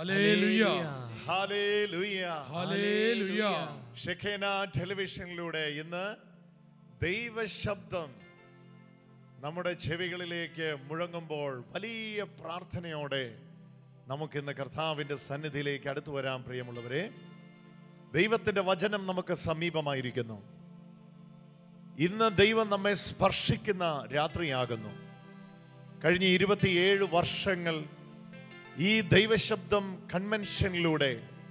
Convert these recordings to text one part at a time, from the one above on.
Hallelujah hallelujah. Hallelujah Shekinah ടെലിവിഷനിലൂടെ ഇന്ന് ദൈവശബ്ദം നമ്മുടെ ചെവികളിലേക്ക് മുഴങ്ങുമ്പോൾ വലിയ പ്രാർത്ഥനയോടെ നമുക്കിന്ന് കർത്താവിൻ്റെ സന്നിധിയിലേക്ക് അടുത്തു വരാൻ പ്രിയമുള്ളവരെ ദൈവത്തിൻ്റെ വചനം നമുക്ക് സമീപമായിരിക്കുന്നു ഇന്ന് ദൈവം നമ്മെ സ്പർശിക്കുന്ന രാത്രിയാകുന്നു കഴിഞ്ഞ ഇരുപത്തിയേഴ് വർഷങ്ങൾ ഈ ദൈവശബ്ദം കൺവെൻഷനിലൂടെ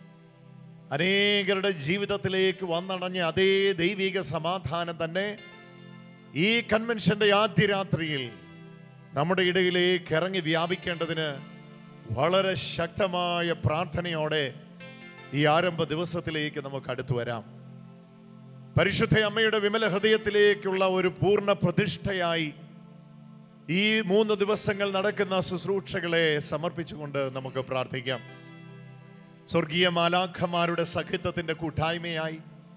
അനേകരുടെ ജീവിതത്തിലേക്ക് വന്നടഞ്ഞ അതേ ദൈവിക സമാധാനം തന്നെ ഈ കൺവെൻഷന്റെ ആദ്യ രാത്രിയിൽ നമ്മുടെ ഇടയിലേക്ക് ഇറങ്ങി വ്യാപിക്കേണ്ടതിന് വളരെ ശക്തമായ പ്രാർത്ഥനയോടെ ഈ ആരംഭ ദിവസത്തിലേക്ക് നമുക്ക് അടുത്തു വരാം പരിശുദ്ധ അമ്മയുടെ വിമല ഹൃദയത്തിലേക്കുള്ള ഒരു പൂർണ്ണ പ്രതിഷ്ഠയായി ഈ മൂന്ന് ദിവസങ്ങൾ നടക്കുന്ന ശുശ്രൂഷകളെ സമർപ്പിച്ചുകൊണ്ട് നമുക്ക് പ്രാർത്ഥിക്കാം സ്വർഗീയ മാലാഖമാരുടെ സഖിത്വത്തിന്റെ കൂട്ടായ്മയായി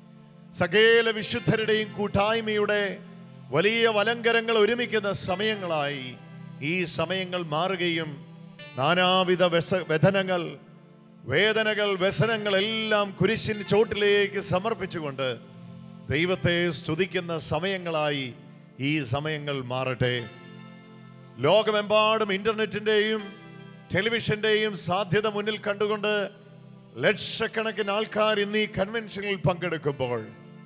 സകേല വിശുദ്ധരുടെയും കൂട്ടായ്മയുടെ വലിയ വലങ്കരങ്ങൾ ഒരുമിക്കുന്ന സമയങ്ങളായി ഈ സമയങ്ങൾ മാറുകയും നാനാവിധ വ്യസ വ്യഥനങ്ങൾ വേദനകൾ വ്യസനങ്ങൾ എല്ലാം കുരിശിൻ ചോട്ടിലേക്ക് സമർപ്പിച്ചുകൊണ്ട് ദൈവത്തെ സ്തുതിക്കുന്ന സമയങ്ങളായി ഈ സമയങ്ങൾ മാറട്ടെ ലോകമെമ്പാടും ഇന്റർനെറ്റിന്റെയും ടെലിവിഷന്റെയും സാധ്യത മുന്നിൽ കണ്ടുകൊണ്ട് ലക്ഷക്കണക്കിന് ആൾക്കാർ ഇന്ന് ഈ കൺവെൻഷനിൽ പങ്കെടുക്കുമ്പോൾ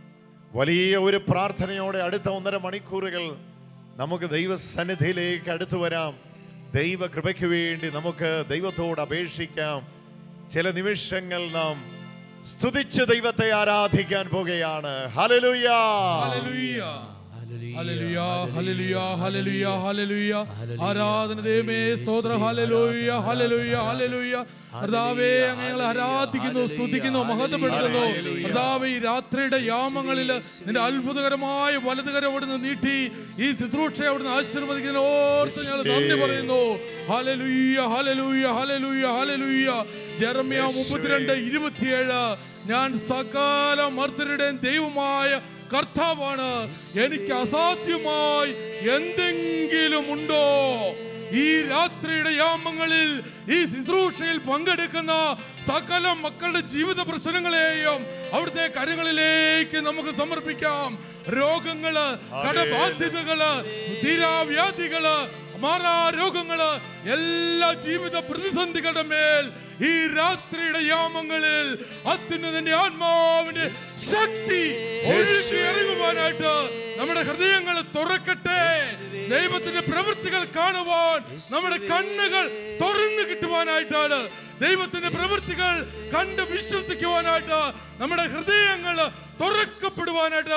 വലിയ ഒരു പ്രാർത്ഥനയോടെ അടുത്ത ഒന്നര മണിക്കൂറുകൾ നമുക്ക് ദൈവസന്നിധിയിലേക്ക് അടുത്തു വരാം ദൈവ കൃപയ്ക്ക് വേണ്ടി നമുക്ക് ദൈവത്തോട് അപേക്ഷിക്കാം ചില നിമിഷങ്ങൾ നാം സ്തുതിച്ച് ദൈവത്തെ ആരാധിക്കാൻ പോകുകയാണ് hallelujah hallelujah hallelujah hallelujah hallelujah hallelujah ആരാധന ദൈവമേ സ്തോത്ര ഹല്ലേലൂയ ഹല്ലേലൂയ ഹല്ലേലൂയ കർത്താവേ അങ്ങ് ഞങ്ങളെ ആരാധിക്കുന്നു സ്തുതിക്കുന്നു മഹത്വപ്പെടുത്തുന്നു കർത്താവേ ഈ രാത്രിയുടെ യാമങ്ങളിൽ നിന്റെ അത്ഭുതകരമായ വലതുകരം അവിടുന്ന് നീട്ടി ഈ ശുശ്രൂഷ അവിടുന്ന് ആശീർവദിക്കുന്ന ഓർത്ത് ഞങ്ങൾ നന്ദി പറയുന്നു hallelujah hallelujah hallelujah hallelujah Jeremiah മുപ്പത്തിരണ്ട് ഇരുപത്തിയേഴ് ഞാൻ സകല മർത്തരുടെയും ദൈവമായ കർത്താവാണ് എനിക്ക് അസാധ്യമായി എന്തെങ്കിലും ഉണ്ടോ ഈ രാത്രിയുടെ യാമങ്ങളിൽ ഈ ശുശ്രൂഷയിൽ പങ്കെടുക്കുന്ന സകല മക്കളുടെ ജീവിത പ്രശ്നങ്ങളെയും അവിടുത്തെ കരങ്ങളിലേക്ക് നമുക്ക് സമർപ്പിക്കാം രോഗങ്ങള് കടബാധ്യതകള് തീരാവ്യാധികള് മാറാ രോഗങ്ങള് എല്ലാ ജീവിത പ്രതിസന്ധികളുടെ മേൽ ഈ രാത്രിയുടെ യാമങ്ങളിൽ അത്യുന്നതന്റെ ആത്മാവിന്റെ ശക്തി ഒഴുകി ഇറങ്ങുവാനായിട്ട് നമ്മുടെ ഹൃദയങ്ങൾ തുറക്കട്ടെ ദൈവത്തിന്റെ പ്രവൃത്തികൾ കാണുവാൻ നമ്മുടെ കണ്ണുകൾ തുറന്നു കിട്ടുവാനായിട്ടാണ് ദൈവത്തിന്റെ പ്രവൃത്തികൾ കണ്ട് വിശ്വസിക്കുവാനായിട്ട് നമ്മുടെ ഹൃദയങ്ങൾ തുറക്കപ്പെടുവാനായിട്ട്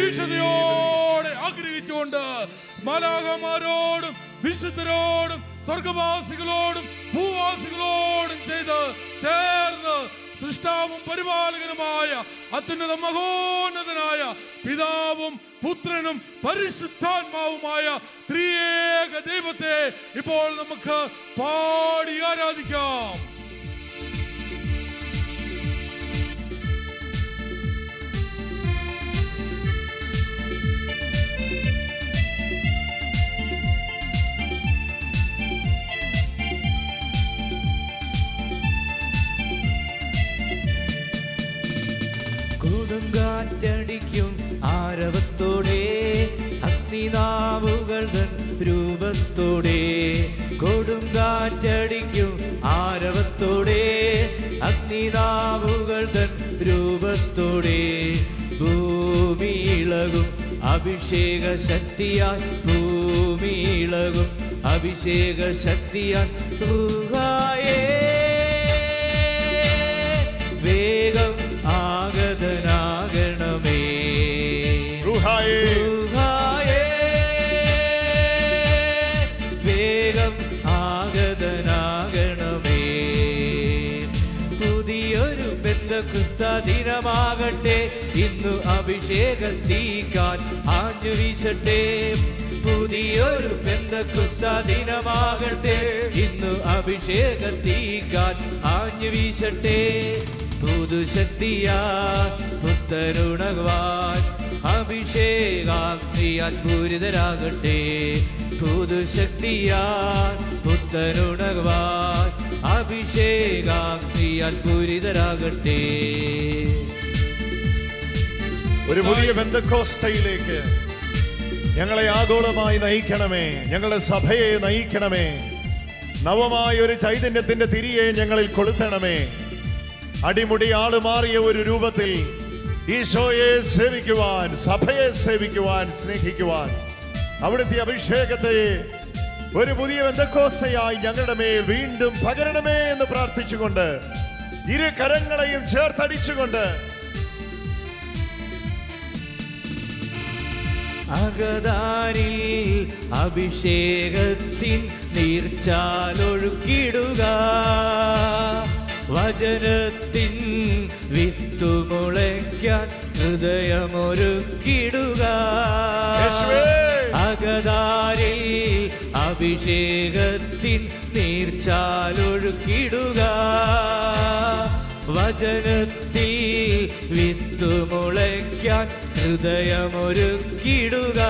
തീക്ഷണയോടെ ആഗ്രഹിച്ചുകൊണ്ട് മാലാകമാരോടും വിശുദ്ധരോടും സ്വർഗവാസികളോടും ഭൂവാസികളോടും ചെയ്ത് ചേർന്ന് സൃഷ്ടാവും പരിപാലകനുമായ അത്യുന്നത മഹോന്നതനായ പിതാവും പുത്രനും പരിശുദ്ധാത്മാവുമായ ത്രിയേക ദൈവത്തെ ഇപ്പോൾ നമുക്ക് പാടി ആരാധിക്കാം കൊടുങ്കാറ്റടിക്കും ആരവത്തോടെ അഗ്നിനാവുകൾ തൻ രൂപത്തോടെ കൊടുങ്കാറ്റടിക്കും ആരവത്തോടെ അഗ്നിനാവുകൾ തൻ രൂപത്തോടെ ഭൂമി ഇളകും അഭിഷേക ശക്തിയാൽ ഭൂമി ഇളകും അഭിഷേക ശക്തിയാൽ ഊഹായേ വേഗം ആഗതനാകണമേ റുഹായേ. ഊഹായേ വേഗം ആഗതനാകണമേ പുതിയൊരു ബന്ധക്രിസ്ത ദിനമാകട്ടെ ഇന്നു അഭിഷേക തീക്കാൻ ആഞ്ഞു വീശട്ടെ പുതിയൊരു ബന്ധക്രിസ്ത ദിനമാകട്ടെ ഇന്നു അഭിഷേക തീക്കാൻ ആഞ്ഞു വീശട്ടെ പുതുശക്തിയാ പുത്തരുണവാൻ അഭിഷേകാഗ്നിയാൽ പൂരിതരാകട്ടെ പുതുശക്തിയാൽ പുത്തരുണവാൻ അഭിഷേകാഗ്നിയാൽ പൂരിതരാകട്ടെ ഒരു പുതിയ ബന്ധക്കോസ്തയിലേക്ക് ഞങ്ങളെ ആഗോളമായി നയിക്കണമേ ഞങ്ങളുടെ സഭയെ നയിക്കണമേ നവമായ ഒരു ചൈതന്യത്തിന്റെ തിരിയെ ഞങ്ങളിൽ കൊളുത്തണമേ അടിമുടി ആള് മാറിയ ഒരു രൂപത്തിൽ ഈശോയെ സേവിക്കുവാൻ സഭയെ സേവിക്കുവാൻ സ്നേഹിക്കുവാൻ അവിടുത്തെ അഭിഷേകത്തെ ഒരു പുതിയ ബന്ധക്കോസ്തയായി ഞങ്ങളുടെ മേൽ വീണ്ടും പകരണമേ എന്ന് പ്രാർത്ഥിച്ചുകൊണ്ട് ഇരു കരങ്ങളെയും ചേർത്തടിച്ചുകൊണ്ട് അകതാരിൽ അഭിഷേകത്തിൻ നീർച്ചാലൊഴുക്കിടുക വചനത്തിൻ വിത്തുമുളയ്ക്കാൻ ഹൃദയമൊരുക്കിടുക യേശുവേ! അകതാരിൽ അഭിഷേകത്തിൻ നീർച്ചാലൊഴുക്കിടുക വചനത്തിൽ വിത്തുമുളയ്ക്കാൻ ഹൃദയമൊരുക്കിടുക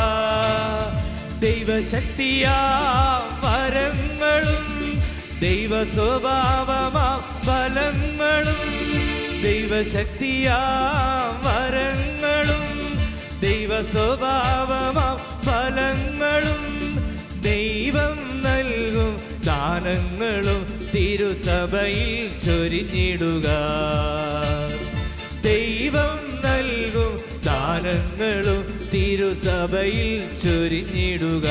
ദൈവശക്തിയാ വരങ്ങളും ദൈവ സ്വഭാവമാ ഫലങ്ങളും ദൈവശക്തിയാ വരങ്ങളും ദൈവ സ്വഭാവമാ ഫലങ്ങളും ദൈവം നൽകും ദാനങ്ങളും തിരുസഭയിൽ ചൊരിഞ്ഞിടുക ദൈവം നൽകും ദാനങ്ങളും തിരുസഭയിൽ ചൊരിഞ്ഞിടുക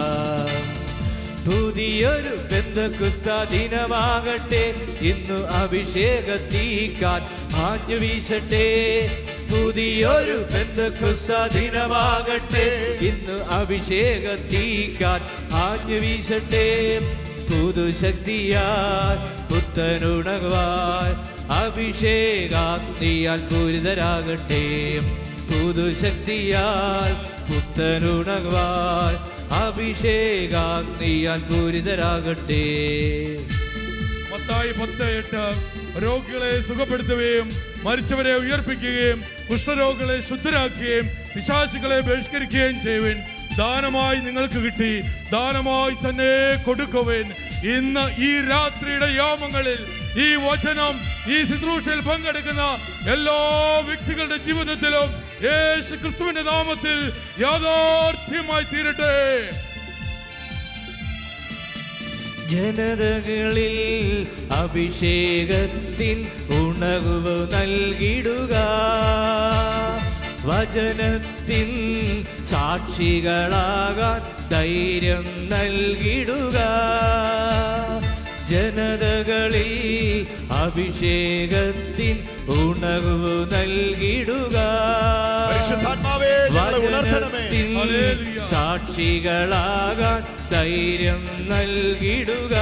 പുതിയൊരു ബന്ധക്കുസ്ത ദിനമാകട്ടെ ഇന്നു അഭിഷേകത്തീക്കാൻ ആഞ്ഞു വീശട്ടെ പുതിയൊരു ബന്ധക്കുസ്ത ദിനമാകട്ടെ ഇന്ന് അഭിഷേകത്തീക്കാൻ ആഞ്ഞു വീശട്ടെ പുതുശക്തിയാൽ പുത്തനുണകുവാൻ അഭിഷേകാഗ്നിയാൽ പൂരിതരാകട്ടെ പുതുശക്തിയാൽ പുത്തനുണകുവാൻ അഭിഷേകാഗ്നിയാൽ പൂരിതരാകട്ടെ മത്തായി പത്ത് എട്ട് രോഗികളെ സുഖപ്പെടുത്തുകയും മരിച്ചവരെ ഉയർപ്പിക്കുകയും കുഷ്ഠരോഗികളെ ശുദ്ധരാക്കുകയും പിശാചുകളെ ബഹിഷ്കരിക്കുകയും ചെയ്യുവിൻ ദാനമായി നിങ്ങൾക്ക് കിട്ടി ദാനമായി തന്നെ കൊടുക്കുവിൻ ഇന്ന് ഈ രാത്രിയുടെ യാമങ്ങളിൽ ഈ വചനം ഈ ശുശ്രൂഷയിൽ പങ്കെടുക്കുന്ന എല്ലാ വ്യക്തികളുടെ ജീവിതത്തിലും യേശു ക്രിസ്തുവിന്റെ നാമത്തിൽ യാഥാർത്ഥ്യമായി തീരട്ടെ ജനതകളിൽ അഭിഷേകത്തിൻ ഉണർവ് നൽകിടുക വചനത്തിൻ സാക്ഷികളാകാൻ ധൈര്യം നൽകിടുക ജനതകളിൽ അഭിഷേകത്തിൻ ഉണർവ് നൽകിടുക പരിശുദ്ധാത്മാവേ ഞങ്ങളെ ഉണർത്തണമേ വചനത്തിൻ ഹല്ലേലൂയ. സാക്ഷികളാകാൻ ധൈര്യം നൽകിടുക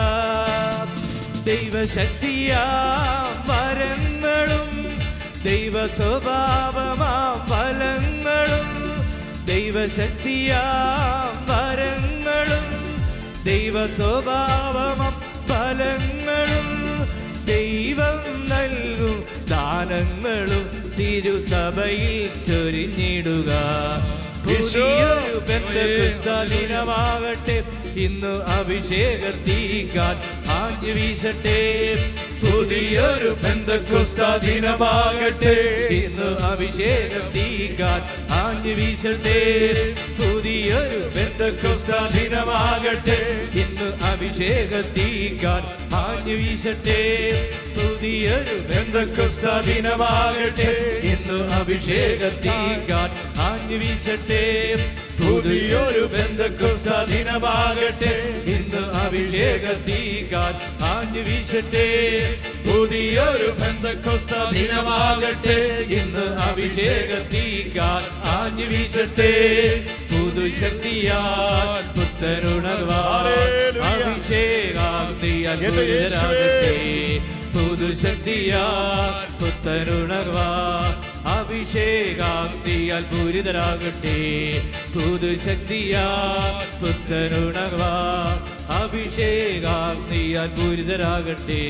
ദൈവശക്തിയാ വരങ്ങളും ദൈവ സ്വഭാവമാ ഫലങ്ങളും ദൈവശക്തിയാ വരങ്ങളും ദൈവ സ്വഭാവമാം ഫലങ്ങളും ദൈവം നൽകും ദാനങ്ങളും തിരുസഭയിൽ ചൊരിഞ്ഞിടുക പുതിയൊരു ബന്ധക്രിസ്ത ദിനമാകട്ടെ ഇന്ന് അഭിഷേകത്തീക്കാൻ ആഞ്ഞു വീശട്ടെ പുതിയൊരു ബന്ധക്രിസ്ത ദിനമാകട്ടെ ഇന്ന് അഭിഷേകത്തീക്കാൻ ആഞ്ഞു വീശട്ടെ പുതിയൊരു ബന്ധക്രിസ്ത ദിനമാകട്ടെ ഇന്ന് അഭിഷേകത്തീക്കാൻ ആഞ്ഞു വീശട്ടെ പുതിയൊരു ബന്ധക്രിസ്ത ദിനമാകട്ടെ ഇന്ന് അഭിഷേകത്തീക്കാൻ ആഞ്ഞു വീശട്ടെ പുതിയൊരു ബന്ധക്രിസ്ത ദിനമാകട്ടെ ഇന്ന് അഭിഷേകത്തീക്കാൻ ആഞ്ഞു വീശട്ടെ പുതിയൊരു ബന്ധക്രിസ്ത ദിനമാകട്ടെ ഇന്ന് അഭിഷേകത്തീക്കാൻ ആഞ്ഞു വീശട്ടെ പുതുശക്തിയാൽ പുത്തനുണർവാൻ ഹല്ലേലൂയ. അഭിഷേകാഗ്നിയാൽ എന്റെ പൂരിതരാകട്ടെ യേശുവേ. പുതുശക്തിയാൽ പുത്തനുണർവാൻ അഭിഷേകാഗ്നിയാൽ പൂരിതരാകട്ടെ പുതുശക്തിയാൽ പുത്തനുണർവാൻ അഭിഷേകാഗ്നിയാൽ പൂരിതരാകട്ടെ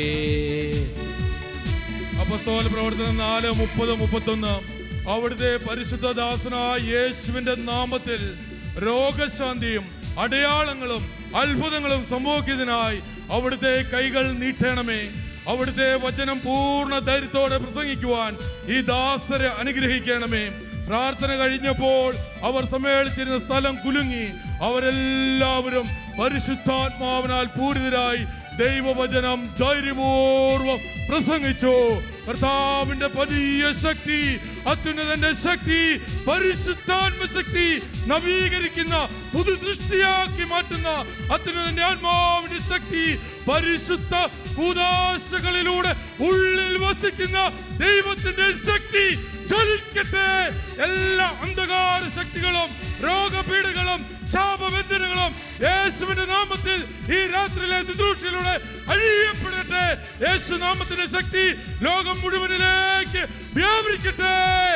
അപ്പസ്തോല പ്രവർത്തനം നാല് മുപ്പത് മുപ്പത്തൊന്ന് അവിടുത്തെ പരിശുദ്ധ ദാസനായ യേശുവിന്റെ നാമത്തിൽ രോഗശാന്തിയും അടയാളങ്ങളും അത്ഭുതങ്ങളും സംഭവിക്കുന്നതിനായി അവിടുത്തെ കൈകൾ നീട്ടണമേ അവിടുത്തെ വചനം പൂർണ്ണ ധൈര്യത്തോടെ പ്രസംഗിക്കുവാൻ ഈ ദാസരെ അനുഗ്രഹിക്കണമേ പ്രാർത്ഥന കഴിഞ്ഞപ്പോൾ അവർ സമ്മേളിച്ചിരുന്ന സ്ഥലം കുലുങ്ങി അവരെല്ലാവരും പരിശുദ്ധാത്മാവിനാൽ പൂരിതരായി ദൈവവചനം ധൈര്യപൂർവം പ്രസംഗിച്ചു കർത്താവിന്റെ വലിയ ശക്തി അത്യുന്നതന്റെ ശക്തി പരിശുദ്ധാത്മ ശക്തി നവീകരിക്കുന്ന പുതു സൃഷ്ടിയാക്കി മാറ്റുന്ന അത്യുന്നതന്റെ ആത്മാവിന്റെ ശക്തി പരിശുദ്ധ കൂതാശകളിലൂടെ ഉള്ളിൽ വസിക്കുന്ന ദൈവത്തിന്റെ ശക്തി ചലിക്കട്ടെ എല്ലാ അന്ധകാര ശക്തികളും രോഗപീഠകളും ശാപബന്ധനങ്ങളും യേശുവിന്റെ നാമത്തിൽ ഈ രാത്രിയിലെ ശുശ്രൂഷയിലൂടെ അഴിയപ്പെടട്ടെ യേശു നാമത്തിന്റെ ശക്തി ലോകം മുഴുവനിലേക്ക് വ്യാപരിക്കട്ടെ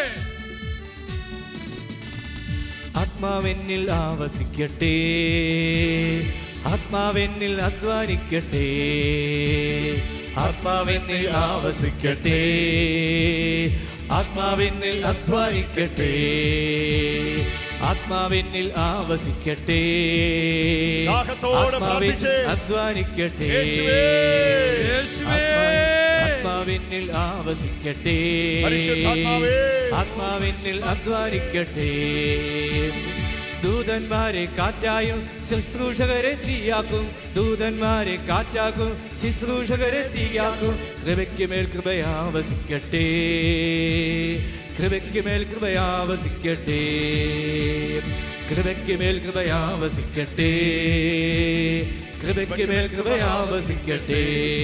ആത്മാവെന്നിൽ ആവസിക്കട്ടെ ആത്മാവെന്നിൽ അധ്വാനിക്കട്ടെ ആത്മാവെന്നിൽ ആവസിക്കട്ടെ ആത്മാവെന്നിൽ അധ്വാനിക്കട്ടെ ആത്മാവെന്നിൽ ആവസിക്കട്ടെ ദാഹത്തോടെ ആത്മാവിൽ പ്രാർത്ഥിച്ച് അധ്വാനിക്കട്ടെ യേശുവേ, യേശുവേ. ആത്മാ- ആത്മാവിനിൽ ആവസിക്കട്ടെ പരിശുദ്ധാത്മാവേ. ആത്മാവിനിൽ അധ്വാനിക്കട്ടെ ദൂതന്മാരെ കാറ്റായും ശുശ്രൂഷകരെ തീയാക്കും ദൂതന്മാരെ കാറ്റാക്കും ശുശ്രൂഷകരെ തീയാക്കും കൃപയ്ക്ക് മേൽ കൃപയാവസിക്കട്ടെ കൃപയ്ക്ക് മേൽ കൃപയാവസിക്കട്ടെ കൃപയ്ക്ക് മേൽ കൃപയാവസിക്കട്ടെ കൃപയ്ക്ക് മേൽ കൃപയാവസിക്കട്ടെ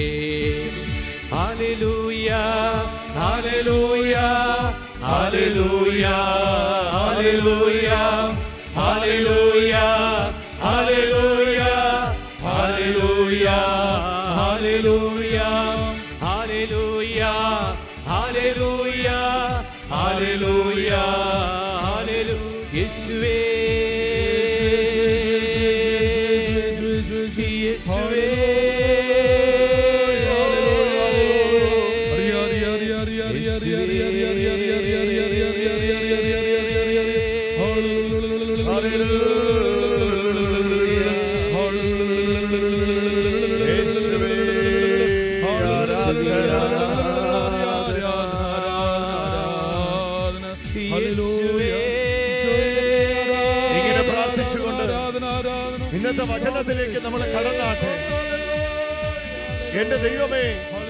ഹാലലൂയ ഹാലലൂയ ഹാലലൂയ ഹാലലൂയ ഹാലലൂയ ഹാലലൂയ ഹാലലൂയ ഹാലലൂയ ഹാലലൂയ ഹാലലൂയ ഹാലലൂയ ഹാലലൂ യേശുവേ യേശുവേ യേശുവേ, ഇങ്ങനെ പ്രാർത്ഥിച്ചുകൊണ്ട് ഇന്നത്തെ വചനത്തിലേക്ക് നമ്മൾ കടന്നാട്ടെ എന്റെ ദൈവമേ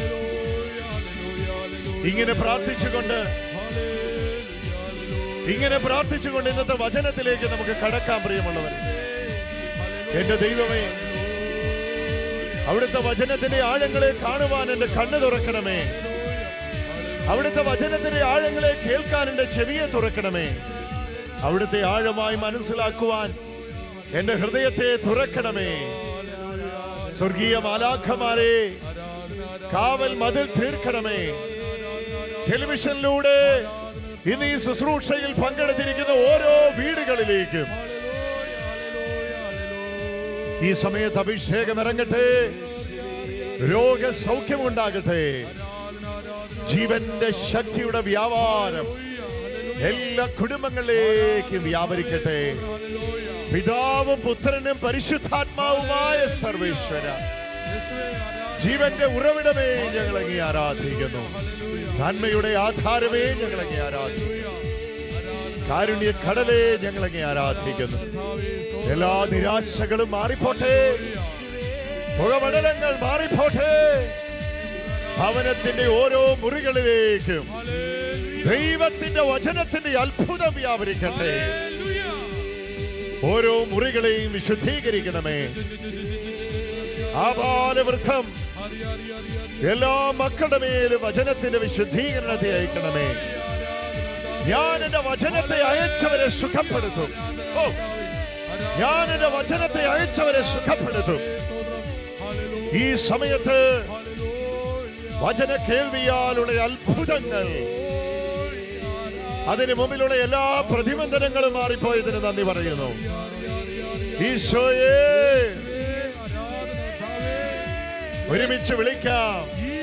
ഇങ്ങനെ പ്രാർത്ഥിച്ചുകൊണ്ട് ഇങ്ങനെ പ്രാർത്ഥിച്ചുകൊണ്ട് ഇന്നത്തെ വചനത്തിലേക്ക് നമുക്ക് കടക്കാൻ പ്രിയമുള്ളവർ എന്റെ ദൈവമേ അവിടുത്തെ വചനത്തിന്റെ ആഴങ്ങളെ കാണുവാൻ എന്റെ കണ്ണ് തുറക്കണമേ അവിടുത്തെ വചനത്തിന്റെ ആഴങ്ങളെ കേൾക്കാൻ എന്റെ ചെവിയെ തുറക്കണമേ അവിടുത്തെ ആഴമായി മനസ്സിലാക്കുവാൻ എന്റെ ഹൃദയത്തെ തുറക്കണമേ സ്വർഗീയ മാലാഖമാരെ കാവൽ മതിൽ തീർക്കണമേ ടെലിവിഷനിലൂടെ ഇന്ന് ഈ ശുശ്രൂഷയിൽ പങ്കെടുത്തിരിക്കുന്ന ഓരോ വീടുകളിലേക്കും ഈ സമയത്ത് അഭിഷേകം ഇറങ്ങട്ടെ രോഗസൗഖ്യമുണ്ടാകട്ടെ ജീവന്റെ ശക്തിയുടെ വ്യാപാരം എല്ലാ കുടുംബങ്ങളിലേക്കും വ്യാപരിക്കട്ടെ പിതാവും പുത്രനും പരിശുദ്ധാത്മാവുമായ സർവേശ്വര ജീവന്റെ ഉറവിടമേ ഞങ്ങളങ്ങി ആരാധിക്കുന്നു നന്മയുടെ ആധാരമേ ഞങ്ങളങ്ങി ആരാധിക്കുന്നു കാരുണ്യ കടലേ ഞങ്ങളങ്ങി ആരാധിക്കുന്നു എല്ലാ നിരാശകളും മാറിപ്പോട്ടെ പുകമടലങ്ങൾ മാറിപ്പോട്ടെ ഭവനത്തിന്റെ ഓരോ മുറികളിലേക്കും ദൈവത്തിന്റെ വചനത്തിന്റെ അത്ഭുതം വ്യാപരിക്കട്ടെ ഓരോ മുറികളെയും വിശുദ്ധീകരിക്കണമേ ആപാലവൃദ്ധം എല്ലാ മക്കളുടെ മേലും വചനത്തിന്റെ വിശുദ്ധീകരണത്തെ അയക്കണമേ ഞാൻ എന്റെ വചനത്തെ അയച്ചവരെ സുഖപ്പെടുത്തും ഓ ഞാൻ എന്റെ വചനത്തെ അയച്ചവരെ സുഖപ്പെടുത്തും ഈ സമയത്ത് വചന കേൾവിയാലുള്ള അത്ഭുതങ്ങൾ അതിന് മുമ്പിലുള്ള എല്ലാ പ്രതിബന്ധനങ്ങളും മാറിപ്പോയതിന് നന്ദി പറയുന്നു ഈശോയെ ഒരുമിച്ച് വിളിക്കാം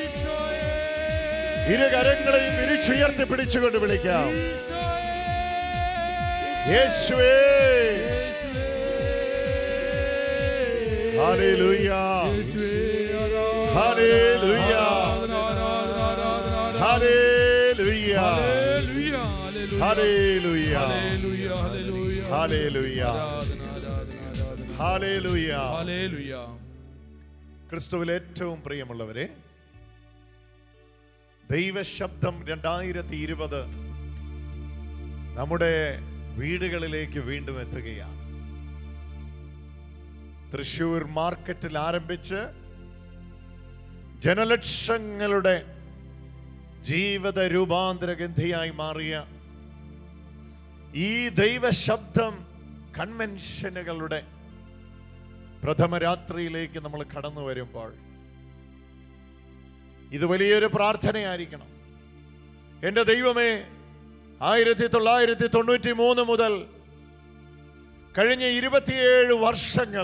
ഇരുകരങ്ങളെയും വിരിച്ചുയർത്തി പിടിച്ചുകൊണ്ട് വിളിക്കാം യേശുവേ ഹല്ലേലൂയ ഹല്ലേലൂയ ആരാധന, ആരാധന, ആരാധന, ആരാധന. ഹല്ലേലൂയ hallelujah, hallelujah. Hallelujah hallelujah, hallelujah. Hallelujah ആരാധന, ആരാധന, ആരാധന. ഹല്ലേലൂയ ഹല്ലേലൂയ. ക്രിസ്തുവിൽ ഏറ്റവും പ്രിയമുള്ളവരെ ദൈവശബ്ദം രണ്ടായിരത്തി ഇരുപത് നമ്മുടെ വീടുകളിലേക്ക് വീണ്ടും എത്തുകയാണ് തൃശൂർ മാർക്കറ്റിൽ ആരംഭിച്ച് ജനലക്ഷങ്ങളുടെ ജീവിത രൂപാന്തരഗന്ധിയായി മാറിയ ഈ ദൈവശബ്ദം കൺവെൻഷനുകളുടെ പ്രഥമ രാത്രിയിലേക്ക് നമ്മൾ കടന്നു വരുമ്പോൾ ഇത് വലിയൊരു പ്രാർത്ഥനയായിരിക്കണം എൻ്റെ ദൈവമേ ആയിരത്തി തൊള്ളായിരത്തി തൊണ്ണൂറ്റി മൂന്ന് മുതൽ കഴിഞ്ഞ ഇരുപത്തിയേഴ് വർഷങ്ങൾ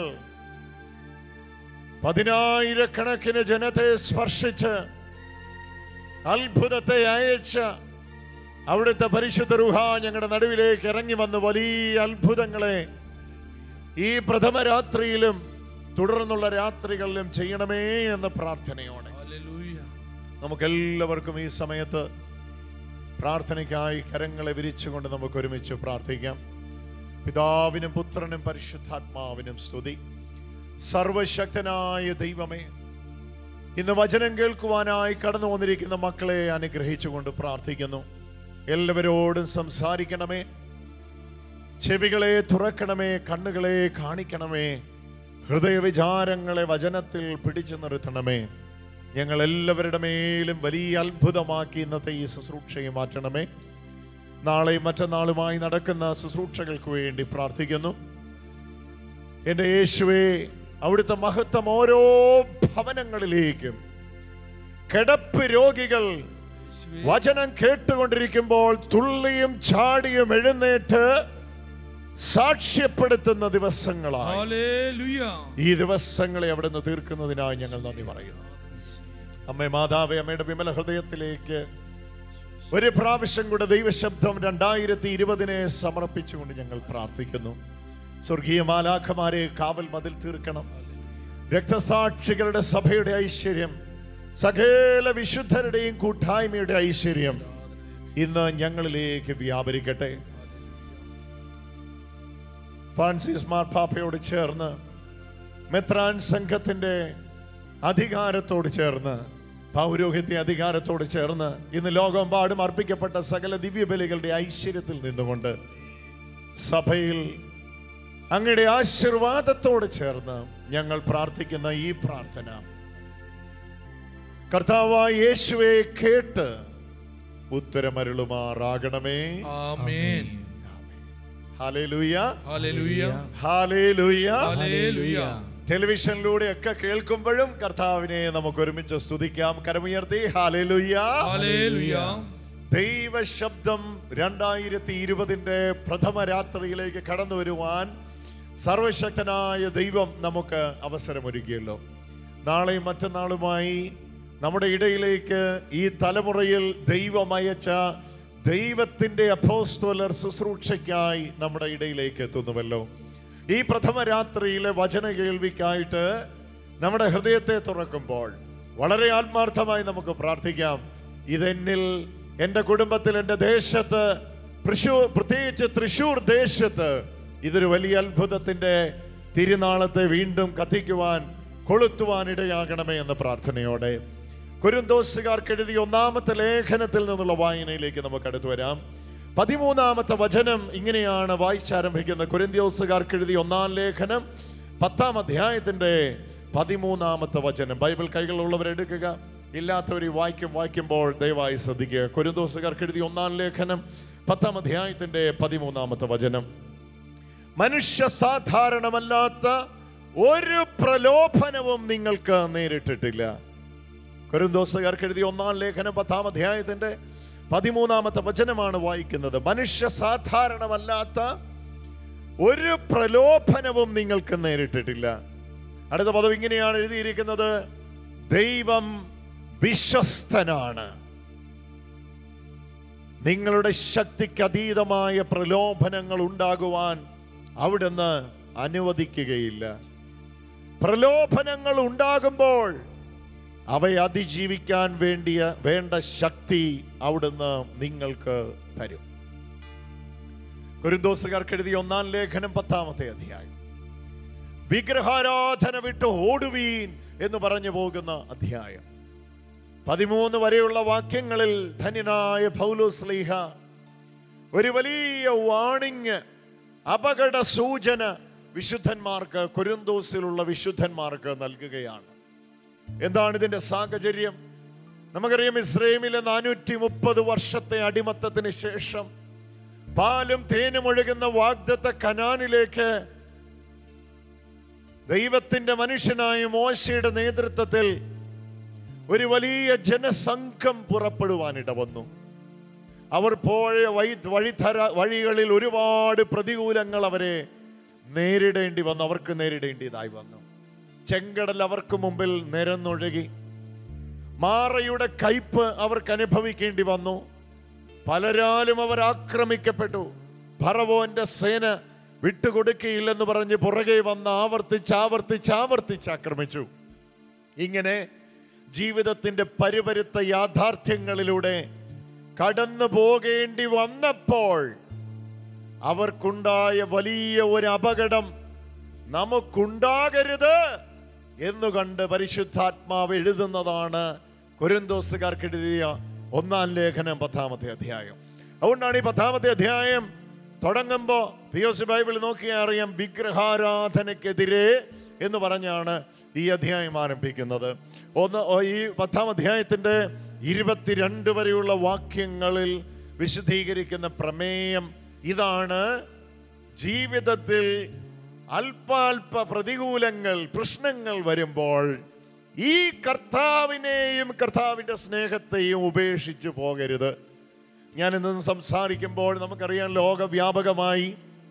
പതിനായിരക്കണക്കിന് ജനത്തെ സ്പർശിച്ച് അത്ഭുതത്തെ അയച്ച അവിടുത്തെ പരിശുദ്ധ റുഹ ഞങ്ങളുടെ നടുവിലേക്ക് ഇറങ്ങി വന്ന് വലിയ അത്ഭുതങ്ങളെ ഈ പ്രഥമ രാത്രിയിലും തുടർന്നുള്ള രാത്രികളിലും ചെയ്യണമേ എന്ന പ്രാർത്ഥനയോടെ ഹല്ലേലൂയ. നമുക്കെല്ലാവർക്കും ഈ സമയത്ത് പ്രാർത്ഥനയ്ക്കായി കരങ്ങളെ വിരിച്ചുകൊണ്ട് നമുക്ക് ഒരുമിച്ച് പ്രാർത്ഥിക്കാം പിതാവിനും പുത്രനും പരിശുദ്ധാത്മാവിനും സ്തുതി സർവശക്തനായ ദൈവമേ ഇന്ന് വചനം കേൾക്കുവാനായി കടന്നു വന്നിരിക്കുന്ന മക്കളെ അനുഗ്രഹിച്ചുകൊണ്ട് പ്രാർത്ഥിക്കുന്നു എല്ലാവരോടും സംസാരിക്കണമേ ചെവികളെ തുറക്കണമേ കണ്ണുകളെ കാണിക്കണമേ ഹൃദയവിചാരങ്ങളെ വചനത്തിൽ പിടിച്ചു നിർത്തണമേ ഞങ്ങൾ എല്ലാവരുടെ മേലും വലിയ അത്ഭുതമാക്കി ഇന്നത്തെ ഈ ശുശ്രൂഷയെ മാറ്റണമേ നാളെയും മറ്റന്നാളുമായി നടക്കുന്ന ശുശ്രൂഷകൾക്ക് വേണ്ടി പ്രാർത്ഥിക്കുന്നു എൻ്റെ യേശുവേ അവിടുത്തെ മഹത്വം ഓരോ ഭവനങ്ങളിലേക്കും കിടപ്പ് രോഗികൾ വചനം കേട്ടുകൊണ്ടിരിക്കുമ്പോൾ തുള്ളിയും ചാടിയും എഴുന്നേറ്റ് സാക്ഷ്യപ്പെടുത്തുന്ന ദിവസങ്ങളായി ഹല്ലേലൂയ. ഈ ദിവസങ്ങളെ അവിടുന്ന് തീർക്കുന്നതിനായി ഞങ്ങൾ നന്ദി പറയുന്നു അമ്മേ മാതാവേ അമ്മയുടെ വിമല ഹൃദയത്തിലേക്ക് ഒരു പ്രാവശ്യം കൂടെ ദൈവശബ്ദം രണ്ടായിരത്തി ഇരുപതിനെ സമർപ്പിച്ചുകൊണ്ട് ഞങ്ങൾ പ്രാർത്ഥിക്കുന്നു സ്വർഗീയ മാലാഖമാരെ കാവൽ മതിൽ തീർക്കണം രക്തസാക്ഷികളുടെ സഭയുടെ ഐശ്വര്യം സകല വിശുദ്ധരുടെയും കൂട്ടായ്മയുടെ ഐശ്വര്യം ഇന്ന് ഞങ്ങളിലേക്ക് വ്യാപരിക്കട്ടെ ഫ്രാൻസിസ് മാർപ്പാപ്പയോട് ചേർന്ന് മെത്രാൻ സംഘത്തിന്റെ അധികാരത്തോട് ചേർന്ന് പൗരോഹിത്യ അധികാരത്തോട് ചേർന്ന് ഇന്ന് ലോകമെമ്പാടും അർപ്പിക്കപ്പെട്ട സകല ദിവ്യബലികളുടെ ഐശ്വര്യത്തിൽ നിന്നുകൊണ്ട് സഭയിൽ അങ്ങയുടെ ആശീർവാദത്തോട് ചേർന്ന് ഞങ്ങൾ പ്രാർത്ഥിക്കുന്ന ഈ പ്രാർത്ഥന കർത്താവായ യേശുവെ കേട്ട് ഉത്തരമരുളുമാറാകണമേ ആമേൻ ഹാലേലൂയ ഹല്ലേലൂയ. ഹാലേലൂയ ഹല്ലേലൂയ. ടെലിവിഷനിലൂടെ ഒക്കെ കേൾക്കുമ്പോഴും കർത്താവിനെ നമുക്ക് ഒരുമിച്ച് സ്തുതിക്കാം കരമുയർത്തി ഹാലേലൂയ ഹല്ലേലൂയ. ദൈവശബ്ദം രണ്ടായിരത്തി ഇരുപതിന്റെ പ്രഥമ രാത്രിയിലേക്ക് കടന്നു വരുവാൻ സർവശക്തനായ ദൈവം നമുക്ക് അവസരമൊരുക്കിയല്ലോ നാളെയും മറ്റന്നാളുമായി നമ്മുടെ ഇടയിലേക്ക് ഈ തലമുറയിൽ ദൈവം അയച്ച ദൈവത്തിന്റെ അപ്പോസ്തോലർ ശുശ്രൂഷയ്ക്കായി നമ്മുടെ ഇടയിലേക്ക് എത്തുന്നുവല്ലോ ഈ പ്രഥമ രാത്രിയിലെ വചന കേൾവിക്കായിട്ട് നമ്മുടെ ഹൃദയത്തെ തുറക്കുമ്പോൾ വളരെ ആത്മാർത്ഥമായി നമുക്ക് പ്രാർത്ഥിക്കാം ഇതെന്നിൽ എൻ്റെ കുടുംബത്തിൽ എൻ്റെ ദേശത്ത് തൃശൂർ പ്രത്യേകിച്ച് തൃശൂർ ദേശത്ത് ഇതൊരു വലിയ അത്ഭുതത്തിന്റെ തിരുനാളത്തെ വീണ്ടും കത്തിക്കുവാൻ കൊളുത്തുവാൻ ഇടയാകണമേ എന്ന പ്രാർത്ഥനയോടെ കുരുന്തോസുകാർക്ക് എഴുതിയ ഒന്നാമത്തെ ലേഖനത്തിൽ നിന്നുള്ള വായനയിലേക്ക് നമുക്ക് അടുത്തു വരാം പതിമൂന്നാമത്തെ വചനം ഇങ്ങനെയാണ് വായിച്ചാരംഭിക്കുന്ന കുരിന്തിയോസുകാർക്ക് എഴുതിയ ഒന്നാം ലേഖനം പത്താം അധ്യായത്തിന്റെ പതിമൂന്നാമത്തെ വചനം ബൈബിൾ കൈകളുള്ളവർ എടുക്കുക ഇല്ലാത്തവർ ഈ വായിക്കും വായിക്കുമ്പോൾ ദയവായി ശ്രദ്ധിക്കുക കുരുന്തോസുകാർക്ക് എഴുതിയ ഒന്നാം ലേഖനം പത്താം അധ്യായത്തിന്റെ പതിമൂന്നാമത്തെ വചനം മനുഷ്യ സാധാരണമല്ലാത്ത ഒരു പ്രലോഭനവും നിങ്ങൾക്ക് നേരിട്ടിട്ടില്ല കൊരിന്തോസുകാർക്ക് എഴുതിയ ഒന്നാം ലേഖനം പത്താം അധ്യായത്തിന്റെ പതിമൂന്നാമത്തെ വചനമാണ് വായിക്കുന്നത് മനുഷ്യ സാധാരണമല്ലാത്ത ഒരു പ്രലോഭനവും നിങ്ങൾക്ക് നേരിട്ടിട്ടില്ല അടുത്ത പദം ഇങ്ങനെയാണ് എഴുതിയിരിക്കുന്നത് ദൈവം വിശ്വസ്തനാണ് നിങ്ങളുടെ ശക്തിക്ക് അതീതമായ പ്രലോഭനങ്ങൾ ഉണ്ടാകുവാൻ അവിടുന്ന് അനുവദിക്കുകയില്ല പ്രലോഭനങ്ങൾ ഉണ്ടാകുമ്പോൾ അവയെ അതിജീവിക്കാൻ വേണ്ടിയ വേണ്ട ശക്തി അവിടുന്ന് നിങ്ങൾക്ക് തരും കുരുന്തോസുകാർക്ക് എഴുതിയ ഒന്നാം ലേഖനം പത്താമത്തെ അധ്യായം വിഗ്രഹാരാധന വിട്ട് ഓടുവീൻ എന്ന് പറഞ്ഞു പോകുന്ന അധ്യായം പതിമൂന്ന് വരെയുള്ള വാക്യങ്ങളിൽ ധന്യനായ പൗലോസ് ലീഹ ഒരു വലിയ വാണിങ് അപകട സൂചന വിശുദ്ധന്മാർക്ക് കുരുന്തോസിലുള്ള വിശുദ്ധന്മാർക്ക് നൽകുകയാണ് എന്താണ് ഇതിന്റെ സാഹചര്യം നമുക്കറിയാം ഇസ്രയേമിലെ നാനൂറ്റി മുപ്പത് വർഷത്തെ അടിമത്തത്തിന് ശേഷം പാലും തേനും ഒഴുകുന്ന വാഗ്ദത്ത കനാനിലേക്ക് ദൈവത്തിന്റെ മനുഷ്യനായ മോശയുടെ നേതൃത്വത്തിൽ ഒരു വലിയ ജനസംഘം പുറപ്പെടുവാനിട വന്നു അവർ പോയ വഴി വഴിധര വഴികളിൽ ഒരുപാട് പ്രതികൂലങ്ങൾ അവരെ നേരിടേണ്ടി വന്നു അവർക്ക് നേരിടേണ്ടിയതായി വന്നു ചെങ്കടൽ അവർക്ക് മുമ്പിൽ നിരന്നൊഴുകി മാറയുടെ കയ്പ് അവർക്ക് അനുഭവിക്കേണ്ടി വന്നു പലരാലും അവർ ആക്രമിക്കപ്പെട്ടു ഭറവോന്റെ സേന വിട്ടുകൊടുക്കുകയില്ലെന്ന് പറഞ്ഞ് പുറകെ വന്ന് ആവർത്തിച്ച് ആവർത്തിച്ച് ആവർത്തിച്ച് ആക്രമിച്ചു ഇങ്ങനെ ജീവിതത്തിന്റെ പരുപരുത്ത യാഥാർത്ഥ്യങ്ങളിലൂടെ കടന്നു പോകേണ്ടി വന്നപ്പോൾ അവർക്കുണ്ടായ വലിയ ഒരു അപകടം നമുക്കുണ്ടാകരുത് എന്ന് കണ്ട് പരിശുദ്ധാത്മാവ് എഴുതുന്നതാണ് കുരുന്തോസുകാർക്ക് എഴുതിയ ഒന്നാം ലേഖനം പത്താമത്തെ അധ്യായം അതുകൊണ്ടാണ് ഈ പത്താമത്തെ അധ്യായം തുടങ്ങുമ്പോൾ പി എസ് ബൈബിൾ നോക്കിയാൽ അറിയാം വിഗ്രഹാരാധനയ്ക്കെതിരെ എന്ന് പറഞ്ഞാണ് ഈ അധ്യായം ആരംഭിക്കുന്നത് ഒന്ന് ഓ, ഈ പത്താം അധ്യായത്തിന്റെ ഇരുപത്തിരണ്ട് വരെയുള്ള വാക്യങ്ങളിൽ വിശദീകരിക്കുന്ന പ്രമേയം ഇതാണ് ജീവിതത്തിൽ അല്പാൽപ പ്രതികൂലങ്ങൾ പ്രശ്നങ്ങൾ വരുമ്പോൾ ഈ കർത്താവിനെയും കർത്താവിൻ്റെ സ്നേഹത്തെയും ഉപേക്ഷിച്ച് പോകരുത് ഞാൻ ഇന്ന് സംസാരിക്കുമ്പോൾ നമുക്കറിയാം ലോകവ്യാപകമായി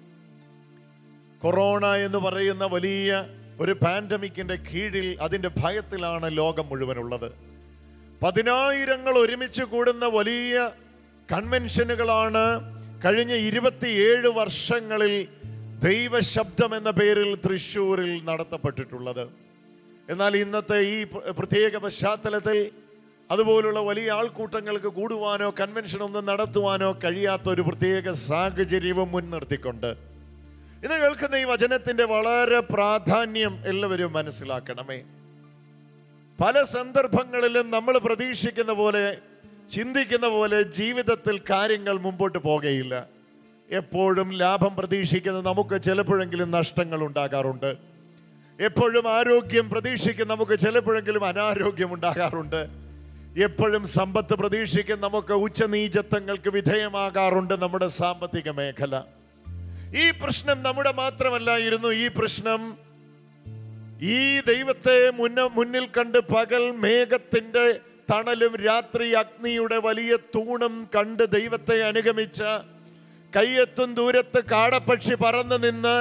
കൊറോണ എന്ന് പറയുന്ന വലിയ ഒരു പാൻഡമിക്കിന്റെ കീഴിൽ അതിന്റെ ഭയത്തിലാണ് ലോകം മുഴുവനുള്ളത് പതിനായിരങ്ങൾ ഒരുമിച്ച് കൂടുന്ന വലിയ കൺവെൻഷനുകളാണ് കഴിഞ്ഞ ഇരുപത്തിയേഴ് വർഷങ്ങളിൽ ദൈവശബ്ദം എന്ന പേരിൽ തൃശ്ശൂരിൽ നടത്തപ്പെട്ടിട്ടുള്ളത് എന്നാൽ ഇന്നത്തെ ഈ പ്ര- പ്രത്യേക പശ്ചാത്തലത്തിൽ അതുപോലുള്ള വലിയ ആൾക്കൂട്ടങ്ങൾക്ക് കൂടുവാനോ കൺവെൻഷൻ ഒന്നും നടത്തുവാനോ കഴിയാത്ത ഒരു പ്രത്യേക സാഹചര്യവും മുൻനിർത്തിക്കൊണ്ട് ഇത് കേൾക്കുന്ന ഈ വചനത്തിന്റെ വളരെ പ്രാധാന്യം എല്ലാവരും മനസ്സിലാക്കണമേ പല സന്ദർഭങ്ങളിലും നമ്മൾ പ്രതീക്ഷിക്കുന്ന പോലെ ചിന്തിക്കുന്ന പോലെ ജീവിതത്തിൽ കാര്യങ്ങൾ മുമ്പോട്ട് പോകുകയില്ല എപ്പോഴും ലാഭം പ്രതീക്ഷിക്കുന്ന നമുക്ക് ചിലപ്പോഴെങ്കിലും നഷ്ടങ്ങൾ ഉണ്ടാകാറുണ്ട് എപ്പോഴും ആരോഗ്യം പ്രതീക്ഷിക്കുന്ന നമുക്ക് ചിലപ്പോഴെങ്കിലും അനാരോഗ്യം ഉണ്ടാകാറുണ്ട് എപ്പോഴും സമ്പത്ത് പ്രതീക്ഷിക്കുന്ന നമുക്ക് ഉച്ചനീചത്വങ്ങൾക്ക് വിധേയമാകാറുണ്ട് നമ്മുടെ സാമ്പത്തിക മേഖല ഈ പ്രശ്നം നമ്മുടെ മാത്രമല്ലായിരുന്നു ഈ പ്രശ്നം ഈ ദൈവത്തെ മുന്ന മുന്നിൽ കണ്ട് പകൽ മേഘത്തിന്റെ തണലും രാത്രി അഗ്നിയുടെ വലിയ തൂണും കണ്ട് ദൈവത്തെ അനുഗമിച്ച കയ്യെത്തും ദൂരത്ത് കാടപ്പക്ഷി പറന്നു നിന്ന്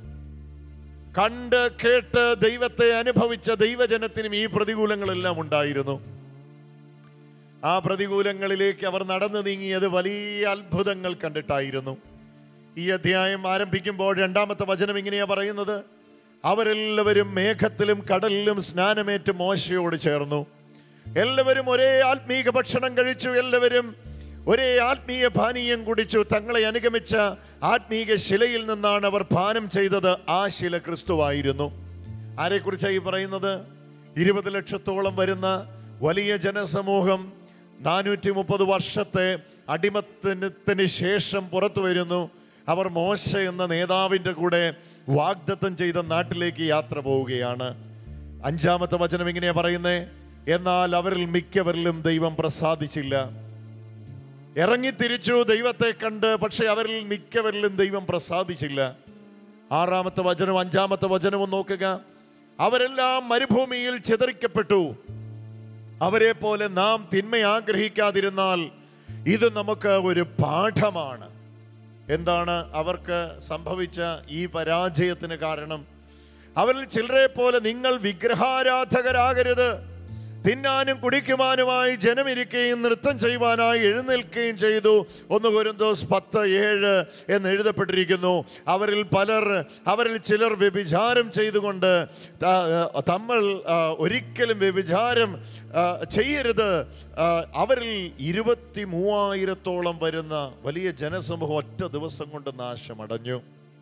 കണ്ട് കേട്ട് ദൈവത്തെ അനുഭവിച്ച ദൈവജനത്തിനും ഈ പ്രതികൂലങ്ങളെല്ലാം ഉണ്ടായിരുന്നു ആ പ്രതികൂലങ്ങളിലേക്ക് അവർ നടന്നു നീങ്ങിയത് വലിയ അത്ഭുതങ്ങൾ കണ്ടിട്ടായിരുന്നു ഈ അധ്യായം ആരംഭിക്കുമ്പോൾ രണ്ടാമത്തെ വചനം ഇങ്ങനെയാ പറയുന്നത് അവരെല്ലാവരും മേഘത്തിലും കടലിലും സ്നാനമേറ്റ് മോശയോട് ചേർന്നു എല്ലാവരും ഒരേ ആത്മീക ഭക്ഷണം കഴിച്ചു എല്ലാവരും ഒരേ ആത്മീയ പാനീയം കുടിച്ചു തങ്ങളെ അനുഗമിച്ച ആത്മീക ശിലയിൽ നിന്നാണ് അവർ പാനം ചെയ്തത് ആ ശില ക്രിസ്തുവായിരുന്നു ആരെക്കുറിച്ചാണ് ഈ പറയുന്നത് ഇരുപത് ലക്ഷത്തോളം വരുന്ന വലിയ ജനസമൂഹം നാനൂറ്റി മുപ്പത് വർഷത്തെ അടിമത്തനത്തിന് ശേഷം പുറത്തു വരുന്നു അവർ മോശ എന്ന നേതാവിൻ്റെ കൂടെ വാഗ്ദത്തം ചെയ്ത നാട്ടിലേക്ക് യാത്ര പോവുകയാണ് അഞ്ചാമത്തെ വചനം ഇങ്ങനെയാ പറയുന്നേ എന്നാൽ അവരിൽ മിക്കവരിലും ദൈവം പ്രസാദിച്ചില്ല ഇറങ്ങിത്തിരിച്ചു ദൈവത്തെ കണ്ട് പക്ഷെ അവരിൽ മിക്കവരിലും ദൈവം പ്രസാദിച്ചില്ല ആറാമത്തെ വചനവും അഞ്ചാമത്തെ വചനവും നോക്കുക അവരെല്ലാം മരുഭൂമിയിൽ ചിതറിക്കപ്പെട്ടു അവരെ പോലെ നാം തിന്മ ആഗ്രഹിക്കാതിരുന്നാൽ ഇത് നമുക്ക് ഒരു പാഠമാണ് എന്താണ് അവർക്ക് സംഭവിച്ച ഈ പരാജയത്തിന് കാരണം അവരിൽ ചിലരെ പോലെ നിങ്ങൾ വിഗ്രഹാരാധകരാകരുത് തിന്നാനും കുടിക്കുവാനുമായി ജനമിരിക്കുകയും നൃത്തം ചെയ്യുവാനായി എഴുന്നേൽക്കുകയും ചെയ്തു ഒന്ന് കൊരിന്തോസ് പത്ത് ഏഴ് എന്ന് എഴുതപ്പെട്ടിരിക്കുന്നു അവരിൽ പലർ അവരിൽ ചിലർ വ്യഭിചാരം ചെയ്തുകൊണ്ട് ത- തമ്മൾ ആ, ഒരിക്കലും വ്യഭിചാരം ആ, ചെയ്യരുത് ആ, അവരിൽ ഇരുപത്തി മൂവായിരത്തോളം വരുന്ന വലിയ ജനസമൂഹം ഒറ്റ ദിവസം കൊണ്ട് നാശമടഞ്ഞു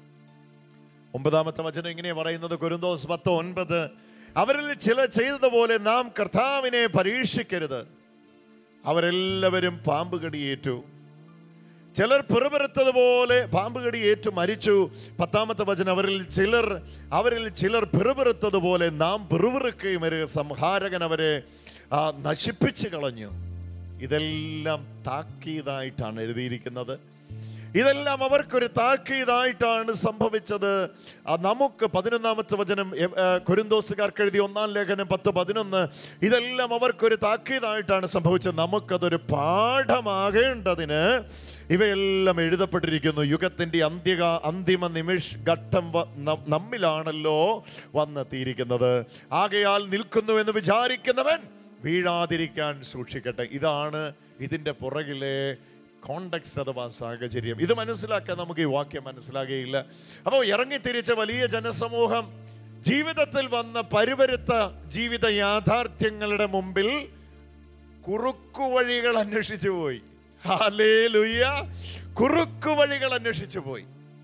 ഒമ്പതാമത്തെ വചനം ഇങ്ങനെ പറയുന്നത് കുരുന്തോസ് പത്ത് ഒൻപത് അവരിൽ ചില ചെയ്തതുപോലെ നാം കർത്താവിനെ പരീക്ഷിക്കരുത് അവരെല്ലാവരും പാമ്പ് കടിയേറ്റു ചിലർ പിറുപിറുത്തതുപോലെ പാമ്പ് കടിയേറ്റു മരിച്ചു പത്താമത്തെ വചനം അവരിൽ ചിലർ അവരിൽ ചിലർ പിറുപിറുത്തതുപോലെ നാം പിറുപിറുക്കുകയും ഒരു സംഹാരകൻ അവരെ ആ, നശിപ്പിച്ചു കളഞ്ഞു ഇതെല്ലാം താക്കീതായിട്ടാണ് എഴുതിയിരിക്കുന്നത് ഇതെല്ലാം അവർക്കൊരു താക്കീതായിട്ടാണ് സംഭവിച്ചത് ആ, നമുക്ക് പതിനൊന്നാമത്തെ വചനം എ- ഏ, കൊരിന്തോസുകാർക്ക് എഴുതിയ ഒന്നാം ലേഖനം പത്ത് പതിനൊന്ന് ഇതെല്ലാം അവർക്കൊരു താക്കീതായിട്ടാണ് സംഭവിച്ചത് നമുക്കതൊരു പാഠമാകേണ്ടതിന് ഇവയെല്ലാം എഴുതപ്പെട്ടിരിക്കുന്നു യുഗത്തിന്റെ അന്ത്യക അന്തിമ നിമിഷ് ഘട്ടം വ- ന- നമ്മിലാണല്ലോ വന്നെത്തിയിരിക്കുന്നത് ആകയാൽ നിൽക്കുന്നു എന്ന് വിചാരിക്കുന്നവൻ വീഴാതിരിക്കാൻ സൂക്ഷിക്കട്ടെ ഇതാണ് ഇതിൻ്റെ പുറകിലെ കോണ്ടക്സ്റ്റ് അഥവാ സാഹചര്യം ഇത് മനസ്സിലാക്കാൻ നമുക്ക് ഈ വാക്യം മനസ്സിലാകുകയില്ല അപ്പോൾ ഇറങ്ങിത്തിരിച്ച വലിയ ജനസമൂഹം ജീവിതത്തിൽ വന്ന പരിവരുത്ത ജീവിത യാഥാർത്ഥ്യങ്ങളുടെ മുമ്പിൽ കുറുക്കുവഴികൾ അന്വേഷിച്ചു പോയി ഹാലേലുയ്യ കുറുക്കുവഴികൾ അന്വേഷിച്ചു പോയി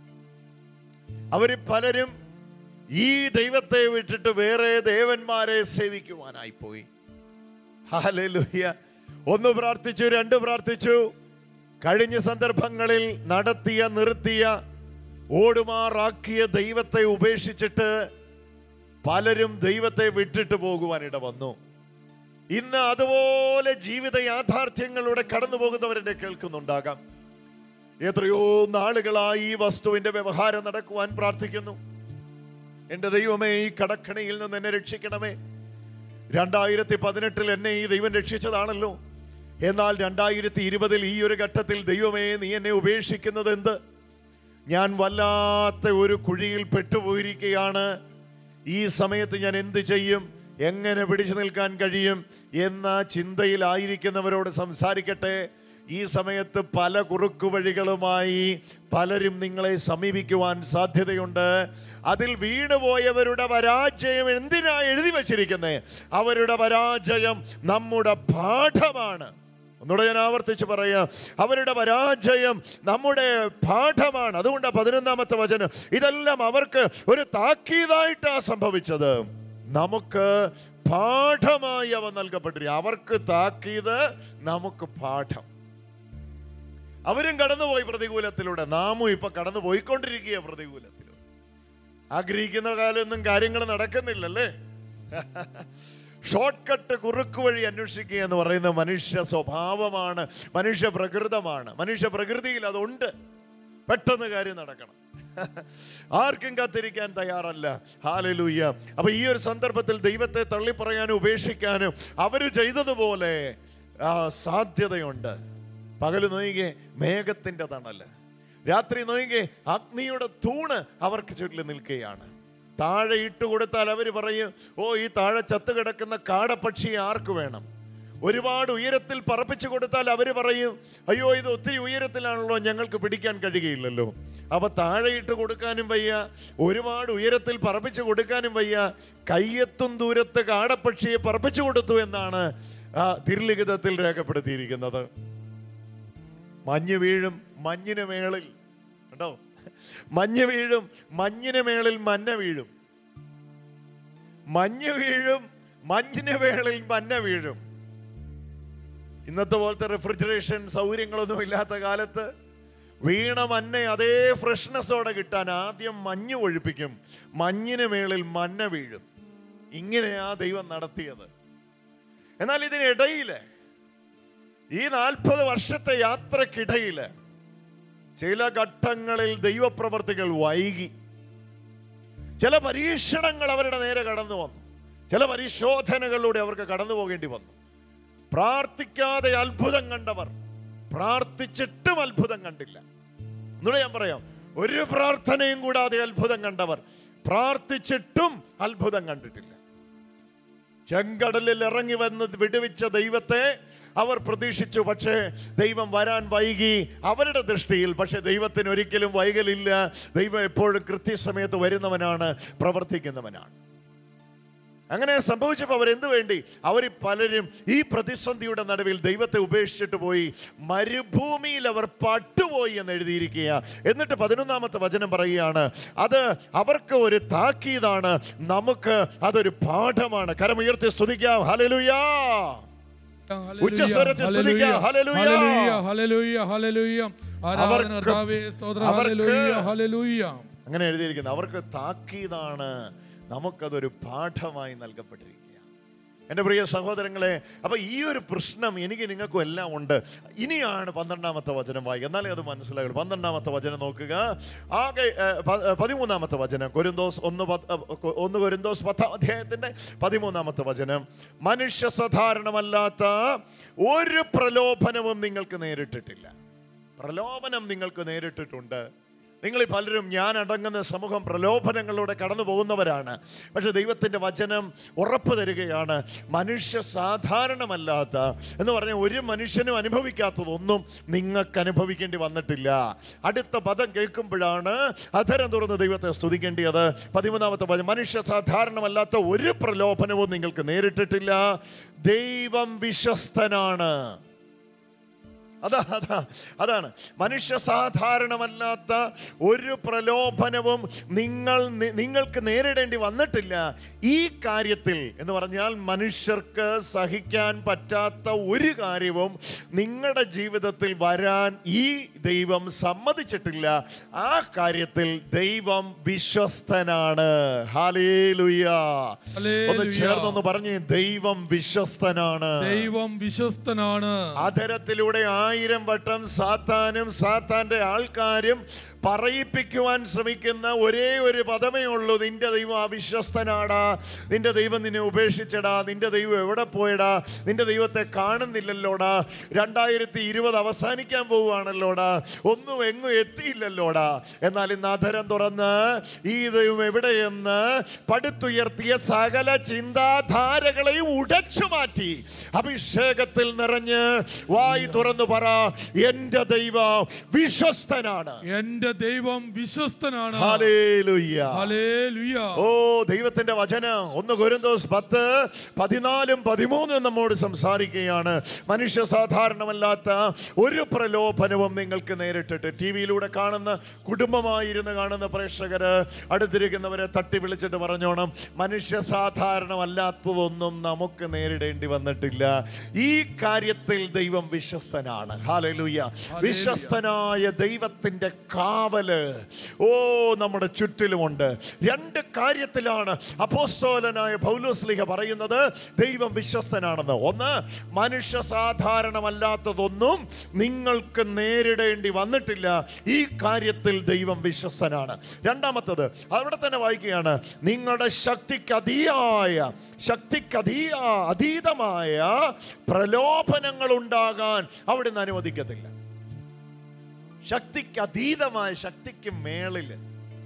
അവര് പലരും ഈ ദൈവത്തെ വിട്ടിട്ട് വേറെ ദേവന്മാരെ സേവിക്കുവാനായി പോയി ഹാലേലുയ്യ ഒന്ന് പ്രാർത്ഥിച്ചു രണ്ട് പ്രാർത്ഥിച്ചു കഴിഞ്ഞ സന്ദർഭങ്ങളിൽ നടത്തിയ നിർത്തിയ ഓടുമാറാക്കിയ ദൈവത്തെ ഉപേക്ഷിച്ചിട്ട് പലരും ദൈവത്തെ വിട്ടിട്ട് പോകുവാൻ ഇട വന്നു ഇന്ന് അതുപോലെ ജീവിത യാഥാർത്ഥ്യങ്ങളിലൂടെ കടന്നു പോകുന്നവരെന്നെ കേൾക്കുന്നുണ്ടാകാം എത്രയോ നാളുകളായി ഈ വസ്തുവിന്റെ വ്യവഹാരം നടക്കുവാൻ പ്രാർത്ഥിക്കുന്നു എൻ്റെ ദൈവമേ ഈ കടക്കണിയിൽ നിന്ന് എന്നെ രക്ഷിക്കണമേ രണ്ടായിരത്തി പതിനെട്ടിൽ എന്നെ ഈ ദൈവം രക്ഷിച്ചതാണല്ലോ എന്നാൽ രണ്ടായിരത്തി ഇരുപതിൽ ഈ ഒരു ഘട്ടത്തിൽ ദൈവമേ നീ എന്നെ ഉപേക്ഷിക്കുന്നത് എന്ത് ഞാൻ വല്ലാത്ത ഒരു കുഴിയിൽ പെട്ടുപോയിരിക്കുകയാണ് ഈ സമയത്ത് ഞാൻ എന്ത് ചെയ്യും എങ്ങനെ പിടിച്ചു നിൽക്കാൻ കഴിയും എന്ന ചിന്തയിലായിരിക്കുന്നവരോട് സംസാരിക്കട്ടെ ഈ സമയത്ത് പല കുറുക്കു വഴികളുമായി പലരും നിങ്ങളെ സമീപിക്കുവാൻ സാധ്യതയുണ്ട് അതിൽ വീണുപോയവരുടെ പരാജയം എന്തിനാ എഴുതി വച്ചിരിക്കുന്നത് അവരുടെ പരാജയം നമ്മുടെ പാഠമാണ് ഒന്നുകൂടെ ഞാൻ ആവർത്തിച്ച് പറയാം അവരുടെ പരാജയം നമ്മുടെ പാഠമാണ് അതുകൊണ്ട് പതിനൊന്നാമത്തെ വചനം ഇതെല്ലാം അവർക്ക് ഒരു താക്കീതായിട്ടാണ് സംഭവിച്ചത് നമുക്ക് പാഠമായി അവ നൽകപ്പെട്ടിരിക്കും അവർക്ക് താക്കീത് നമുക്ക് പാഠം അവരും കടന്നുപോയി പ്രതികൂലത്തിലൂടെ നാമും ഇപ്പൊ കടന്നു പോയിക്കൊണ്ടിരിക്കുക പ്രതികൂലത്തിലൂടെ ആഗ്രഹിക്കുന്ന കാലമൊന്നും കാര്യങ്ങൾ നടക്കുന്നില്ലല്ലേ ഷോർട്ട് കട്ട് കുറുക്ക് വഴി അന്വേഷിക്കുക എന്ന് പറയുന്ന മനുഷ്യ സ്വഭാവമാണ് മനുഷ്യ പ്രകൃതമാണ് മനുഷ്യ പ്രകൃതിയിൽ അതുണ്ട് പെട്ടെന്ന് കാര്യം നടക്കണം ആർക്കും കാത്തിരിക്കാൻ തയ്യാറല്ല ഹാലലൂയ്യ അപ്പൊ ഈ ഒരു സന്ദർഭത്തിൽ ദൈവത്തെ തള്ളിപ്പറയാനും ഉപേക്ഷിക്കാനും അവര് ചെയ്തതുപോലെ ആ, സാധ്യതയുണ്ട് പകല് നോയികെ മേഘത്തിന്റെ തണല് രാത്രി നോയികെ അഗ്നിയുടെ തൂണ് അവർക്ക് ചുറ്റിൽ നിൽക്കുകയാണ് താഴെ ഇട്ട് കൊടുത്താൽ അവർ പറയും ഓ ഈ താഴെ ചത്തു കിടക്കുന്ന കാടപ്പക്ഷിയെ ആർക്ക് വേണം ഒരുപാട് ഉയരത്തിൽ പറപ്പിച്ചു കൊടുത്താൽ അവർ പറയും അയ്യോ ഇത് ഒത്തിരി ഉയരത്തിലാണല്ലോ ഞങ്ങൾക്ക് പിടിക്കാൻ കഴിയുകയില്ലല്ലോ അപ്പൊ താഴെ ഇട്ട് കൊടുക്കാനും വയ്യ ഒരുപാട് ഉയരത്തിൽ പറപ്പിച്ചു കൊടുക്കാനും വയ്യ കയ്യെത്തും ദൂരത്ത് കാടപ്പക്ഷിയെ പറപ്പിച്ചു കൊടുത്തു എന്നാണ് ആ തിരുലിഖിതത്തിൽ രേഖപ്പെടുത്തിയിരിക്കുന്നത് മഞ്ഞ് വീഴും മഞ്ഞിന് മേളിൽ കണ്ടോ മഞ്ഞ് വീഴും മഞ്ഞിന് മേളിൽ മഞ്ഞ വീഴും മഞ്ഞ് വീഴും മഞ്ഞിന് മേളിൽ മഞ്ഞ വീഴും ഇന്നത്തെ പോലത്തെ റെഫ്രിജറേഷൻ സൗകര്യങ്ങളൊന്നും ഇല്ലാത്ത കാലത്ത് വീണ മഞ്ഞ അതേ ഫ്രഷ്നെസ്സോടെ കിട്ടാൻ ആദ്യം മഞ്ഞ് ഒഴിപ്പിക്കും മഞ്ഞിന് മേളിൽ മഞ്ഞ വീഴും ഇങ്ങനെയാ ദൈവം നടത്തിയത് എന്നാൽ ഇതിനിടയില് ഈ നാൽപ്പത് വർഷത്തെ യാത്രക്കിടയില് ചില ഘട്ടങ്ങളിൽ ദൈവപ്രവർത്തികൾ വൈകി ചില പരീക്ഷണങ്ങൾ അവരുടെ നേരെ കടന്നു വന്നു ചില പരിശോധനകളിലൂടെ അവർക്ക് കടന്നു പോകേണ്ടി വന്നു പ്രാർത്ഥിക്കാതെ അത്ഭുതം കണ്ടവർ പ്രാർത്ഥിച്ചിട്ടും അത്ഭുതം കണ്ടില്ല എന്നൂടെ ഞാൻ പറയാം ഒരു പ്രാർത്ഥനയും കൂടാതെ അത്ഭുതം കണ്ടവർ പ്രാർത്ഥിച്ചിട്ടും അത്ഭുതം കണ്ടിട്ടില്ല ചെങ്കടലിൽ ഇറങ്ങി വന്ന് വിടുവിച്ച ദൈവത്തെ അവർ പ്രതീക്ഷിച്ചു പക്ഷേ ദൈവം വരാൻ വൈകി അവരുടെ ദൃഷ്ടിയിൽ പക്ഷേ ദൈവത്തിന് ഒരിക്കലും വൈകലില്ല ദൈവം എപ്പോഴും കൃത്യസമയത്ത് വരുന്നവനാണ് പ്രവർത്തിക്കുന്നവനാണ് അങ്ങനെ സംഭവിച്ചപ്പോൾ അവരെന്ത് വേണ്ടി അവർ പലരും ഈ പ്രതിസന്ധിയുടെ നടുവിൽ ദൈവത്തെ ഉപേക്ഷിച്ചിട്ട് പോയി മരുഭൂമിയിൽ അവർ പട്ടുപോയി എന്ന് എഴുതിയിരിക്കുക എന്നിട്ട് പതിനൊന്നാമത്തെ വചനം പറയുകയാണ് അത് അവർക്ക് ഒരു താക്കീതാണ് നമുക്ക് അതൊരു പാഠമാണ് കരമുയർത്തി സ്തുതിക്കാം ഹലലുയാ ഉച്ചസ്വരത്തിൽ സ്തുതിക്കുക. ഹല്ലേലൂയ. Hallelujah, hallelujah, hallelujah. ആരാധന അവർക്ക് കർത്താവേ, സ്തോത്രം, അവർക്ക് ഹല്ലേലൂയ, ഹല്ലേലൂയ. അങ്ങനെ എഴുതിയിരിക്കുന്നത് അവർക്ക് താക്കീതാണ് നമുക്കതൊരു പാഠമായി നൽകപ്പെട്ടിരിക്കുക എൻ്റെ പ്രിയ സഹോദരങ്ങളെ അപ്പൊ ഈ ഒരു പ്രശ്നം എനിക്ക് നിങ്ങൾക്കും എല്ലാം ഉണ്ട് ഇനിയാണ് പന്ത്രണ്ടാമത്തെ വചനം വായിക്കുക എന്നാലേ അത് മനസ്സിലാകുള്ളൂ പന്ത്രണ്ടാമത്തെ വചനം നോക്കുക ആകെ ഏ, പ- ഏ, പതിമൂന്നാമത്തെ വചനം കൊരിന്തോസ് ഒന്ന് പത്ത്, ഏ, കൊ- ഒന്ന് കൊരിന്തോസ് പത്താം അധ്യായത്തിന്റെ പതിമൂന്നാമത്തെ വചനം മനുഷ്യ സാധാരണമല്ലാത്ത ഒരു പ്രലോഭനവും നിങ്ങൾക്ക് നേരിട്ടിട്ടില്ല പ്രലോഭനം നിങ്ങൾക്ക് നേരിട്ടിട്ടുണ്ട് നിങ്ങളിൽ പലരും ഞാൻ അടങ്ങുന്ന സമൂഹം പ്രലോഭനങ്ങളിലൂടെ കടന്നു പോകുന്നവരാണ് പക്ഷെ ദൈവത്തിൻ്റെ വചനം ഉറപ്പ് തരികയാണ് മനുഷ്യ സാധാരണമല്ലാത്ത എന്ന് പറഞ്ഞാൽ ഒരു മനുഷ്യനും അനുഭവിക്കാത്തതൊന്നും നിങ്ങൾക്ക് അനുഭവിക്കേണ്ടി വന്നിട്ടില്ല അടുത്ത പദം കേൾക്കുമ്പോഴാണ് അധരം തുറന്ന് ദൈവത്തെ സ്തുതിക്കേണ്ടിയത് പതിമൂന്നാമത്തെ പദം മനുഷ്യ സാധാരണമല്ലാത്ത ഒരു പ്രലോഭനവും നിങ്ങൾക്ക് നേരിട്ടിട്ടില്ല ദൈവം വിശ്വസ്തനാണ് അതാ അതാ അതാണ് മനുഷ്യ സാധാരണമല്ലാത്ത ഒരു പ്രലോഭനവും നിങ്ങൾ നി- നിങ്ങൾക്ക് നേരിടേണ്ടി വന്നിട്ടില്ല ഈ കാര്യത്തിൽ എന്ന് പറഞ്ഞാൽ മനുഷ്യർക്ക് സഹിക്കാൻ പറ്റാത്ത ഒരു കാര്യവും നിങ്ങളുടെ ജീവിതത്തിൽ വരാൻ ഈ ദൈവം സമ്മതിച്ചിട്ടില്ല ആ കാര്യത്തിൽ ദൈവം വിശ്വസ്തനാണ് ഹാലേലുയ ഒന്ന് ഹല്ലേലൂയ. ചേർന്നൊന്ന് പറഞ്ഞേ ദൈവം വിശ്വസ്തനാണ് ദൈവം വിശ്വസ്തനാണ് അധരത്തിലൂടെ ആയിരം വട്ടം സാത്താനും സാത്താന്റെ ആൾക്കാരും പറയിപ്പിക്കുവാൻ ശ്രമിക്കുന്ന ഒരേ ഒരു പദമേ ഉള്ളൂ നിന്റെ ദൈവം അവിശ്വസ്തനാടാ നിന്റെ ദൈവം നിന്നെ ഉപേക്ഷിച്ചടാ നിന്റെ ദൈവം എവിടെ പോയടാ നിന്റെ ദൈവത്തെ കാണുന്നില്ലല്ലോടാ രണ്ടായിരത്തി ഇരുപത് അവസാനിക്കാൻ പോവുകയാണല്ലോടാ ഒന്നും എങ്ങും എത്തിയില്ലല്ലോടാ എന്നാൽ ഇന്ന് അധരം തുറന്ന് ഈ ദൈവം എവിടെയെന്ന് പടുത്തുയർത്തിയ സകല ചിന്താധാരകളെയും ഉടച്ചു മാറ്റി അഭിഷേകത്തിൽ നിറഞ്ഞ് വായി തുറന്നു പറ എന്റെ ദൈവം വിശ്വസ്തനാണ് എന്റെ ദൈവം വിശ്വസ്തനാണ് ഹല്ലേലൂയ. ഹല്ലേലൂയ. ഓ ദൈവത്തിന്റെ വചനം ഒന്ന് കൊരിന്തോസ് പത്ത് പതിനാലും പതിമൂന്നും നമ്മോട് സംസാരിക്കുകയാണ് മനുഷ്യ സാധാരണമല്ലാത്ത ഒരു പ്രലോഭനവും നിങ്ങൾക്ക് നേരിട്ടിട്ട് ടി വിയിലൂടെ കാണുന്ന കുടുംബമായിരുന്ന് കാണുന്ന പ്രേക്ഷകര് അടുത്തിരിക്കുന്നവരെ തട്ടി വിളിച്ചിട്ട് പറഞ്ഞോണം മനുഷ്യ സാധാരണമല്ലാത്തതൊന്നും നമുക്ക് നേരിടേണ്ടി വന്നിട്ടില്ല ഈ കാര്യത്തിൽ ദൈവം വിശ്വസ്തനാണ് ഹാലലൂയ വിശ്വസ്തനായ ദൈവത്തിന്റെ കാവല് ഓ നമ്മുടെ ചുറ്റിലുമുണ്ട് രണ്ട് കാര്യത്തിലാണ് അപ്പോസ്തോലനായ പൗലോസ്ലിഹ പറയുന്നത് ദൈവം വിശ്വസ്തനാണെന്ന് ഒന്ന് മനുഷ്യ സാധാരണമല്ലാത്തതൊന്നും നിങ്ങൾക്ക് നേരിടേണ്ടി വന്നിട്ടില്ല ഈ കാര്യത്തിൽ ദൈവം വിശ്വസ്തനാണ് രണ്ടാമത്തത് അവിടെ തന്നെ വായിക്കുകയാണ് നിങ്ങളുടെ ശക്തിക്ക് അതിയായ ശക്തിക്ക് അതീയ അതീതമായ പ്രലോഭനങ്ങൾ ഉണ്ടാകാൻ അവിടുന്ന് അനുവദിക്കത്തില്ല ശക്തിക്ക് അതീതമായ ശക്തിക്ക് മേളില്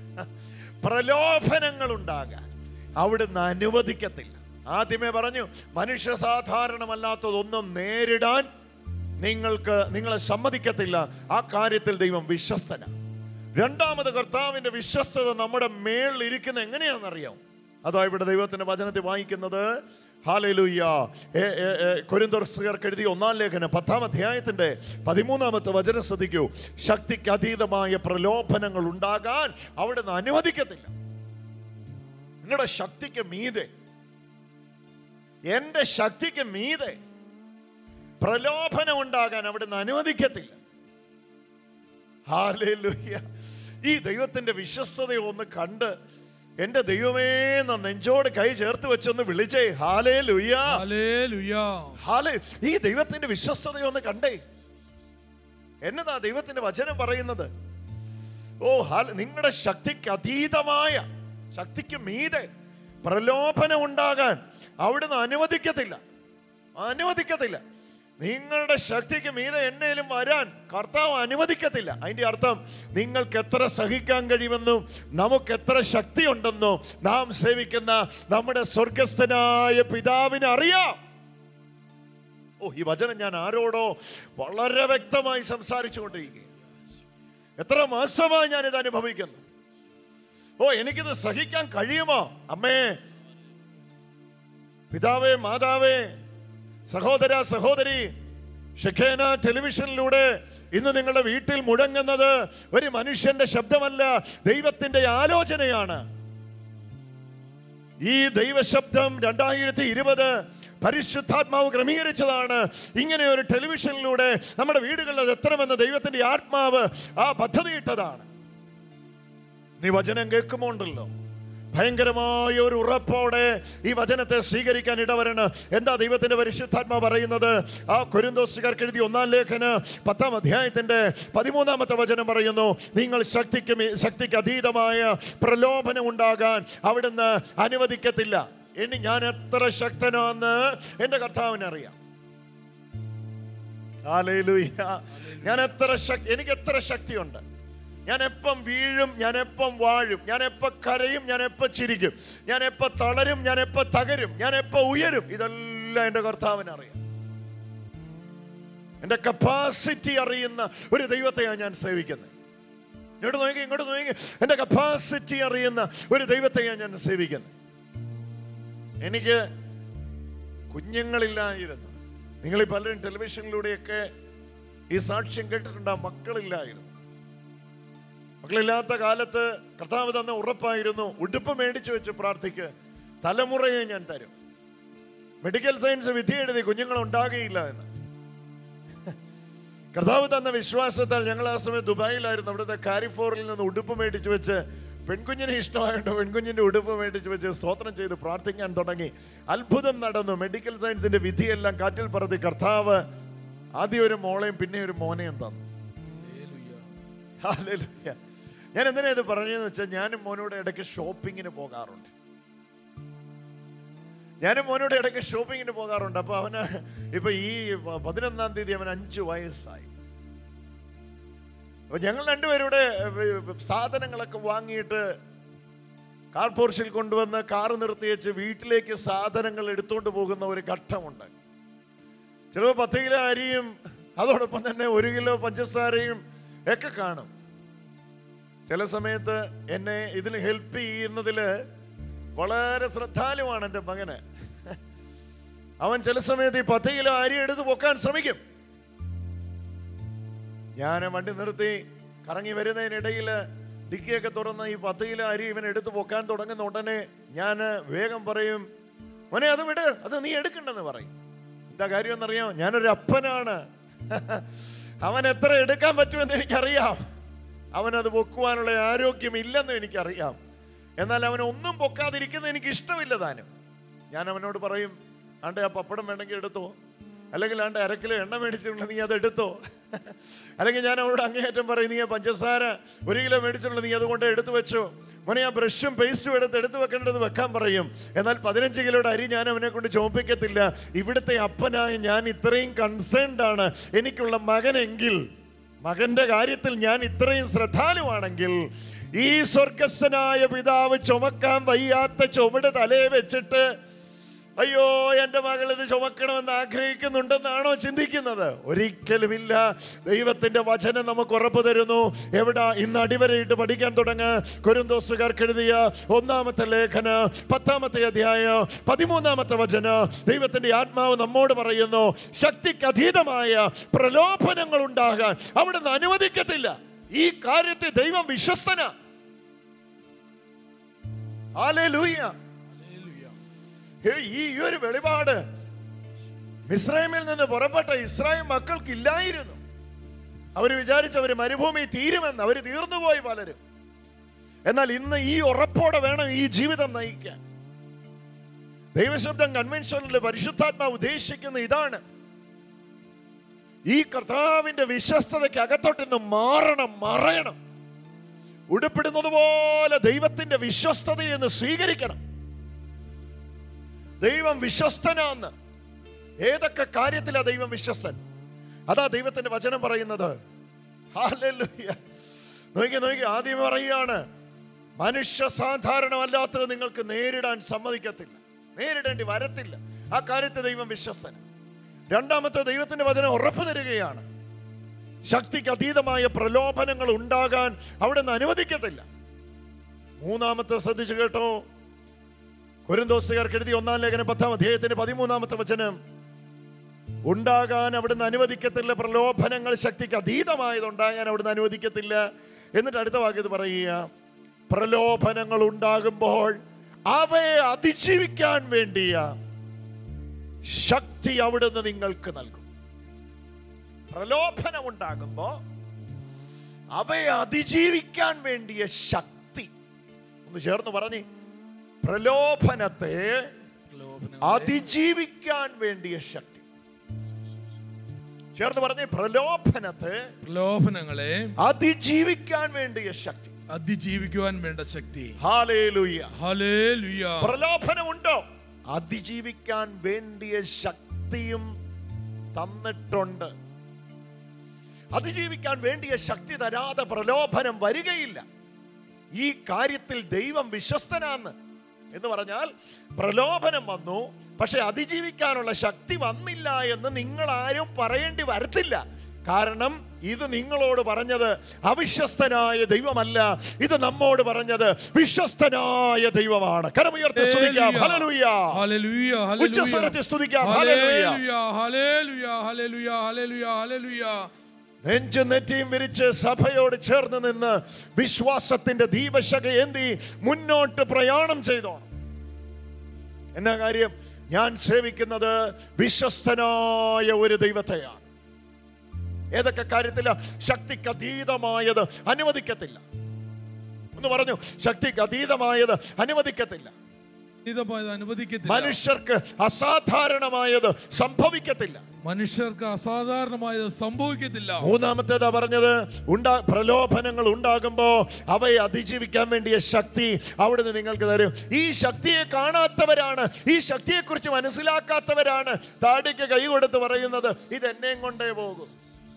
പ്രലോഭനങ്ങൾ ഉണ്ടാകാൻ അവിടുന്ന് അനുവദിക്കത്തില്ല ആദ്യമേ പറഞ്ഞു മനുഷ്യ സാധാരണമല്ലാത്തതൊന്നും നേരിടാൻ നിങ്ങൾക്ക് നിങ്ങളെ സമ്മതിക്കത്തില്ല ആ കാര്യത്തിൽ ദൈവം വിശ്വസ്തന രണ്ടാമത് കർത്താവിന്റെ വിശ്വസ്തത നമ്മുടെ മേളിൽ ഇരിക്കുന്ന എങ്ങനെയാണെന്നറിയാം അതാ ഇവിടെ ദൈവത്തിന്റെ വചനത്തിൽ വായിക്കുന്നത് ഹാലലൂയ്യ കൊരിന്തോർസുകാർക്ക് എഴുതിയ ഒന്നാം ലേഖനം പത്താം അധ്യായത്തിന്റെ പതിമൂന്നാമത്തെ വചനം ശ്രദ്ധിക്കൂ ശക്തിക്ക് അതീതമായ പ്രലോഭനങ്ങൾ ഉണ്ടാകാൻ അവിടുന്ന് അനുവദിക്കത്തില്ല നിങ്ങളുടെ ശക്തിക്ക് മീതെ എന്റെ ശക്തിക്ക് മീതെ പ്രലോഭനം ഉണ്ടാകാൻ അവിടുന്ന് അനുവദിക്കത്തില്ല ഹാലേലൂയ ഈ ദൈവത്തിന്റെ വിശ്വസ്തത ഒന്ന് കണ്ട് എന്റെ ദൈവമേ എന്ന നെഞ്ചോട് കൈ ചേർത്ത് വെച്ചൊന്ന് വിളിച്ചേ ഹാലേ ലുയ്യ ഹല്ലേലൂയ. ഹാലേ ഈ ദൈവത്തിന്റെ വിശ്വസ്തതയൊന്ന് കണ്ടേ എന്നതാ ദൈവത്തിന്റെ വചനം പറയുന്നത് ഓ ഹാല നിങ്ങളുടെ ശക്തിക്ക് അതീതമായ ശക്തിക്ക് മീതെ പ്രലോഭനം ഉണ്ടാകാൻ അവിടുന്ന് അനുവദിക്കത്തില്ല അനുവദിക്കത്തില്ല നിങ്ങളുടെ ശക്തിക്ക് മീതെ എന്നേലും വരാൻ കർത്താവ് അനുവദിക്കത്തില്ല അതിന്റെ അർത്ഥം നിങ്ങൾക്ക് എത്ര സഹിക്കാൻ കഴിയുമെന്നും നമുക്ക് എത്ര ശക്തി ഉണ്ടെന്നും നാം സേവിക്കുന്ന നമ്മുടെ സ്വർഗസ്ഥനായ പിതാവിന് അറിയാം ഓ ഈ വചനം ഞാൻ ആരോടോ വളരെ വ്യക്തമായി സംസാരിച്ചു കൊണ്ടിരിക്കുക എത്ര മാസമായി ഞാൻ ഇത് അനുഭവിക്കുന്നു ഓ എനിക്കിത് സഹിക്കാൻ കഴിയുമോ അമ്മേ പിതാവേ മാതാവേ സഹോദര സഹോദരി ഷെഖേന ടെലിവിഷനിലൂടെ ഇന്ന് നിങ്ങളുടെ വീട്ടിൽ മുഴങ്ങുന്നത് ഒരു മനുഷ്യന്റെ ശബ്ദമല്ല ദൈവത്തിന്റെ ആലോചനയാണ് ഈ ദൈവശബ്ദം രണ്ടായിരത്തി ഇരുപത് പരിശുദ്ധാത്മാവ് ക്രമീകരിച്ചതാണ് ഇങ്ങനെ ഒരു ടെലിവിഷനിലൂടെ നമ്മുടെ വീടുകളിൽ അത് എത്തണമെന്ന് ദൈവത്തിന്റെ ആത്മാവ് ആ പദ്ധതിയിട്ടതാണ് നീ വചനം കേൾക്കുമ്പോണ്ടല്ലോ ഭയങ്കരമായ ഒരു ഉറപ്പോടെ ഈ വചനത്തെ സ്വീകരിക്കാൻ ഇടവരണം എന്താ ദൈവത്തിന്റെ പരിശുദ്ധാത്മ പറയുന്നത് ആ കൊരിന്തോസുകാർക്ക് എഴുതിയ ഒന്നാം ലേഖന പത്താം അധ്യായത്തിന്റെ പതിമൂന്നാമത്തെ വചനം പറയുന്നു നിങ്ങൾ ശക്തിക്ക് മീ- ശക്തിക്ക് അതീതമായ പ്രലോഭനം ഉണ്ടാകാൻ അവിടുന്ന് അനുവദിക്കത്തില്ല ഇനി ഞാൻ എത്ര ശക്തനാന്ന് എൻ്റെ കർത്താവിന് അറിയാം ഹല്ലേലൂയ. ഞാൻ എത്ര ശക്തി എനിക്ക് എത്ര ശക്തിയുണ്ട് ഞാൻ എപ്പം വീഴും ഞാൻ എപ്പം വാഴും ഞാൻ എപ്പം കരയും ഞാൻ എപ്പം ചിരിക്കും ഞാൻ എപ്പം തളരും ഞാൻ എപ്പം തകരും ഞാൻ എപ്പം ഉയരും ഇതെല്ലാം എൻ്റെ കർത്താവിന് അറിയാം എൻ്റെ കപ്പാസിറ്റി അറിയുന്ന ഒരു ദൈവത്തെയാണ് ഞാൻ സേവിക്കുന്നത് ഇങ്ങോട്ട് നോക്കി ഇങ്ങോട്ട് നോക്കി എൻ്റെ കപ്പാസിറ്റി അറിയുന്ന ഒരു ദൈവത്തെയാണ് ഞാൻ സേവിക്കുന്നത് എനിക്ക് കുഞ്ഞുങ്ങളില്ലായിരുന്നു നിങ്ങൾ ഈ പലരും ടെലിവിഷനിലൂടെയൊക്കെ ഈ സാക്ഷ്യം കേട്ടിട്ടുണ്ടാവും മക്കളില്ലായിരുന്നു മക്കളില്ലാത്ത കാലത്ത് കർത്താവ് തന്ന ഉറപ്പായിരുന്നു ഉടുപ്പ് മേടിച്ചു വെച്ച് പ്രാർത്ഥിക്ക് തലമുറയെ ഞാൻ തരും മെഡിക്കൽ സയൻസ് വിധി എഴുതി കുഞ്ഞുങ്ങൾ ഉണ്ടാകുകയില്ല എന്ന് കർത്താവ് തന്ന വിശ്വാസത്താൽ ഞങ്ങൾ ആ സമയം ദുബായിലായിരുന്നു അവിടുത്തെ കാരിഫോറിൽ നിന്ന് ഉടുപ്പ് മേടിച്ചു വെച്ച് പെൺകുഞ്ഞിനെ ഇഷ്ടമായിട്ട് പെൺകുഞ്ഞിന്റെ ഉടുപ്പ് മേടിച്ചു വെച്ച് സ്തോത്രം ചെയ്ത് പ്രാർത്ഥിക്കാൻ തുടങ്ങി അത്ഭുതം നടന്നു മെഡിക്കൽ സയൻസിന്റെ വിധിയെല്ലാം കാറ്റിൽ പറത്തി കർത്താവ് ആദ്യം ഒരു മോളെയും പിന്നെ ഒരു മോനെയും തന്നു ഹല്ലേലൂയ. ഞാൻ എന്തിനാ ഇത് പറഞ്ഞതെന്ന് വെച്ചാൽ ഞാനും മോനോട് ഇടയ്ക്ക് ഷോപ്പിങ്ങിന് പോകാറുണ്ട് ഞാനും മോനോട് ഇടയ്ക്ക് ഷോപ്പിങ്ങിന് പോകാറുണ്ട് അപ്പൊ അവന് ഇപ്പൊ ഈ പ- പതിനൊന്നാം തീയതി അവൻ അഞ്ചു വയസ്സായി അപ്പൊ ഞങ്ങൾ രണ്ടുപേരുടെ സാധനങ്ങളൊക്കെ വാങ്ങിയിട്ട് കാർ പോർച്ചിൽ കൊണ്ടുവന്ന് കാർ നിർത്തി വെച്ച് വീട്ടിലേക്ക് സാധനങ്ങൾ എടുത്തുകൊണ്ട് പോകുന്ന ഒരു ഘട്ടമുണ്ട് ചിലപ്പോൾ പത്ത് കിലോ അരിയും അതോടൊപ്പം തന്നെ ഒരു കിലോ പഞ്ചസാരയും ഒക്കെ കാണും ചില സമയത്ത് എന്നെ ഇതിൽ ഹെൽപ്പ് ചെയ്യുന്നതിൽ വളരെ ശ്രദ്ധാലുവാണ് എൻ്റെ മകന് അവൻ ചില സമയത്ത് ഈ പത്ത് കിലോ അരി എടുത്ത് പൊക്കാൻ ശ്രമിക്കും ഞാൻ വണ്ടി നിർത്തി കറങ്ങി വരുന്നതിനിടയിൽ ഡിക്കിയൊക്കെ തുറന്ന് ഈ പത്ത് കിലോ അരി ഇവൻ എടുത്ത് പൊക്കാൻ തുടങ്ങുന്ന ഉടനെ ഞാൻ വേഗം പറയും മോനെ അത് വിട് അത് നീ എടുക്കണ്ടെന്ന് പറയും എന്താ കാര്യം എന്നറിയാം ഞാനൊരു അപ്പനാണ് അവൻ എത്ര എടുക്കാൻ പറ്റുമെന്ന് എനിക്കറിയാം അവനത് പൊക്കുവാനുള്ള ആരോഗ്യം ഇല്ലെന്ന് എനിക്കറിയാം എന്നാൽ അവൻ ഒന്നും പൊക്കാതിരിക്കുന്നത് എനിക്ക് ഇഷ്ടമില്ല താനും ഞാൻ അവനോട് പറയും ആണ്ടെ ആ പപ്പടം വേണമെങ്കിൽ എടുത്തോ അല്ലെങ്കിൽ ആണ്ട് അരക്കിലോ എണ്ണ മേടിച്ചിട്ടുണ്ട് നീ അത് എടുത്തോ അല്ലെങ്കിൽ ഞാൻ അവനോട് അങ്ങേയറ്റം പറയും നീ ആ പഞ്ചസാര ഒരു കിലോ മേടിച്ചിട്ടുണ്ട് നീ അതുകൊണ്ട് എടുത്തു വെച്ചോ മോനെ ആ ബ്രഷും പേസ്റ്റും എടുത്ത് എടുത്ത് വെക്കേണ്ടത് വെക്കാൻ പറയും എന്നാൽ പതിനഞ്ച് കിലോയുടെ അരി ഞാൻ അവനെ കൊണ്ട് ചോപ്പിക്കത്തില്ല ഇവിടുത്തെ അപ്പനായ ഞാൻ ഇത്രയും കൺസേൺഡ് ആണ് എനിക്കുള്ള മകനെങ്കിൽ മകന്റെ കാര്യത്തിൽ ഞാൻ ഇത്രയും ശ്രദ്ധാലുവാണെങ്കിൽ ഈ സ്വർഗസ്വനായ പിതാവ് ചുമക്കാൻ വയ്യാത്ത ചുമട് തലയെ വെച്ചിട്ട് അയ്യോ എൻ്റെ മകൾ ഇത് ചുമക്കണമെന്ന് ആഗ്രഹിക്കുന്നുണ്ടെന്നാണോ ചിന്തിക്കുന്നത് ഒരിക്കലുമില്ല ദൈവത്തിന്റെ വചനം നമുക്ക് ഉറപ്പ് തരുന്നു എവിടാ ഇന്ന് അടിവരയിട്ട് പഠിക്കാൻ തുടങ്ങ് കുരുന്തോസുകാർക്ക് എഴുതിയ ഒന്നാമത്തെ ലേഖന പത്താമത്തെ അധ്യായം പതിമൂന്നാമത്തെ വചന ദൈവത്തിന്റെ ആത്മാവ് നമ്മോട് പറയുന്നു ശക്തിക്ക് അതീതമായ പ്രലോഭനങ്ങൾ ഉണ്ടാകാൻ അവിടുന്ന് അനുവദിക്കത്തില്ല ഈ കാര്യത്തിൽ ദൈവം വിശ്വസ്തന ഹല്ലേലൂയ ഹേയ്, ഈ ഈ ഒരു വെളിപാട് മിസ്രൈമിൽ നിന്ന് പുറപ്പെട്ട ഇസ്രായേൽ മക്കൾക്ക് ഇല്ലായിരുന്നു അവർ വിചാരിച്ചു അവർ മരുഭൂമി തീരുമെന്ന് അവർ തീർന്നുപോയി പലരും എന്നാൽ ഇന്ന് ഈ ഉറപ്പോടെ വേണം ഈ ജീവിതം നയിക്കാൻ ദൈവശബ്ദം കൺവെൻഷനിൽ പരിശുദ്ധാത്മാവ് ഉദ്ദേശിക്കുന്ന ഇതാണ് ഈ കർത്താവിന്റെ വിശ്വസ്തതയ്ക്ക് അകത്തോട്ട് മാറണം മറയണം ഉടുപ്പിടുന്നത് പോലെ ദൈവത്തിന്റെ വിശ്വസ്തതയെന്ന് സ്വീകരിക്കണം ദൈവം വിശ്വസ്തനാന്ന് ഏതൊക്കെ കാര്യത്തിലാ ദൈവം വിശ്വസ്തൻ അതാ ദൈവത്തിന്റെ വചനം പറയുന്നത് ഹല്ലേലൂയ. നോക്കി നോക്കി ആദ്യം പറയുകയാണ് മനുഷ്യ സാധാരണമല്ലാത്തത് നിങ്ങൾക്ക് നേരിടാൻ സമ്മതിക്കത്തില്ല നേരിടേണ്ടി വരത്തില്ല ആ കാര്യത്തിൽ ദൈവം വിശ്വസ്തൻ രണ്ടാമത്തെ ദൈവത്തിന്റെ വചനം ഉറപ്പു തരികയാണ് ശക്തിക്ക് അതീതമായ പ്രലോഭനങ്ങൾ ഉണ്ടാകാൻ അവിടെ നിന്ന് അനുവദിക്കത്തില്ല മൂന്നാമത്തെ ശ്രദ്ധിച്ചു കേട്ടോ കൊരിന്തോസ്തുകാർക്ക് എഴുതി ഒന്നാം ലേഖനം പത്താം അധ്യായത്തിന്റെ പതിമൂന്നാമത്തെ വചനം ഉണ്ടാകാൻ അവിടുന്ന് അനുവദിക്കത്തില്ല പ്രലോഭനങ്ങൾ ശക്തിക്ക് അതീതമായത് ഉണ്ടാകാൻ അവിടുന്ന് അനുവദിക്കത്തില്ല എന്നിട്ട് അടുത്ത വാക്യത്ത് പറയുക പ്രലോഭനങ്ങൾ ഉണ്ടാകുമ്പോൾ അവയെ അതിജീവിക്കാൻ വേണ്ടിയ ശക്തി അവിടുന്ന് നിങ്ങൾക്ക് നൽകും പ്രലോഭനം ഉണ്ടാകുമ്പോ അവയെ അതിജീവിക്കാൻ വേണ്ടിയ ശക്തി ഒന്ന് ചേർന്ന് പറഞ്ഞ് പ്രലോഭനത്തെ അതിജീവിക്കാൻ വേണ്ടിയ ശക്തി ചേർന്ന് പറഞ്ഞേ പ്രലോഭനത്തെ പ്രലോഭനങ്ങളെ അതിജീവിക്കാൻ വേണ്ടിയ ശക്തി അതിജീവിക്കുവാൻ വേണ്ട ശക്തി ഹാലേലൂയ ഹല്ലേലൂയ പ്രലോഭനമുണ്ടോ അതിജീവിക്കാൻ വേണ്ടിയ ശക്തിയും തന്നിട്ടുണ്ട് അതിജീവിക്കാൻ വേണ്ടിയ ശക്തി തരാതെ പ്രലോഭനം വരികയില്ല ഈ കാര്യത്തിൽ ദൈവം വിശ്വസ്തനാന്ന് എന്ന് പറഞ്ഞാൽ പ്രലോഭനം വന്നു പക്ഷെ അതിജീവിക്കാനുള്ള ശക്തി വന്നില്ല എന്ന് നിങ്ങൾ ആരും പറയേണ്ടി വരത്തില്ല കാരണം ഇത് നിങ്ങളോട് പറഞ്ഞത് അവിശ്വസ്തനായ ദൈവമല്ല ഇത് നമ്മോട് പറഞ്ഞത് വിശ്വസ്തനായ ദൈവമാണ് കരമുയർത്തി സ്തുതിക്കാം ഹല്ലേലൂയ ഹല്ലേലൂയ ഹല്ലേലൂയ ഉച്ചസ്വരത്തിൽ സ്തുതിക്കാം ഹല്ലേലൂയ ഹല്ലേലൂയ ഹല്ലേലൂയ ഹല്ലേലൂയ ഹല്ലേലൂയ നെഞ്ചും നെറ്റിയും വിരിച്ച് സഭയോട് ചേർന്ന് നിന്ന് വിശ്വാസത്തിന്റെ ദീപശക ഏന്തി മുന്നോട്ട് പ്രയാണം ചെയ്തോണം എന്നാ കാര്യം ഞാൻ സേവിക്കുന്നത് വിശ്വസ്തനായ ഒരു ദൈവത്തെയാണ് ഏതൊക്കെ കാര്യത്തില ശക്തിക്ക് അതീതമായത് അനുവദിക്കത്തില്ല എന്ന് പറഞ്ഞു ശക്തിക്ക് അതീതമായത് അനുവദിക്കത്തില്ല ഇതപ്പോയത് അനുവദിക്കത്തില്ല മനുഷ്യർക്ക് അസാധാരണമായത് സംഭവിക്കത്തില്ല മനുഷ്യർക്ക് അസാധാരണമായത് സംഭവിക്കത്തില്ല മൂന്നാമത്തേതാ പറഞ്ഞത് ഉണ്ടാ പ്രലോഭനങ്ങൾ ഉണ്ടാകുമ്പോ അവയെ അതിജീവിക്കാൻ വേണ്ടിയ ശക്തി അവിടുന്ന് നിങ്ങൾക്ക് തരും ഈ ശക്തിയെ കാണാത്തവരാണ് ഈ ശക്തിയെക്കുറിച്ച് മനസ്സിലാക്കാത്തവരാണ് താടിക്ക് കൈ കൊടുത്ത് പറയുന്നത് ഇത് എന്നെയും കൊണ്ടേ പോകും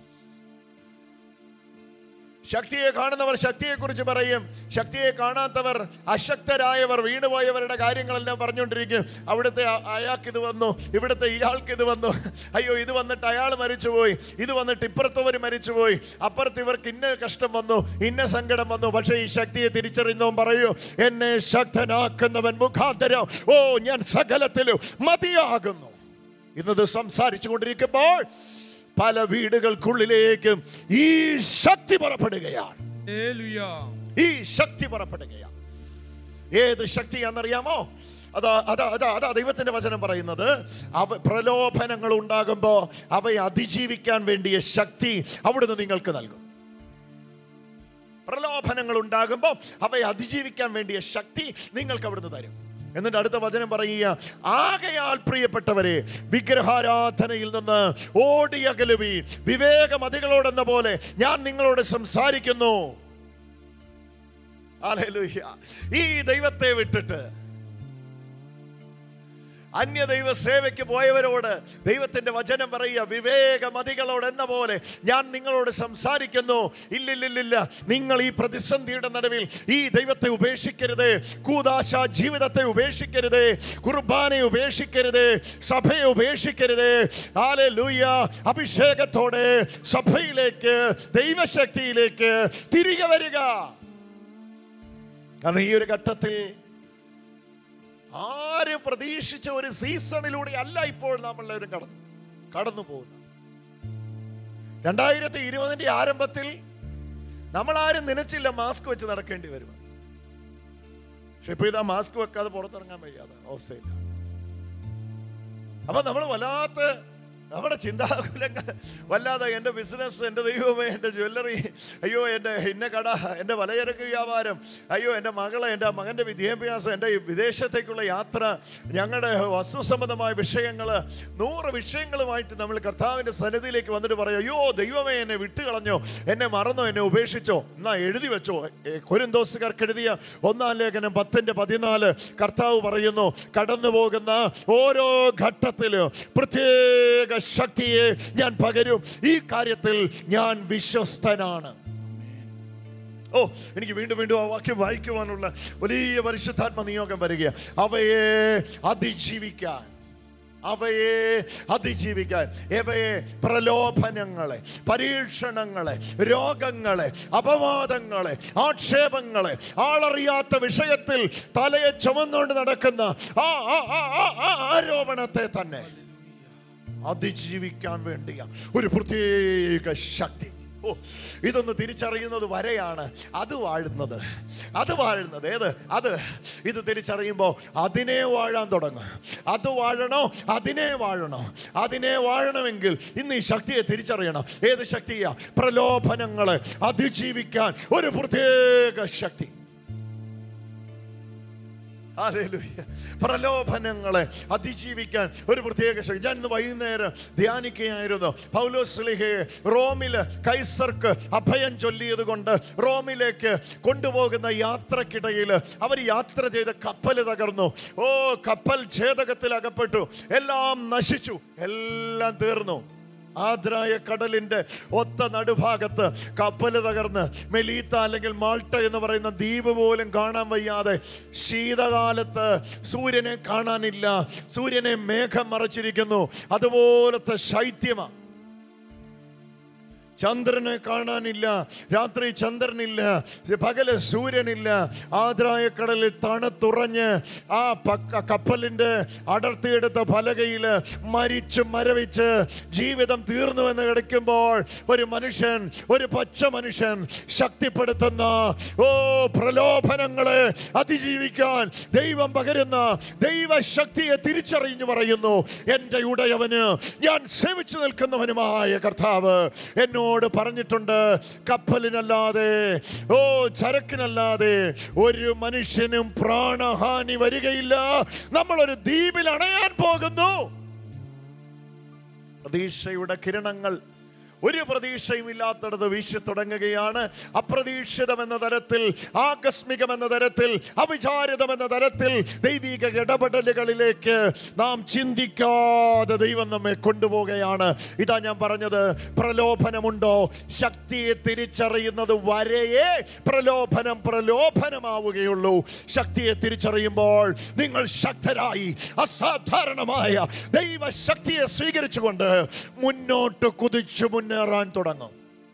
ശക്തിയെ കാണുന്നവർ ശക്തിയെക്കുറിച്ച് പറയും ശക്തിയെ കാണാത്തവർ അശക്തരായവർ വീണുപോയവരുടെ കാര്യങ്ങളെല്ലാം പറഞ്ഞുകൊണ്ടിരിക്കും അവിടുത്തെ അ- അയാൾക്കിത് വന്നു ഇവിടുത്തെ ഇയാൾക്ക് ഇത് വന്നു അയ്യോ ഇത് വന്നിട്ട് അയാൾ മരിച്ചുപോയി ഇത് വന്നിട്ട് ഇപ്പുറത്തവർ മരിച്ചുപോയി അപ്പുറത്ത് ഇവർക്ക് ഇന്ന കഷ്ടം വന്നു ഇന്ന സങ്കടം വന്നു പക്ഷേ ഈ ശക്തിയെ തിരിച്ചറിയുന്നവൻ പറയൂ എന്നെ ശക്തനാക്കുന്നവൻ മുഖാന്തരം ഓ ഞാൻ സകലത്തിലും മതിയാകുന്നു ഇന്നത് സംസാരിച്ചു കൊണ്ടിരിക്കുമ്പോൾ പല വീടുകൾക്കുള്ളിലേക്കും ഈ ശക്തി പുറപ്പെടുകയാണ് ഹല്ലേലൂയ ഈ ശക്തി പുറപ്പെടുകയാണ് ഏത് ശക്തിയാണെന്നറിയാമോ അതാ അതാ അതാ അതാ ദൈവത്തിന്റെ വചനം പറയുന്നത് അവ പ്രലോഭനങ്ങൾ ഉണ്ടാകുമ്പോൾ അവയെ അതിജീവിക്കാൻ വേണ്ടിയ ശക്തി അവിടുന്ന് നിങ്ങൾക്ക് നൽകും പ്രലോഭനങ്ങൾ ഉണ്ടാകുമ്പോൾ അവയെ അതിജീവിക്കാൻ വേണ്ടിയ ശക്തി നിങ്ങൾക്ക് അവിടുന്ന് തരും എന്നിട്ട് അടുത്ത വചനം പറയുക ആകയാൽ പ്രിയപ്പെട്ടവരെ വിഗ്രഹാരാധനയിൽ നിന്ന് ഓടിയകലുവീൻ വിവേകമതികളോടെന്ന പോലെ ഞാൻ നിങ്ങളോട് സംസാരിക്കുന്നു ഹല്ലേലൂയ. ഈ ദൈവത്തെ വിട്ടിട്ട് അന്യ ദൈവ സേവയ്ക്ക് പോയവരോട് ദൈവത്തിന്റെ വചനം പറയുക വിവേകമതികളോട് എന്ന പോലെ ഞാൻ നിങ്ങളോട് സംസാരിക്കുന്നു ഇല്ലില്ലില്ല നിങ്ങൾ ഈ പ്രതിസന്ധിയുടെ നടുവിൽ ഈ ദൈവത്തെ ഉപേക്ഷിക്കരുത് കൂതാശ ജീവിതത്തെ ഉപേക്ഷിക്കരുത് കുർബാനയെ ഉപേക്ഷിക്കരുത് സഭയെ ഉപേക്ഷിക്കരുത് ആലെ ലൂയ അഭിഷേകത്തോടെ സഭയിലേക്ക് ദൈവശക്തിയിലേക്ക് തിരികെ വരിക കാരണം ഈ ഒരു ഘട്ടത്തിൽ ആരും പ്രതീക്ഷിച്ച ഒരു സീസണിലൂടെ അല്ല ഇപ്പോൾ നമ്മളെല്ലാവരും കടന്നു കടന്നു പോകുന്നത് രണ്ടായിരത്തി ഇരുപതിന്റെ ആരംഭത്തിൽ നമ്മളാരും നനച്ചില്ല മാസ്ക് വെച്ച് നടക്കേണ്ടി വരും പക്ഷെ ഇപ്പൊ ഇതാ മാസ്ക് വെക്കാതെ പുറത്തിറങ്ങാൻ വയ്യാതെ അവസ്ഥയില്ല അപ്പൊ നമ്മൾ വല്ലാത്ത നമ്മുടെ ചിന്താകുലങ്ങൾ വല്ലാതെ എൻ്റെ ബിസിനസ് എൻ്റെ ദൈവമേ എൻ്റെ ജ്വല്ലറി അയ്യോ എൻ്റെ ഇന്ന കട എൻ്റെ പലചരക്ക് വ്യാപാരം അയ്യോ എൻ്റെ മകളെ എൻ്റെ മകൻ്റെ വിദ്യാഭ്യാസം എൻ്റെ ഈ വിദേശത്തേക്കുള്ള യാത്ര ഞങ്ങളുടെ വസ്തു സംബന്ധമായ വിഷയങ്ങൾ നൂറ് വിഷയങ്ങളുമായിട്ട് നമ്മൾ കർത്താവിൻ്റെ സന്നിധിയിലേക്ക് വന്നിട്ട് പറയും അയ്യോ ദൈവമേ എന്നെ വിട്ടുകളഞ്ഞോ എന്നെ മറന്നോ എന്നെ ഉപേക്ഷിച്ചോ എന്നാ എഴുതി വെച്ചോ കൊരിന്തോസുകാർക്ക് എഴുതിയ ഒന്നാം ലേഖനം പത്തിൻ്റെ പതിനാല് കർത്താവ് പറയുന്നു കടന്നു പോകുന്ന ഓരോ ഘട്ടത്തിലും പ്രത്യേക ശക്തിയെ ഞാൻ പകരും ഈ കാര്യത്തിൽ ഞാൻ വിശ്വസ്തനാണ് ഓ എനിക്ക് വീണ്ടും വീണ്ടും ആ വാക്യം വായിക്കുവാനുള്ള വലിയ പരിശുദ്ധാത്മ നിയോഗം വരിക അവയെ അതിജീവിക്കാൻ അവയെ അതിജീവിക്കാൻ ഇവയെ പ്രലോഭനങ്ങളെ പരീക്ഷണങ്ങളെ രോഗങ്ങളെ അപവാദങ്ങളെ ആക്ഷേപങ്ങളെ ആളറിയാത്ത വിഷയത്തിൽ തലയെ ചുമന്നുകൊണ്ട് നടക്കുന്ന ആ ആ- ആ- ആ- ആ ആരോപണത്തെ തന്നെ അതിജീവിക്കാൻ വേണ്ടിയ ഒരു പ്രത്യേക ശക്തി ഓ ഇതൊന്ന് തിരിച്ചറിയുന്നത് വരെയാണ് അത് വാഴുന്നത് അത് വാഴുന്നത് ഏത് അത് ഇത് തിരിച്ചറിയുമ്പോൾ അതിനെ വാഴാൻ തുടങ്ങും അത് വാഴണോ അതിനെ വാഴണോ അതിനെ വാഴണമെങ്കിൽ ഇന്ന് ഈ ശക്തിയെ തിരിച്ചറിയണം ഏത് ശക്തിയാ പ്രലോഭനങ്ങളെ അതിജീവിക്കാൻ ഒരു പ്രത്യേക ശക്തി ഹല്ലേലൂയ. പ്രലോഭനങ്ങളെ അതിജീവിക്കാൻ ഒരു പ്രത്യേക ശക്തി ഞാൻ ഇന്ന് വൈകുന്നേരം ധ്യാനിക്കുകയായിരുന്നു പൗലോസ്ലിഹയെ റോമില് കൈസർക്ക് അഭയം ചൊല്ലിയത് കൊണ്ട് റോമിലേക്ക് കൊണ്ടുപോകുന്ന യാത്രക്കിടയിൽ അവർ യാത്ര ചെയ്ത കപ്പൽ തകർന്നു ഓ കപ്പൽ ഛേദകത്തിൽ അകപ്പെട്ടു എല്ലാം നശിച്ചു എല്ലാം തീർന്നു ആദ്രായ കടലിന്റെ ഒത്ത നടുഭാഗത്ത് കപ്പൽ തകർന്ന് മെലീത്ത അല്ലെങ്കിൽ മാൾട്ട എന്ന് പറയുന്ന ദ്വീപ് പോലും കാണാൻ വയ്യാതെ ശീതകാലത്ത് സൂര്യനെ കാണാനില്ല സൂര്യനെ മേഘം മറച്ചിരിക്കുന്നു അതുപോലത്തെ ശൈത്യമാണ് ചന്ദ്രനെ കാണാനില്ല രാത്രി ചന്ദ്രനില്ല പകല് സൂര്യനില്ല ആദ്രായ കടലിൽ തണുത്തുറഞ്ഞ് ആ പക്ക കപ്പലിൻ്റെ അടർത്തിയെടുത്ത പലകയിൽ മരിച്ച് മരവിച്ച് ജീവിതം തീർന്നുവെന്ന് കിടക്കുമ്പോൾ ഒരു മനുഷ്യൻ ഒരു പച്ച മനുഷ്യൻ ശക്തിപ്പെടുത്തുന്ന ഓ പ്രലോഭനങ്ങളെ അതിജീവിക്കാൻ ദൈവം പകരുന്ന ദൈവശക്തിയെ തിരിച്ചറിഞ്ഞു പറയുന്നു എൻ്റെ ഉടയവന് ഞാൻ സേവിച്ചു നിൽക്കുന്നവനുമായ കർത്താവ് എന്നോട് പറഞ്ഞിട്ടുണ്ട് കപ്പലിനല്ലാതെ ഓ ചരക്കിനല്ലാതെ ഒരു മനുഷ്യനും പ്രാണഹാനി വരികയില്ല നമ്മളൊരു ദ്വീപിൽ അണയാൻ പോകുന്നു പ്രതീക്ഷയുടെ കിരണങ്ങൾ ഒരു പ്രതീക്ഷയും ഇല്ലാത്തടത്ത് വീശി തുടങ്ങുകയാണ് അപ്രതീക്ഷിതമെന്ന തരത്തിൽ ആകസ്മികമെന്ന തരത്തിൽ അവിചാരിതമെന്ന തരത്തിൽ ദൈവിക ഇടപെടലുകളിലേക്ക് നാം ചിന്തിക്കാതെ ദൈവം നമ്മെ കൊണ്ടുപോവുകയാണ് ഇതാ ഞാൻ പറഞ്ഞത് പ്രലോഭനമുണ്ടോ ശക്തിയെ തിരിച്ചറിയുന്നത് വരെയേ പ്രലോഭനം പ്രലോഭനമാവുകയുള്ളൂ ശക്തിയെ തിരിച്ചറിയുമ്പോൾ നിങ്ങൾ ശക്തരായി അസാധാരണമായ ദൈവശക്തിയെ സ്വീകരിച്ചുകൊണ്ട് മുന്നോട്ട് കുതിച്ചു മുന്നേറാൻ തുടങ്ങും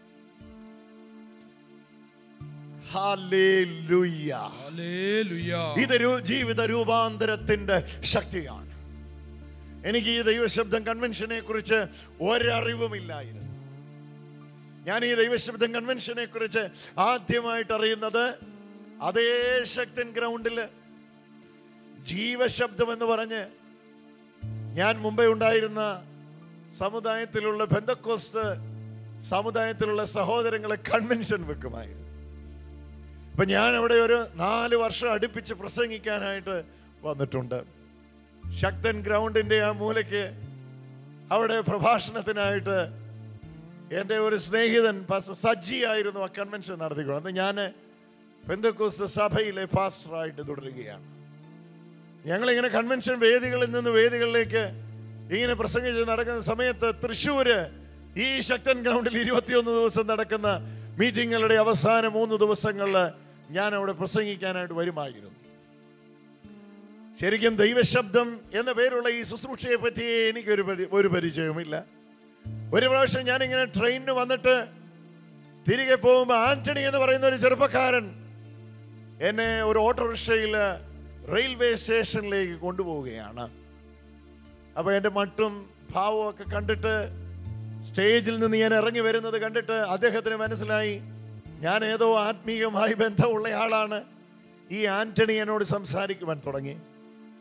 ഹല്ലേലൂയ. ഹല്ലേലൂയ. ഇതൊരു ജീവിത രൂപാന്തരത്തിന്റെ ശക്തിയാണ് എനിക്ക് ഈ ദൈവശബ്ദം കൺവെൻഷനെ കുറിച്ച് ഒരറിവുമില്ലായിരുന്നു ഞാൻ ഈ ദൈവശബ്ദം കൺവെൻഷനെ കുറിച്ച് ആദ്യമായിട്ട് അറിയുന്നത് അതേ ശക്തൻ ഗ്രൗണ്ടിൽ ജീവശബ്ദം എന്ന് പറഞ്ഞ് ഞാൻ മുമ്പേ ഉണ്ടായിരുന്ന സമുദായത്തിലുള്ള ബന്ധക്കോസ് സമുദായത്തിലുള്ള സഹോദരങ്ങളെ കൺവെൻഷൻ വെക്കുമായിരുന്നു ഇപ്പൊ ഞാൻ അവിടെ ഒരു നാല് വർഷം അടുപ്പിച്ച് പ്രസംഗിക്കാനായിട്ട് വന്നിട്ടുണ്ട് ശക്തൻ ഗ്രൗണ്ടിന്റെ ആ മൂലയ്ക്ക് അവിടെ പ്രഭാഷണത്തിനായിട്ട് എൻ്റെ ഒരു സ്നേഹിതൻ പാസ്റ്റർ സജ്ജി ആയിരുന്നു ആ കൺവെൻഷൻ നടത്തിക്കൊണ്ട് അന്ന് ഞാൻ പെന്തക്കോസ് സഭയിലെ പാസ്റ്ററായിട്ട് തുടരുകയാണ് ഞങ്ങളിങ്ങനെ കൺവെൻഷൻ വേദികളിൽ നിന്ന് വേദികളിലേക്ക് ഇങ്ങനെ പ്രസംഗിച്ച് നടക്കുന്ന സമയത്ത് തൃശ്ശൂര് ഈ ശക്തൻ ഗ്രൗണ്ടിൽ ഇരുപത്തിയൊന്ന് ദിവസം നടക്കുന്ന മീറ്റിങ്ങുകളുടെ അവസാന മൂന്ന് ദിവസങ്ങളിൽ ഞാൻ അവിടെ പ്രസംഗിക്കാനായിട്ട് വരുമായിരുന്നു ശരിക്കും ദൈവശബ്ദം എന്ന പേരുള്ള ഈ ശുശ്രൂഷയെ പറ്റി എനിക്കൊരു പരി- ഒരു പരിചയവുമില്ല ഒരു പ്രാവശ്യം ഞാനിങ്ങനെ ട്രെയിനിന് വന്നിട്ട് തിരികെ പോകുമ്പോൾ ആന്റണി എന്ന് പറയുന്ന ഒരു ചെറുപ്പക്കാരൻ എന്നെ ഒരു ഓട്ടോറിക്ഷയിൽ റെയിൽവേ സ്റ്റേഷനിലേക്ക് കൊണ്ടുപോവുകയാണ് അപ്പോൾ എൻ്റെ മട്ടും ഭാവവും ഒക്കെ കണ്ടിട്ട് സ്റ്റേജിൽ നിന്ന് ഞാൻ ഇറങ്ങി വരുന്നത് കണ്ടിട്ട് അദ്ദേഹത്തിന് മനസ്സിലായി ഞാൻ ഏതോ ആത്മീയമായി ബന്ധമുള്ള ആളാണ് ഈ ആന്റണി എന്നോട് സംസാരിക്കുവാൻ തുടങ്ങി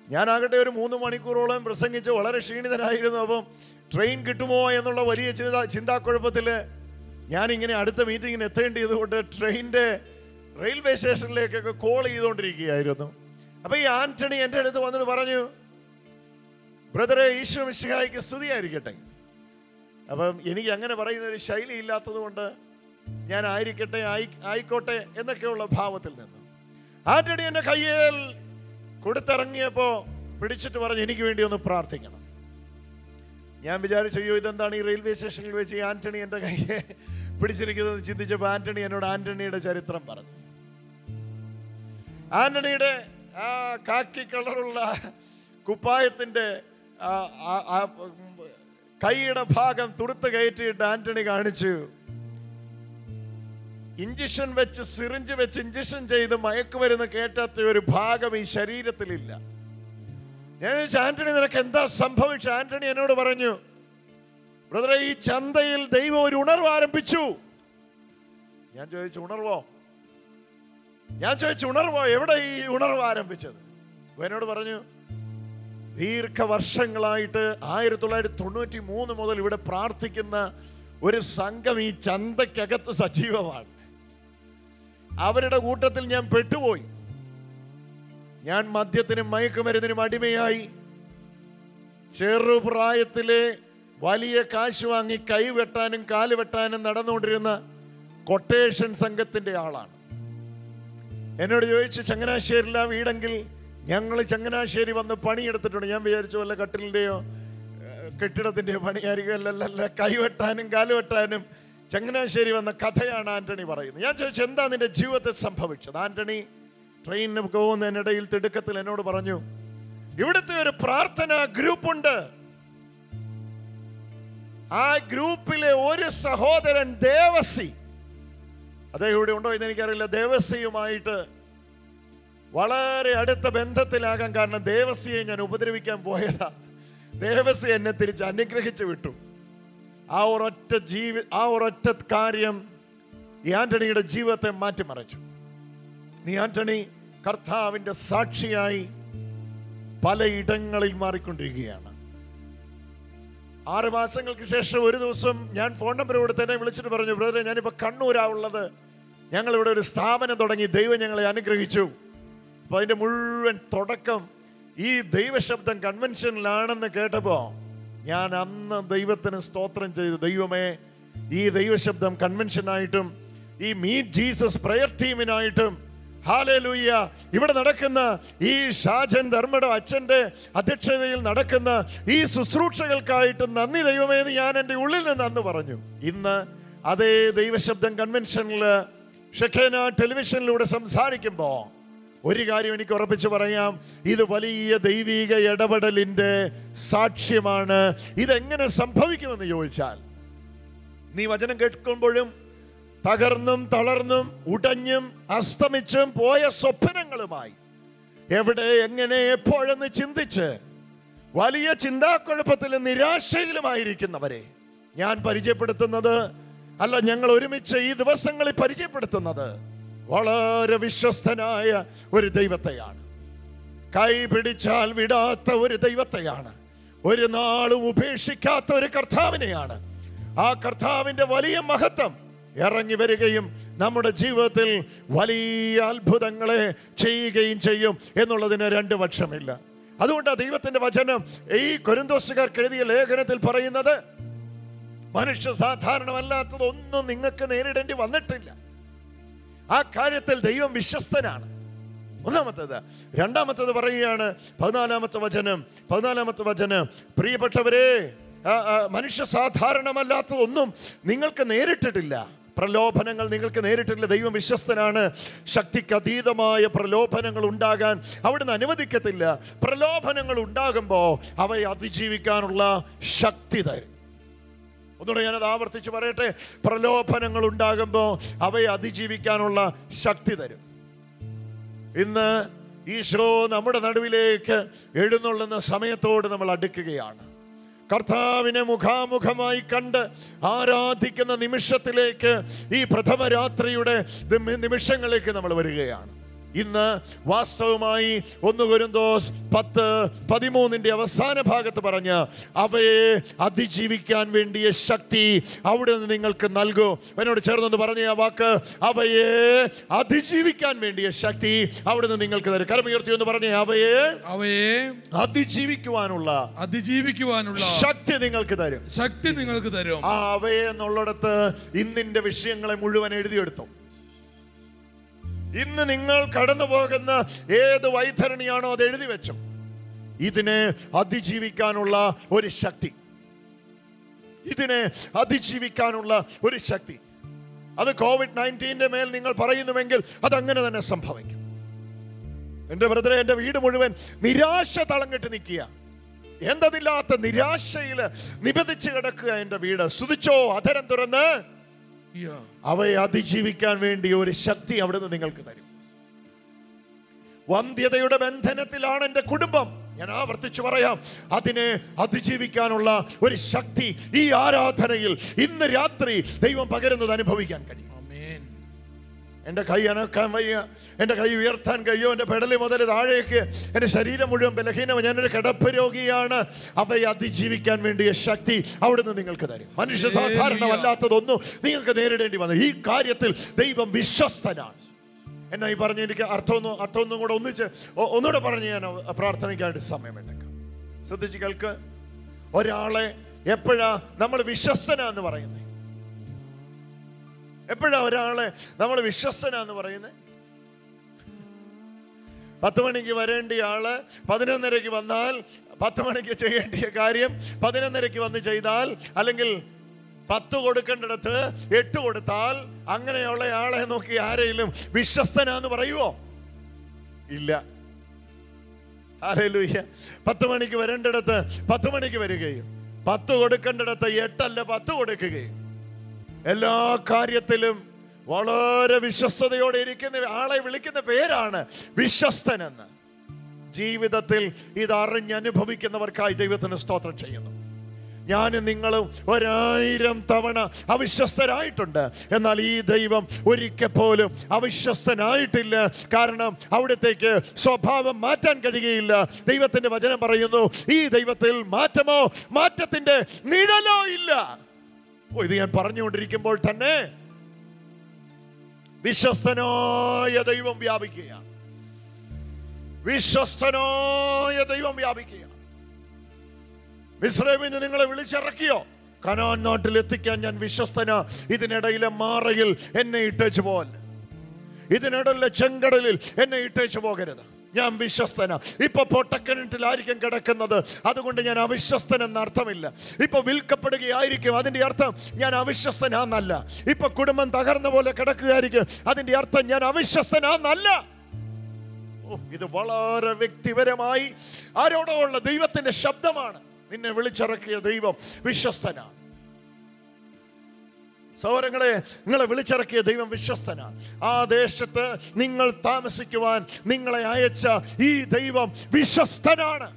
ഞാനാകട്ടെ ഒരു മൂന്ന് മണിക്കൂറോളം പ്രസംഗിച്ച് വളരെ ക്ഷീണിതനായിരുന്നു അപ്പം ട്രെയിൻ കിട്ടുമോ എന്നുള്ള വലിയ ചിന്ത ചിന്താക്കുഴപ്പത്തിൽ ഞാനിങ്ങനെ അടുത്ത മീറ്റിങ്ങിന് എത്തേണ്ടതുകൊണ്ട് ട്രെയിനിൻ്റെ റെയിൽവേ സ്റ്റേഷനിലേക്കൊക്കെ കോൾ ചെയ്തുകൊണ്ടിരിക്കുകയായിരുന്നു അപ്പം ഈ ആന്റണി എൻ്റെ അടുത്ത് വന്നിട്ട് പറഞ്ഞു ബ്രദറെ ഈശോ മിശിഹായിക്ക് സ്തുതിയായിരിക്കട്ടെ അപ്പം എനിക്ക് അങ്ങനെ പറയുന്ന ഒരു ശൈലി ഇല്ലാത്തത് കൊണ്ട് ഞാൻ ആയിരിക്കട്ടെ ആയി ആയിക്കോട്ടെ എന്നൊക്കെയുള്ള ഭാവത്തിൽ നിന്നു ആന്റണി എൻ്റെ കയ്യിൽ കൊടുത്തിറങ്ങിയപ്പോൾ പിടിച്ചിട്ട് പറഞ്ഞു എനിക്ക് വേണ്ടി ഒന്ന് പ്രാർത്ഥിക്കണം ഞാൻ വിചാരിച്ചു അയ്യോ ഇതെന്താണ് ഈ റെയിൽവേ സ്റ്റേഷനിൽ വെച്ച് ഈ ആന്റണി എൻ്റെ കയ്യെ പിടിച്ചിരിക്കുന്നത് ചിന്തിച്ചപ്പോൾ ആന്റണി എന്നോട് ആന്റണിയുടെ ചരിത്രം പറഞ്ഞു ആന്റണിയുടെ ആ കാക്കി കളറുള്ള കുപ്പായത്തിൻ്റെ ആ, ആ, ആ, ഉം, കൈയുടെ ഭാഗം തുടുത്ത് കയറ്റിയിട്ട് ആന്റണി കാണിച്ചു ഇഞ്ചക്ഷൻ വെച്ച് സിറിഞ്ച് വെച്ച് ഇഞ്ചക്ഷൻ ചെയ്ത് മയക്കുമരുന്ന് കേറ്റാത്ത ഒരു ഭാഗം ഈ ശരീരത്തിലില്ല ഞാൻ ചോദിച്ചു ആന്റണി നിനക്ക് എന്താ സംഭവിച്ചു ആന്റണി എന്നോട് പറഞ്ഞു ബ്രദറെ ഈ ചന്തയിൽ ദൈവം ഒരു ഉണർവ് ആരംഭിച്ചു ഞാൻ ചോദിച്ചു ഉണർവോ ഞാൻ ചോദിച്ചു ഉണർവോ എവിടെ ഈ ഉണർവ് ആരംഭിച്ചത് അപ്പൊ എന്നോട് പറഞ്ഞു ദീർഘവർഷങ്ങളായിട്ട് ആയിരത്തി തൊള്ളായിരത്തി തൊണ്ണൂറ്റി മൂന്ന് മുതൽ ഇവിടെ പ്രാർത്ഥിക്കുന്ന ഒരു സംഘം ഈ ചന്തയ്ക്കകത്ത് സജീവമാണ് അവരുടെ കൂട്ടത്തിൽ ഞാൻ പെട്ടുപോയി ഞാൻ മദ്യത്തിനും മയക്കുമരുന്നിനും അടിമയായി ചെറുപ്രായത്തിലെ വലിയ കാശ് വാങ്ങി കൈ വെട്ടാനും കാല് വെട്ടാനും നടന്നുകൊണ്ടിരുന്ന കൊട്ടേഷൻ സംഘത്തിന്റെ ആളാണ് എന്നോട് ചോദിച്ചു ചങ്ങനാശ്ശേരിയിലാ വീടെങ്കിൽ ഞങ്ങൾ ചങ്ങനാശ്ശേരി വന്ന് പണിയെടുത്തിട്ടുണ്ട് ഞാൻ വിചാരിച്ചു വല്ല കട്ടിലിൻ്റെയോ കെട്ടിടത്തിൻ്റെയോ പണിയായിരിക്കും അല്ലല്ല കൈവെട്ടാനും കാലുവെട്ടാനും ചങ്ങനാശ്ശേരി വന്ന കഥയാണ് ആന്റണി പറയുന്നത് ഞാൻ ചോദിച്ചു എന്താ നിന്റെ ജീവിതത്തിൽ സംഭവിച്ചത് ആന്റണി ട്രെയിനിന് പോകുന്നതിനിടയിൽ തിടുക്കത്തിൽ എന്നോട് പറഞ്ഞു ഇവിടുത്തെ ഒരു പ്രാർത്ഥന ഗ്രൂപ്പുണ്ട് ആ ഗ്രൂപ്പിലെ ഒരു സഹോദരൻ ദേവസി അദ്ദേഹം ഇവിടെ ഉണ്ടോ എന്ന് എനിക്കറിയില്ല ദേവസിയുമായിട്ട് വളരെ അടുത്ത ബന്ധത്തിലാകാൻ കാരണം ദേവസിയെ ഞാൻ ഉപദ്രവിക്കാൻ പോയതാ ദേവസി എന്നെ തിരിച്ച് അനുഗ്രഹിച്ചു വിട്ടു ആ ഒരൊറ്റ ജീവി ആ ഒരൊറ്റ കാര്യം ഈ ആന്റണിയുടെ ജീവിതത്തെ മാറ്റിമറിച്ചു നീ ആന്റണി കർത്താവിന്റെ സാക്ഷിയായി പലയിടങ്ങളിൽ മാറിക്കൊണ്ടിരിക്കുകയാണ് ആറ് മാസങ്ങൾക്ക് ശേഷം ഒരു ദിവസം ഞാൻ ഫോൺ നമ്പർ കൊടുത്ത് എന്നെ വിളിച്ചിട്ട് പറഞ്ഞു ബ്രദറെ ഞാനിപ്പോൾ കണ്ണൂരാ ഉള്ളത് ഞങ്ങളിവിടെ ഒരു സ്ഥാപനം തുടങ്ങി ദൈവം ഞങ്ങളെ അനുഗ്രഹിച്ചു അപ്പോൾ അതിൻ്റെ മുഴുവൻ തുടക്കം ഈ ദൈവശബ്ദം കൺവെൻഷനിലാണെന്ന് കേട്ടപ്പോൾ ഞാൻ അന്ന് ദൈവത്തിന് സ്തോത്രം ചെയ്തു ദൈവമേ ഈ ദൈവശബ്ദം കൺവെൻഷനായിട്ടും ഈ മീറ്റ് ജീസസ് പ്രയർ ടീമിനായിട്ടും ഹാലേലൂയ്യ ഇവിടെ നടക്കുന്ന ഈ ഷാജൻ ധർമ്മയുടെ അച്ഛൻ്റെ അധ്യക്ഷതയിൽ നടക്കുന്ന ഈ ശുശ്രൂഷകൾക്കായിട്ട് നന്ദി ദൈവമേ എന്ന് ഞാൻ എൻ്റെ ഉള്ളിൽ നിന്ന് അന്ന് പറഞ്ഞു ഇന്ന് അതേ ദൈവശബ്ദം കൺവെൻഷനിൽ ഷെഖേന ടെലിവിഷനിലൂടെ സംസാരിക്കുമ്പോൾ ഒരു കാര്യം എനിക്ക് ഉറപ്പിച്ച് പറയാം ഇത് വലിയ ദൈവിക ഇടപെടലിൻ്റെ സാക്ഷ്യമാണ് ഇതെങ്ങനെ സംഭവിക്കുമെന്ന് ചോദിച്ചാൽ നീ വചനം കേൾക്കുമ്പോഴും തകർന്നും തളർന്നും ഉടഞ്ഞും അസ്തമിച്ചും പോയ സ്വപ്നങ്ങളുമായി എവിടെ എങ്ങനെ എപ്പോഴെന്ന് ചിന്തിച്ച് വലിയ ചിന്താക്കുഴപ്പത്തിലും നിരാശയിലുമായിരിക്കുന്നവരെ ഞാൻ പരിചയപ്പെടുത്തുന്നത് അല്ല ഞങ്ങൾ ഒരുമിച്ച് ഈ ദിവസങ്ങളിൽ പരിചയപ്പെടുത്തുന്നത് വളരെ വിശ്വസ്തനായ ഒരു ദൈവത്തെയാണ് കൈ പിടിച്ചാൽ വിടാത്ത ഒരു ദൈവത്തെയാണ് ഒരു നാളും ഉപേക്ഷിക്കാത്ത ഒരു കർത്താവിനെയാണ് ആ കർത്താവിന്റെ വലിയ മഹത്വം ഇറങ്ങി വരികയും നമ്മുടെ ജീവിതത്തിൽ വലിയ അത്ഭുതങ്ങളെ ചെയ്യുകയും ചെയ്യും എന്നുള്ളതിന് രണ്ട് പക്ഷമില്ല അതുകൊണ്ട് ആ ദൈവത്തിന്റെ വചനം ഈ കൊരിന്തോസുകാർക്ക് എഴുതിയ ലേഖനത്തിൽ പറയുന്നത് മനുഷ്യ സാധാരണമല്ലാത്തത് ഒന്നും നിങ്ങൾക്ക് നേരിടേണ്ടി വന്നിട്ടില്ല ആ കാര്യത്തിൽ ദൈവം വിശ്വസ്തനാണ് ഒന്നാമത്തേത് രണ്ടാമത്തേത് പറയുകയാണ് പതിനാലാമത്തെ വചനം പതിനാലാമത്തെ വചനം പ്രിയപ്പെട്ടവരെ ആ, ആ, മനുഷ്യ സാധാരണമല്ലാത്തതൊന്നും നിങ്ങൾക്ക് നേരിട്ടിട്ടില്ല പ്രലോഭനങ്ങൾ നിങ്ങൾക്ക് നേരിട്ടില്ല ദൈവം വിശ്വസ്തനാണ് ശക്തിക്ക് അതീതമായ പ്രലോഭനങ്ങൾ ഉണ്ടാകാൻ അവിടുന്ന് അനുവദിക്കത്തില്ല പ്രലോഭനങ്ങൾ ഉണ്ടാകുമ്പോൾ അവയെ അതിജീവിക്കാനുള്ള ശക്തി തരും ഒന്നുകൂടെ ഞാനത് ആവർത്തിച്ച് പറയട്ടെ പ്രലോഭനങ്ങൾ ഉണ്ടാകുമ്പോൾ അവയെ അതിജീവിക്കാനുള്ള ശക്തി തരും ഇന്ന് ഈശോ നമ്മുടെ നടുവിലേക്ക് എഴുന്നള്ളുന്ന സമയത്തോട് നമ്മൾ അടുക്കുകയാണ് കർത്താവിനെ മുഖാമുഖമായി കണ്ട് ആരാധിക്കുന്ന നിമിഷത്തിലേക്ക് ഈ പ്രഥമ രാത്രിയുടെ നിമി- നിമിഷങ്ങളിലേക്ക് നമ്മൾ വരികയാണ് ഇന്ന് വാസ്തവമായി ഒന്ന് കുരുന്തോസ് പത്ത് പതിമൂന്നിന്റെ അവസാന ഭാഗത്ത് പറഞ്ഞ് അവയെ അതിജീവിക്കാൻ വേണ്ടിയ ശക്തി അവിടെ നിന്ന് നിങ്ങൾക്ക് നൽകൂ എന്നോട് ചേർന്നൊന്ന് പറഞ്ഞ ആ വാക്ക് അവയെ അതിജീവിക്കാൻ വേണ്ടിയ ശക്തി അവിടെ നിന്ന് നിങ്ങൾക്ക് തരും കരമുയർത്തി എന്ന് പറഞ്ഞ അവയെ അവയെ അതിജീവിക്കുവാനുള്ള അതിജീവിക്കുവാനുള്ള ശക്തി നിങ്ങൾക്ക് തരും ശക്തി നിങ്ങൾക്ക് തരും ആ അവയെ എന്നുള്ളിടത്ത് ഇന്നിന്റെ വിഷയങ്ങളെ മുഴുവൻ എഴുതിയെടുത്തു ഇന്ന് നിങ്ങൾ കടന്നു പോകുന്ന ഏത് വൈതരണിയാണോ അത് എഴുതി വെച്ചു ഇതിനെ അതിജീവിക്കാനുള്ള ഒരു ശക്തി ഇതിനെ അതിജീവിക്കാനുള്ള ഒരു ശക്തി അത് കോവിഡ് നയൻറ്റീൻ്റെ മേൽ നിങ്ങൾ പറയുന്നുവെങ്കിൽ അതങ്ങനെ തന്നെ സംഭവിക്കും എൻ്റെ ബ്രദറെ എൻ്റെ വീട് മുഴുവൻ നിരാശ തളങ്ങിട്ട് നിൽക്കുക എന്തതില്ലാത്ത നിരാശയിൽ നിബന്ധിച്ച് കിടക്കുക എൻ്റെ വീട് സ്തുതിച്ചോ അധരം തുറന്ന് Yeah. അവയെ അതിജീവിക്കാൻ വേണ്ടി ഒരു ശക്തി അവിടുന്ന് നിങ്ങൾക്ക് തരും വന്ധ്യതയുടെ ബന്ധനത്തിലാണ് എൻ്റെ കുടുംബം ഞാൻ ആവർത്തിച്ചു പറയാം അതിനെ അതിജീവിക്കാനുള്ള ഒരു ശക്തി ഈ ആരാധനയിൽ ഇന്ന് രാത്രി ദൈവം പകരുന്നത് അനുഭവിക്കാൻ കഴിയും Amen. എൻ്റെ കൈ അനക്കാൻ വയ്യ എൻ്റെ കൈ ഉയർത്താൻ കഴിയോ എൻ്റെ പെടലി മുതൽ താഴേക്ക് എൻ്റെ ശരീരം മുഴുവൻ ബലഹീനം ഞാനൊരു കിടപ്പ് രോഗിയാണ് അവയെ അതിജീവിക്കാൻ വേണ്ടിയ ശക്തി അവിടുന്ന് നിങ്ങൾക്ക് തരും മനുഷ്യ സാധാരണമല്ലാത്തതൊന്നും നിങ്ങൾക്ക് നേരിടേണ്ടി വന്നു ഈ കാര്യത്തിൽ ദൈവം വിശ്വസ്തനാണ് എന്നാ ഈ പറഞ്ഞ എനിക്ക് അർത്ഥമൊന്നും അർത്ഥമൊന്നും കൂടെ ഒന്നിച്ച് ഒ- ഒന്നുകൂടെ പറഞ്ഞ് ഞാൻ പ്രാർത്ഥനയ്ക്കായിട്ട് സമയം എടുക്കാം ശ്രദ്ധിച്ച് കേൾക്ക് ഒരാളെ എപ്പോഴാ നമ്മൾ വിശ്വസ്തനാന്ന് പറയുന്നത് എപ്പോഴാ ഒരാളെ നമ്മൾ വിശ്വസ്തനാന്ന് പറയുന്നത് പത്ത് മണിക്ക് വരേണ്ടിയ ആള് പതിനൊന്നരയ്ക്ക് വന്നാൽ പത്ത് മണിക്ക് ചെയ്യേണ്ടിയ കാര്യം പതിനൊന്നരയ്ക്ക് വന്ന് ചെയ്താൽ അല്ലെങ്കിൽ പത്ത് കൊടുക്കേണ്ടിടത്ത് എട്ട് കൊടുത്താൽ അങ്ങനെയുള്ള ആളെ നോക്കി ആരെങ്കിലും വിശ്വസ്തനാന്ന് പറയുവോ ഇല്ല ഹല്ലേലൂയ പത്ത് മണിക്ക് വരേണ്ടിടത്ത് പത്ത് മണിക്ക് വരികയും പത്ത് കൊടുക്കേണ്ടിടത്ത് എട്ടല്ല പത്ത് കൊടുക്കുകയും എല്ലാ കാര്യത്തിലും വളരെ വിശ്വസ്തയോടെ ഇരിക്കുന്ന ആളെ വിളിക്കുന്ന പേരാണ് വിശ്വസ്തനെന്ന് ജീവിതത്തിൽ ഇത് അറിഞ്ഞനുഭവിക്കുന്നവർക്കായി ദൈവത്തിന് സ്തോത്രം ചെയ്യുന്നു ഞാനും നിങ്ങളും ഒരായിരം തവണ അവിശ്വസ്തരായിട്ടുണ്ട് എന്നാൽ ഈ ദൈവം ഒരിക്കൽ പോലും അവിശ്വസ്തനായിട്ടില്ല കാരണം അവിടത്തേക്ക് സ്വഭാവം മാറ്റാൻ കഴിയുകയില്ല ദൈവത്തിന്റെ വചനം പറയുന്നു ഈ ദൈവത്തിൽ മാറ്റമോ മാറ്റത്തിന്റെ നിഴലോ ഇല്ല ഓ ഇത് ഞാൻ പറഞ്ഞുകൊണ്ടിരിക്കുമ്പോൾ തന്നെ വിശ്വസ്തനായ ദൈവം വ്യാപിക്കുകയാണ് വിശ്വസ്തനായ ദൈവം വ്യാപിക്കുകയാണ് മിസ്രൈമിൽ നിന്ന് നിങ്ങളെ വിളിച്ചിറക്കിയോ കനാൻ നാട്ടിൽ എത്തിക്കാൻ ഞാൻ വിശ്വസ്തന ഇതിനിടയിലെ മാറയിൽ എന്നെ ഇട്ടേച്ചു പോകല്ല ഇതിനിടയിലെ ചെങ്കടലിൽ എന്നെ ഇട്ടേച്ചു പോകരുത് ഞാൻ വിശ്വസ്തന ഇപ്പൊ പൊട്ടക്കിണറ്റിലായിരിക്കും കിടക്കുന്നത് അതുകൊണ്ട് ഞാൻ അവിശ്വസ്തൻ എന്ന അർത്ഥമില്ല ഇപ്പൊ വിൽക്കപ്പെടുകയായിരിക്കും അതിന്റെ അർത്ഥം ഞാൻ അവിശ്വസ്തനാന്നല്ല ഇപ്പൊ കുടുംബം തകർന്ന പോലെ കിടക്കുകയായിരിക്കും അതിന്റെ അർത്ഥം ഞാൻ അവിശ്വസ്തനാന്നല്ല ഓ ഇത് വളരെ വ്യക്തിപരമായി ആരോടോ ഉള്ള ദൈവത്തിന്റെ ശബ്ദമാണ് നിന്നെ വിളിച്ചിറക്കിയ ദൈവം വിശ്വസ്തനാണ് സൗരങ്ങളെ നിങ്ങളെ വിളിച്ചിറക്കിയ ദൈവം വിശ്വസ്തനാണ് ആ ദേശത്ത് നിങ്ങൾ താമസിക്കുവാൻ നിങ്ങളെ അയച്ച ഈ ദൈവം വിശ്വസ്തനാണ്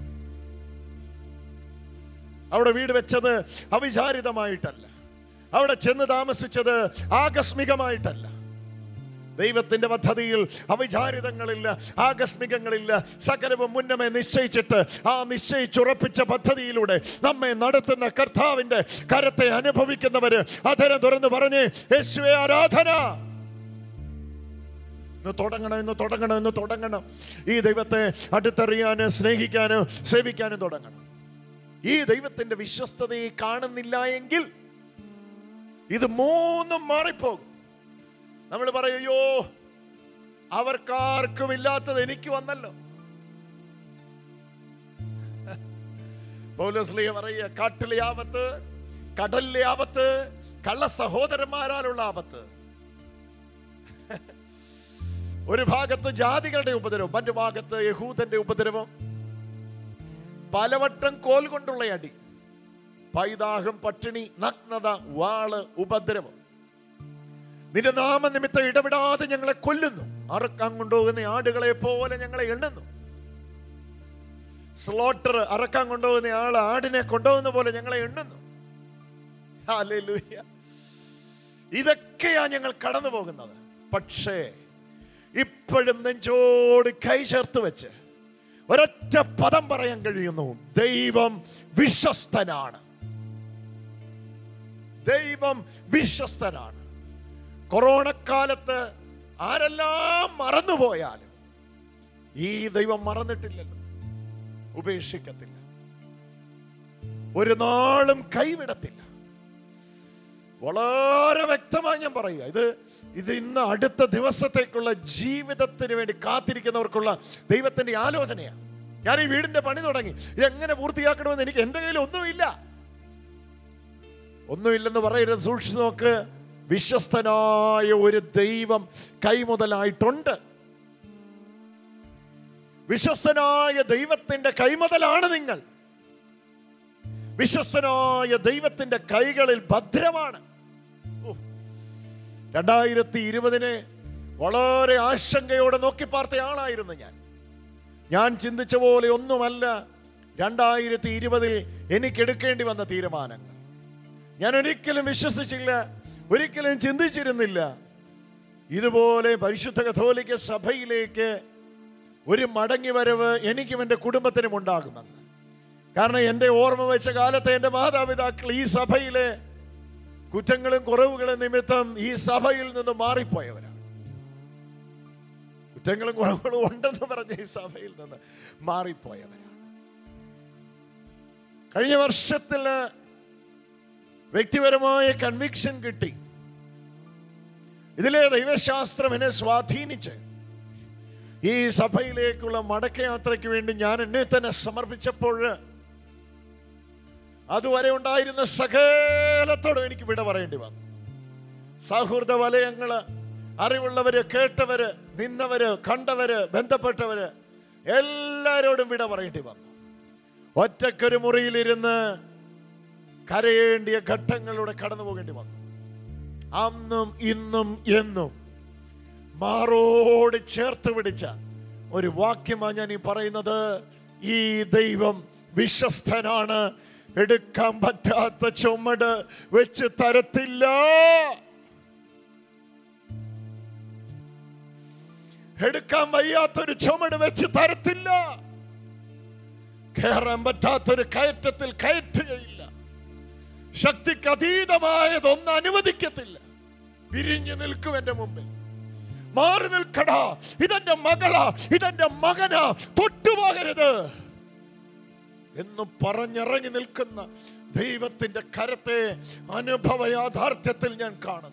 അവിടെ വീട് വെച്ചത് അവിചാരിതമായിട്ടല്ല അവിടെ ചെന്ന് താമസിച്ചത് ആകസ്മികമായിട്ടല്ല ദൈവത്തിന്റെ പദ്ധതിയിൽ അവിചാരിതങ്ങളില്ല ആകസ്മികങ്ങളില്ല സകലവും മുന്നമേ നിശ്ചയിച്ചിട്ട് ആ നിശ്ചയിച്ചുറപ്പിച്ച പദ്ധതിയിലൂടെ നമ്മെ നടത്തുന്ന കർത്താവിന്റെ കരത്തെ അനുഭവിക്കുന്നവര് അധരം തുറന്ന് പറഞ്ഞ് യേശുവേ ആരാധന ഇന്ന് തുടങ്ങണം ഇന്ന് തുടങ്ങണം ഇന്ന് തുടങ്ങണം ഈ ദൈവത്തെ അടുത്തറിയാനും സ്നേഹിക്കാനും സേവിക്കാനും തുടങ്ങണം ഈ ദൈവത്തിന്റെ വിശ്വസ്തതയെ കാണുന്നില്ല എങ്കിൽ ഇത് മൂന്നും മാറിപ്പോകും നമ്മൾ പറയോ അവർക്കാർക്കും ഇല്ലാത്തത് എനിക്ക് വന്നല്ലോ പൗലോസ്ലിയ പറയുക കാട്ടിലെ ആപത്ത് കടലിലെ ആപത്ത് കള്ള സഹോദരന്മാരാലുള്ള ആപത്ത് ഒരു ഭാഗത്ത് ജാതികളുടെ ഉപദ്രവം മറ്റു ഭാഗത്ത് യഹൂദന്റെ ഉപദ്രവം പലവട്ടം കോൽ കൊണ്ടുള്ള അടി പൈതാഹം പട്ടിണി നഗ്നത വാള് ഉപദ്രവം നിന്റെ നാമനിമിത്തം ഇടപെടാതെ ഞങ്ങളെ കൊല്ലുന്നു അറക്കാൻ കൊണ്ടുപോകുന്ന ആടുകളെ പോലെ ഞങ്ങളെ എണ്ണുന്നു സ്ലോട്ടർ അറക്കാൻ കൊണ്ടുപോകുന്ന ആൾ ആടിനെ കൊണ്ടുപോകുന്ന പോലെ ഞങ്ങളെ എണ്ണുന്നു ഹല്ലേലൂയ. ഇതൊക്കെയാ ഞങ്ങൾ കടന്നു പോകുന്നത് പക്ഷേ ഇപ്പോഴും നെഞ്ചോട് കൈ ചേർത്ത് വെച്ച് ഒരൊറ്റ പദം പറയാൻ കഴിയുന്നു ദൈവം വിശ്വസ്തനാണ് ദൈവം വിശ്വസ്തനാണ് കൊറോണ കാലത്ത് ആരെല്ലാം മറന്നുപോയാലും ഈ ദൈവം മറന്നിട്ടില്ലല്ലോ ഉപേക്ഷിക്കത്തില്ല ഒരു നാളും കൈവിടത്തില്ല വളരെ വ്യക്തമായി ഞാൻ പറയുക ഇത് ഇത് ഇന്ന് അടുത്ത ദിവസത്തേക്കുള്ള ജീവിതത്തിന് വേണ്ടി കാത്തിരിക്കുന്നവർക്കുള്ള ദൈവത്തിന്റെ ആലോചനയാണ് ഞാൻ ഈ വീടിന്റെ പണി തുടങ്ങി ഇത് എങ്ങനെ പൂർത്തിയാക്കണമെന്ന് എനിക്ക് എൻ്റെ കയ്യിൽ ഒന്നുമില്ല ഒന്നുമില്ലെന്ന് പറയരുത് സൂക്ഷിച്ചു നോക്ക് വിശ്വസ്തനായ ഒരു ദൈവം കൈമുതലായിട്ടുണ്ട് വിശ്വസ്തനായ ദൈവത്തിന്റെ കൈമുതലാണ് നിങ്ങൾ വിശ്വസ്തനായ ദൈവത്തിന്റെ കൈകളിൽ ഭദ്രമാണ് ഓ, രണ്ടായിരത്തി ഇരുപതിനെ വളരെ ആശങ്കയോടെ നോക്കി പാർത്ത ആളായിരുന്നു ഞാൻ ഞാൻ ചിന്തിച്ച പോലെ ഒന്നുമല്ല രണ്ടായിരത്തി ഇരുപതിൽ എനിക്ക് എടുക്കേണ്ടി വന്ന തീരുമാനങ്ങൾ ഞാൻ ഒരിക്കലും വിശ്വസിച്ചില്ല ഒരിക്കലും ചിന്തിച്ചിരുന്നില്ല ഇതുപോലെ പരിശുദ്ധ കഥോലിക്ക സഭയിലേക്ക് ഒരു മടങ്ങി വരവ് എനിക്കും എൻ്റെ കുടുംബത്തിനും ഉണ്ടാകുമെന്ന് കാരണം എൻ്റെ ഓർമ്മ വെച്ച കാലത്തെ എൻ്റെ മാതാപിതാക്കൾ ഈ സഭയിലെ കുറ്റങ്ങളും കുറവുകളും നിമിത്തം ഈ സഭയിൽ നിന്ന് മാറിപ്പോയവരാണ് കുറ്റങ്ങളും കുറവുകളും ഉണ്ടെന്ന് പറഞ്ഞ ഈ സഭയിൽ നിന്ന് മാറിപ്പോയവരാണ് കഴിഞ്ഞ വർഷത്തിൽ വ്യക്തിപരമായ കൺവിക്ഷൻ കിട്ടി ഇതിലെ ദൈവശാസ്ത്രം എന്നെ സ്വാധീനിച്ച് ഈ സഭയിലേക്കുള്ള മടക്കയാത്രയ്ക്ക് വേണ്ടി ഞാൻ എന്നെ തന്നെ സമർപ്പിച്ചപ്പോൾ അതുവരെ ഉണ്ടായിരുന്ന സകലത്തോടും എനിക്ക് വിട പറയേണ്ടി വന്നു സൗഹൃദ വലയങ്ങള് അറിവുള്ളവര് കേട്ടവര് നിന്നവര് കണ്ടവര് ബന്ധപ്പെട്ടവര് എല്ലാരോടും വിട പറയേണ്ടി വന്നു ഒറ്റക്കൊരു മുറിയിലിരുന്ന് കരയേണ്ടിയ ഘട്ടങ്ങളിലൂടെ കടന്നു പോകേണ്ടി വന്നു അന്നും ഇന്നും എന്നും മാറോട് ചേർത്ത് പിടിച്ച ഒരു വാക്യമാണ് ഞാൻ ഈ പറയുന്നത് ഈ ദൈവം വിശ്വസ്തനാണ് എടുക്കാൻ പറ്റാത്ത ചുമട് വെച്ച് തരത്തില്ല എടുക്കാൻ വയ്യാത്തൊരു ചുമട് വെച്ച് തരത്തില്ല കയറാൻ പറ്റാത്തൊരു കയറ്റത്തിൽ കയറ്റുകയില്ല ശക്തിക്ക് അതീതമായതൊന്നും അനുവദിക്കത്തില്ല വിരിഞ്ഞു നിൽക്കും എന്റെ മുമ്പിൽ മാറി നിൽക്കടാ ഇതെന്റെ മകളാ ഇതെന്റെ മകനാ തൊട്ടുപോകരുത് എന്ന് പറഞ്ഞിറങ്ങി നിൽക്കുന്ന ദൈവത്തിന്റെ കരത്തെ അനുഭവ യാഥാർത്ഥ്യത്തിൽ ഞാൻ കാണുന്നു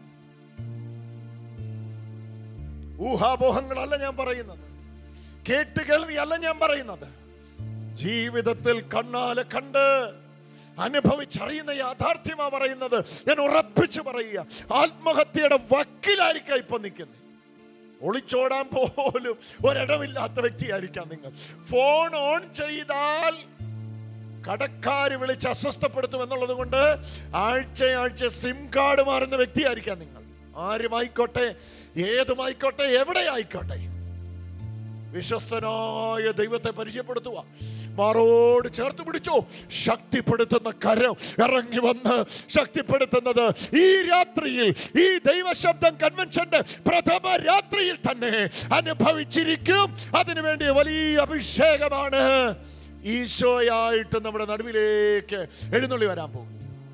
ഊഹാപോഹങ്ങളല്ല ഞാൻ പറയുന്നത് കേട്ടുകേൾവി അല്ല ഞാൻ പറയുന്നത് ജീവിതത്തിൽ കണ്ണാലെ കണ്ട് അനുഭവിച്ചറിയുന്ന യാഥാർത്ഥ്യമാ പറയുന്നത് ഞാൻ ഉറപ്പിച്ചു പറയുക ആത്മഹത്യയുടെ വക്കിലായിരിക്കാം ഇപ്പൊ നിൽക്കുന്നത് ഒളിച്ചോടാൻ പോലും ഒരിടമില്ലാത്ത വ്യക്തിയായിരിക്കാം നിങ്ങൾ ഫോൺ ഓൺ ചെയ്താൽ കടക്കാര് വിളിച്ച് അസ്വസ്ഥപ്പെടുത്തും എന്നുള്ളത് കൊണ്ട് ആഴ്ച ആഴ്ച സിം കാർഡ് മാറുന്ന വ്യക്തിയായിരിക്കാം നിങ്ങൾ ആരുമായിക്കോട്ടെ ഏതുമായിക്കോട്ടെ എവിടെ ആയിക്കോട്ടെ വിശ്വസ്തനായ ദൈവത്തെ പരിചയപ്പെടുത്തുക മാറോട് ചേർത്ത് പിടിച്ചോ ശക്തിപ്പെടുത്തുന്ന കരം ഇറങ്ങി വന്ന് ശക്തിപ്പെടുത്തുന്നത് ഈ രാത്രിയിൽ ഈ ദൈവശബ്ദം കൺവെൻഷന്റെ പ്രഥമ രാത്രിയിൽ തന്നെ അനുഭവിച്ചിരിക്കും അതിനുവേണ്ടി വലിയ അഭിഷേകമാണ് ഈശോയായിട്ട് നമ്മുടെ നടുവിലേക്ക് എഴുന്നള്ളി വരാൻ പോകുന്നു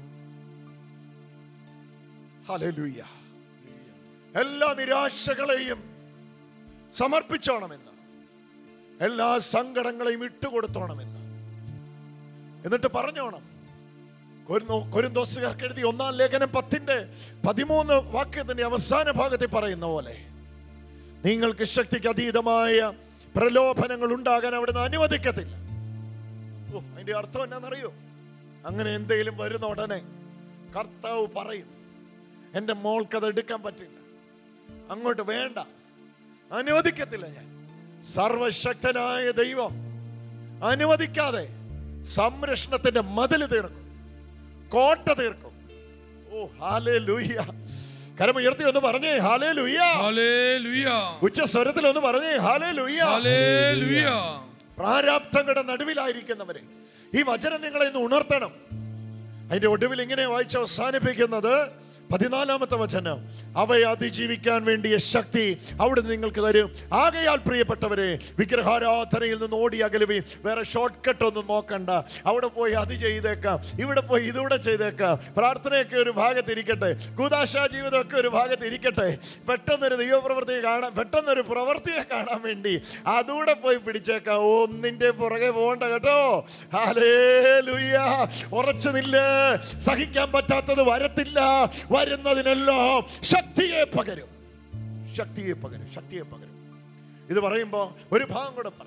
ഹല്ലേലൂയ എല്ലാ നിരാശകളെയും സമർപ്പിച്ചോണമെന്ന് എല്ലാ സങ്കടങ്ങളെയും ഇട്ടുകൊടുത്തോണമെന്ന് എന്നിട്ട് പറഞ്ഞോണം കൊരിന്തോ- കൊരിന്തോസുകാർക്ക് എഴുതി ഒന്നാം ലേഖനം പത്തിന്റെ പതിമൂന്ന് വാക്യത്തിന്റെ അവസാന ഭാഗത്തിൽ പറയുന്ന പോലെ നിങ്ങൾക്ക് ശക്തിക്ക് അതീതമായ പ്രലോഭനങ്ങൾ ഉണ്ടാകാൻ അവിടുന്ന് അനുവദിക്കത്തില്ല ഓ അതിന്റെ അർത്ഥം എന്നാണെന്നറിയോ അങ്ങനെ എന്തെങ്കിലും വരുന്ന ഉടനെ കർത്താവ് പറയും എൻ്റെ മോൾക്കത് എടുക്കാൻ പറ്റില്ല അങ്ങോട്ട് വേണ്ട അനുവദിക്കത്തില്ല ഞാൻ സർവശക്തനായ ദൈവം അനുവദിക്കാതെ സംരക്ഷണത്തിന്റെ മതിൽ തീർക്കും കോട്ട തീർക്കും ഓ ഹാലേ ലൂയ്യ കരം ഉയർത്തി ഒന്ന് പറഞ്ഞേ ഹാലേ ലൂയ്യ ഹല്ലേലൂയ ഉച്ച സ്വരത്തിൽ ഒന്ന് പറഞ്ഞേ ഹാലേ ലൂയ്യ ഹല്ലേലൂയ പ്രാരാബ്ധങ്ങളുടെ നടുവിലായിരിക്കുന്നവരെ ഈ വചനം നിങ്ങളെ ഇന്ന് ഉണർത്തണം അതിന്റെ ഒടുവിൽ ഇങ്ങനെ വായിച്ച് അവസാനിപ്പിക്കുന്നത് പതിനാലാമത്തെ വചനം അവയെ അതിജീവിക്കാൻ വേണ്ടിയ ശക്തി അവിടെ നിങ്ങൾക്ക് തരും ആകയാൽ പ്രിയപ്പെട്ടവരെ വിഗ്രഹാരാധനയിൽ നിന്ന് ഓടി അകലുവി വേറെ ഷോർട്ട് കട്ട് ഒന്നും നോക്കണ്ട അവിടെ പോയി അത് ചെയ്തേക്കാം ഇവിടെ പോയി ഇതുകൂടെ ചെയ്തേക്കാം പ്രാർത്ഥനയൊക്കെ ഒരു ഭാഗത്ത് ഇരിക്കട്ടെ കൂതാശാ ജീവിതമൊക്കെ ഒരു ഭാഗത്ത് ഇരിക്കട്ടെ പെട്ടെന്നൊരു ദൈവപ്രവൃത്തി കാണാൻ പെട്ടെന്നൊരു പ്രവൃത്തിയെ കാണാൻ വേണ്ടി അതുകൂടെ പോയി പിടിച്ചേക്കാം ഒന്നിന്റെ പുറകെ പോകണ്ട കേട്ടോ ഹാലേലുയ്യ ഉറച്ചു നില്ല് സഹിക്കാൻ പറ്റാത്തത് വരത്തില്ല വരുന്നതിനെല്ലാം ശക്തിയെ പകരും ശക്തിയെ പകരും ശക്തിയെ പകരും ഇത് പറയുമ്പോൾ ഒരു ഭാഗം കൂടെ പറയാം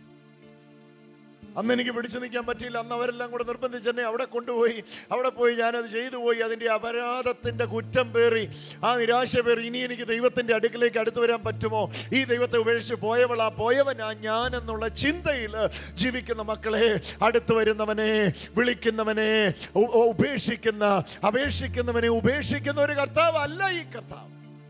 അന്ന് എനിക്ക് പിടിച്ചു നിൽക്കാൻ പറ്റിയില്ല അന്ന് അവരെല്ലാം കൂടെ നിർബന്ധിച്ച് എന്നെ അവിടെ കൊണ്ടുപോയി അവിടെ പോയി ഞാനത് ചെയ്തു പോയി അതിൻ്റെ അപരാധത്തിൻ്റെ കുറ്റം പേറി ആ നിരാശ പേറി ഇനി എനിക്ക് ദൈവത്തിൻ്റെ അടുക്കിലേക്ക് അടുത്തു വരാൻ പറ്റുമോ ഈ ദൈവത്തെ ഉപേക്ഷിച്ച് പോയവളാ പോയവനാ ഞാൻ എന്നുള്ള ചിന്തയിൽ ജീവിക്കുന്ന മക്കളെ അടുത്തു വരുന്നവനെ വിളിക്കുന്നവനെ ഉ- ഉ- ഉപേക്ഷിക്കുന്ന അപേക്ഷിക്കുന്നവനെ ഉപേക്ഷിക്കുന്ന ഒരു കർത്താവ് അല്ല ഈ കർത്താവ്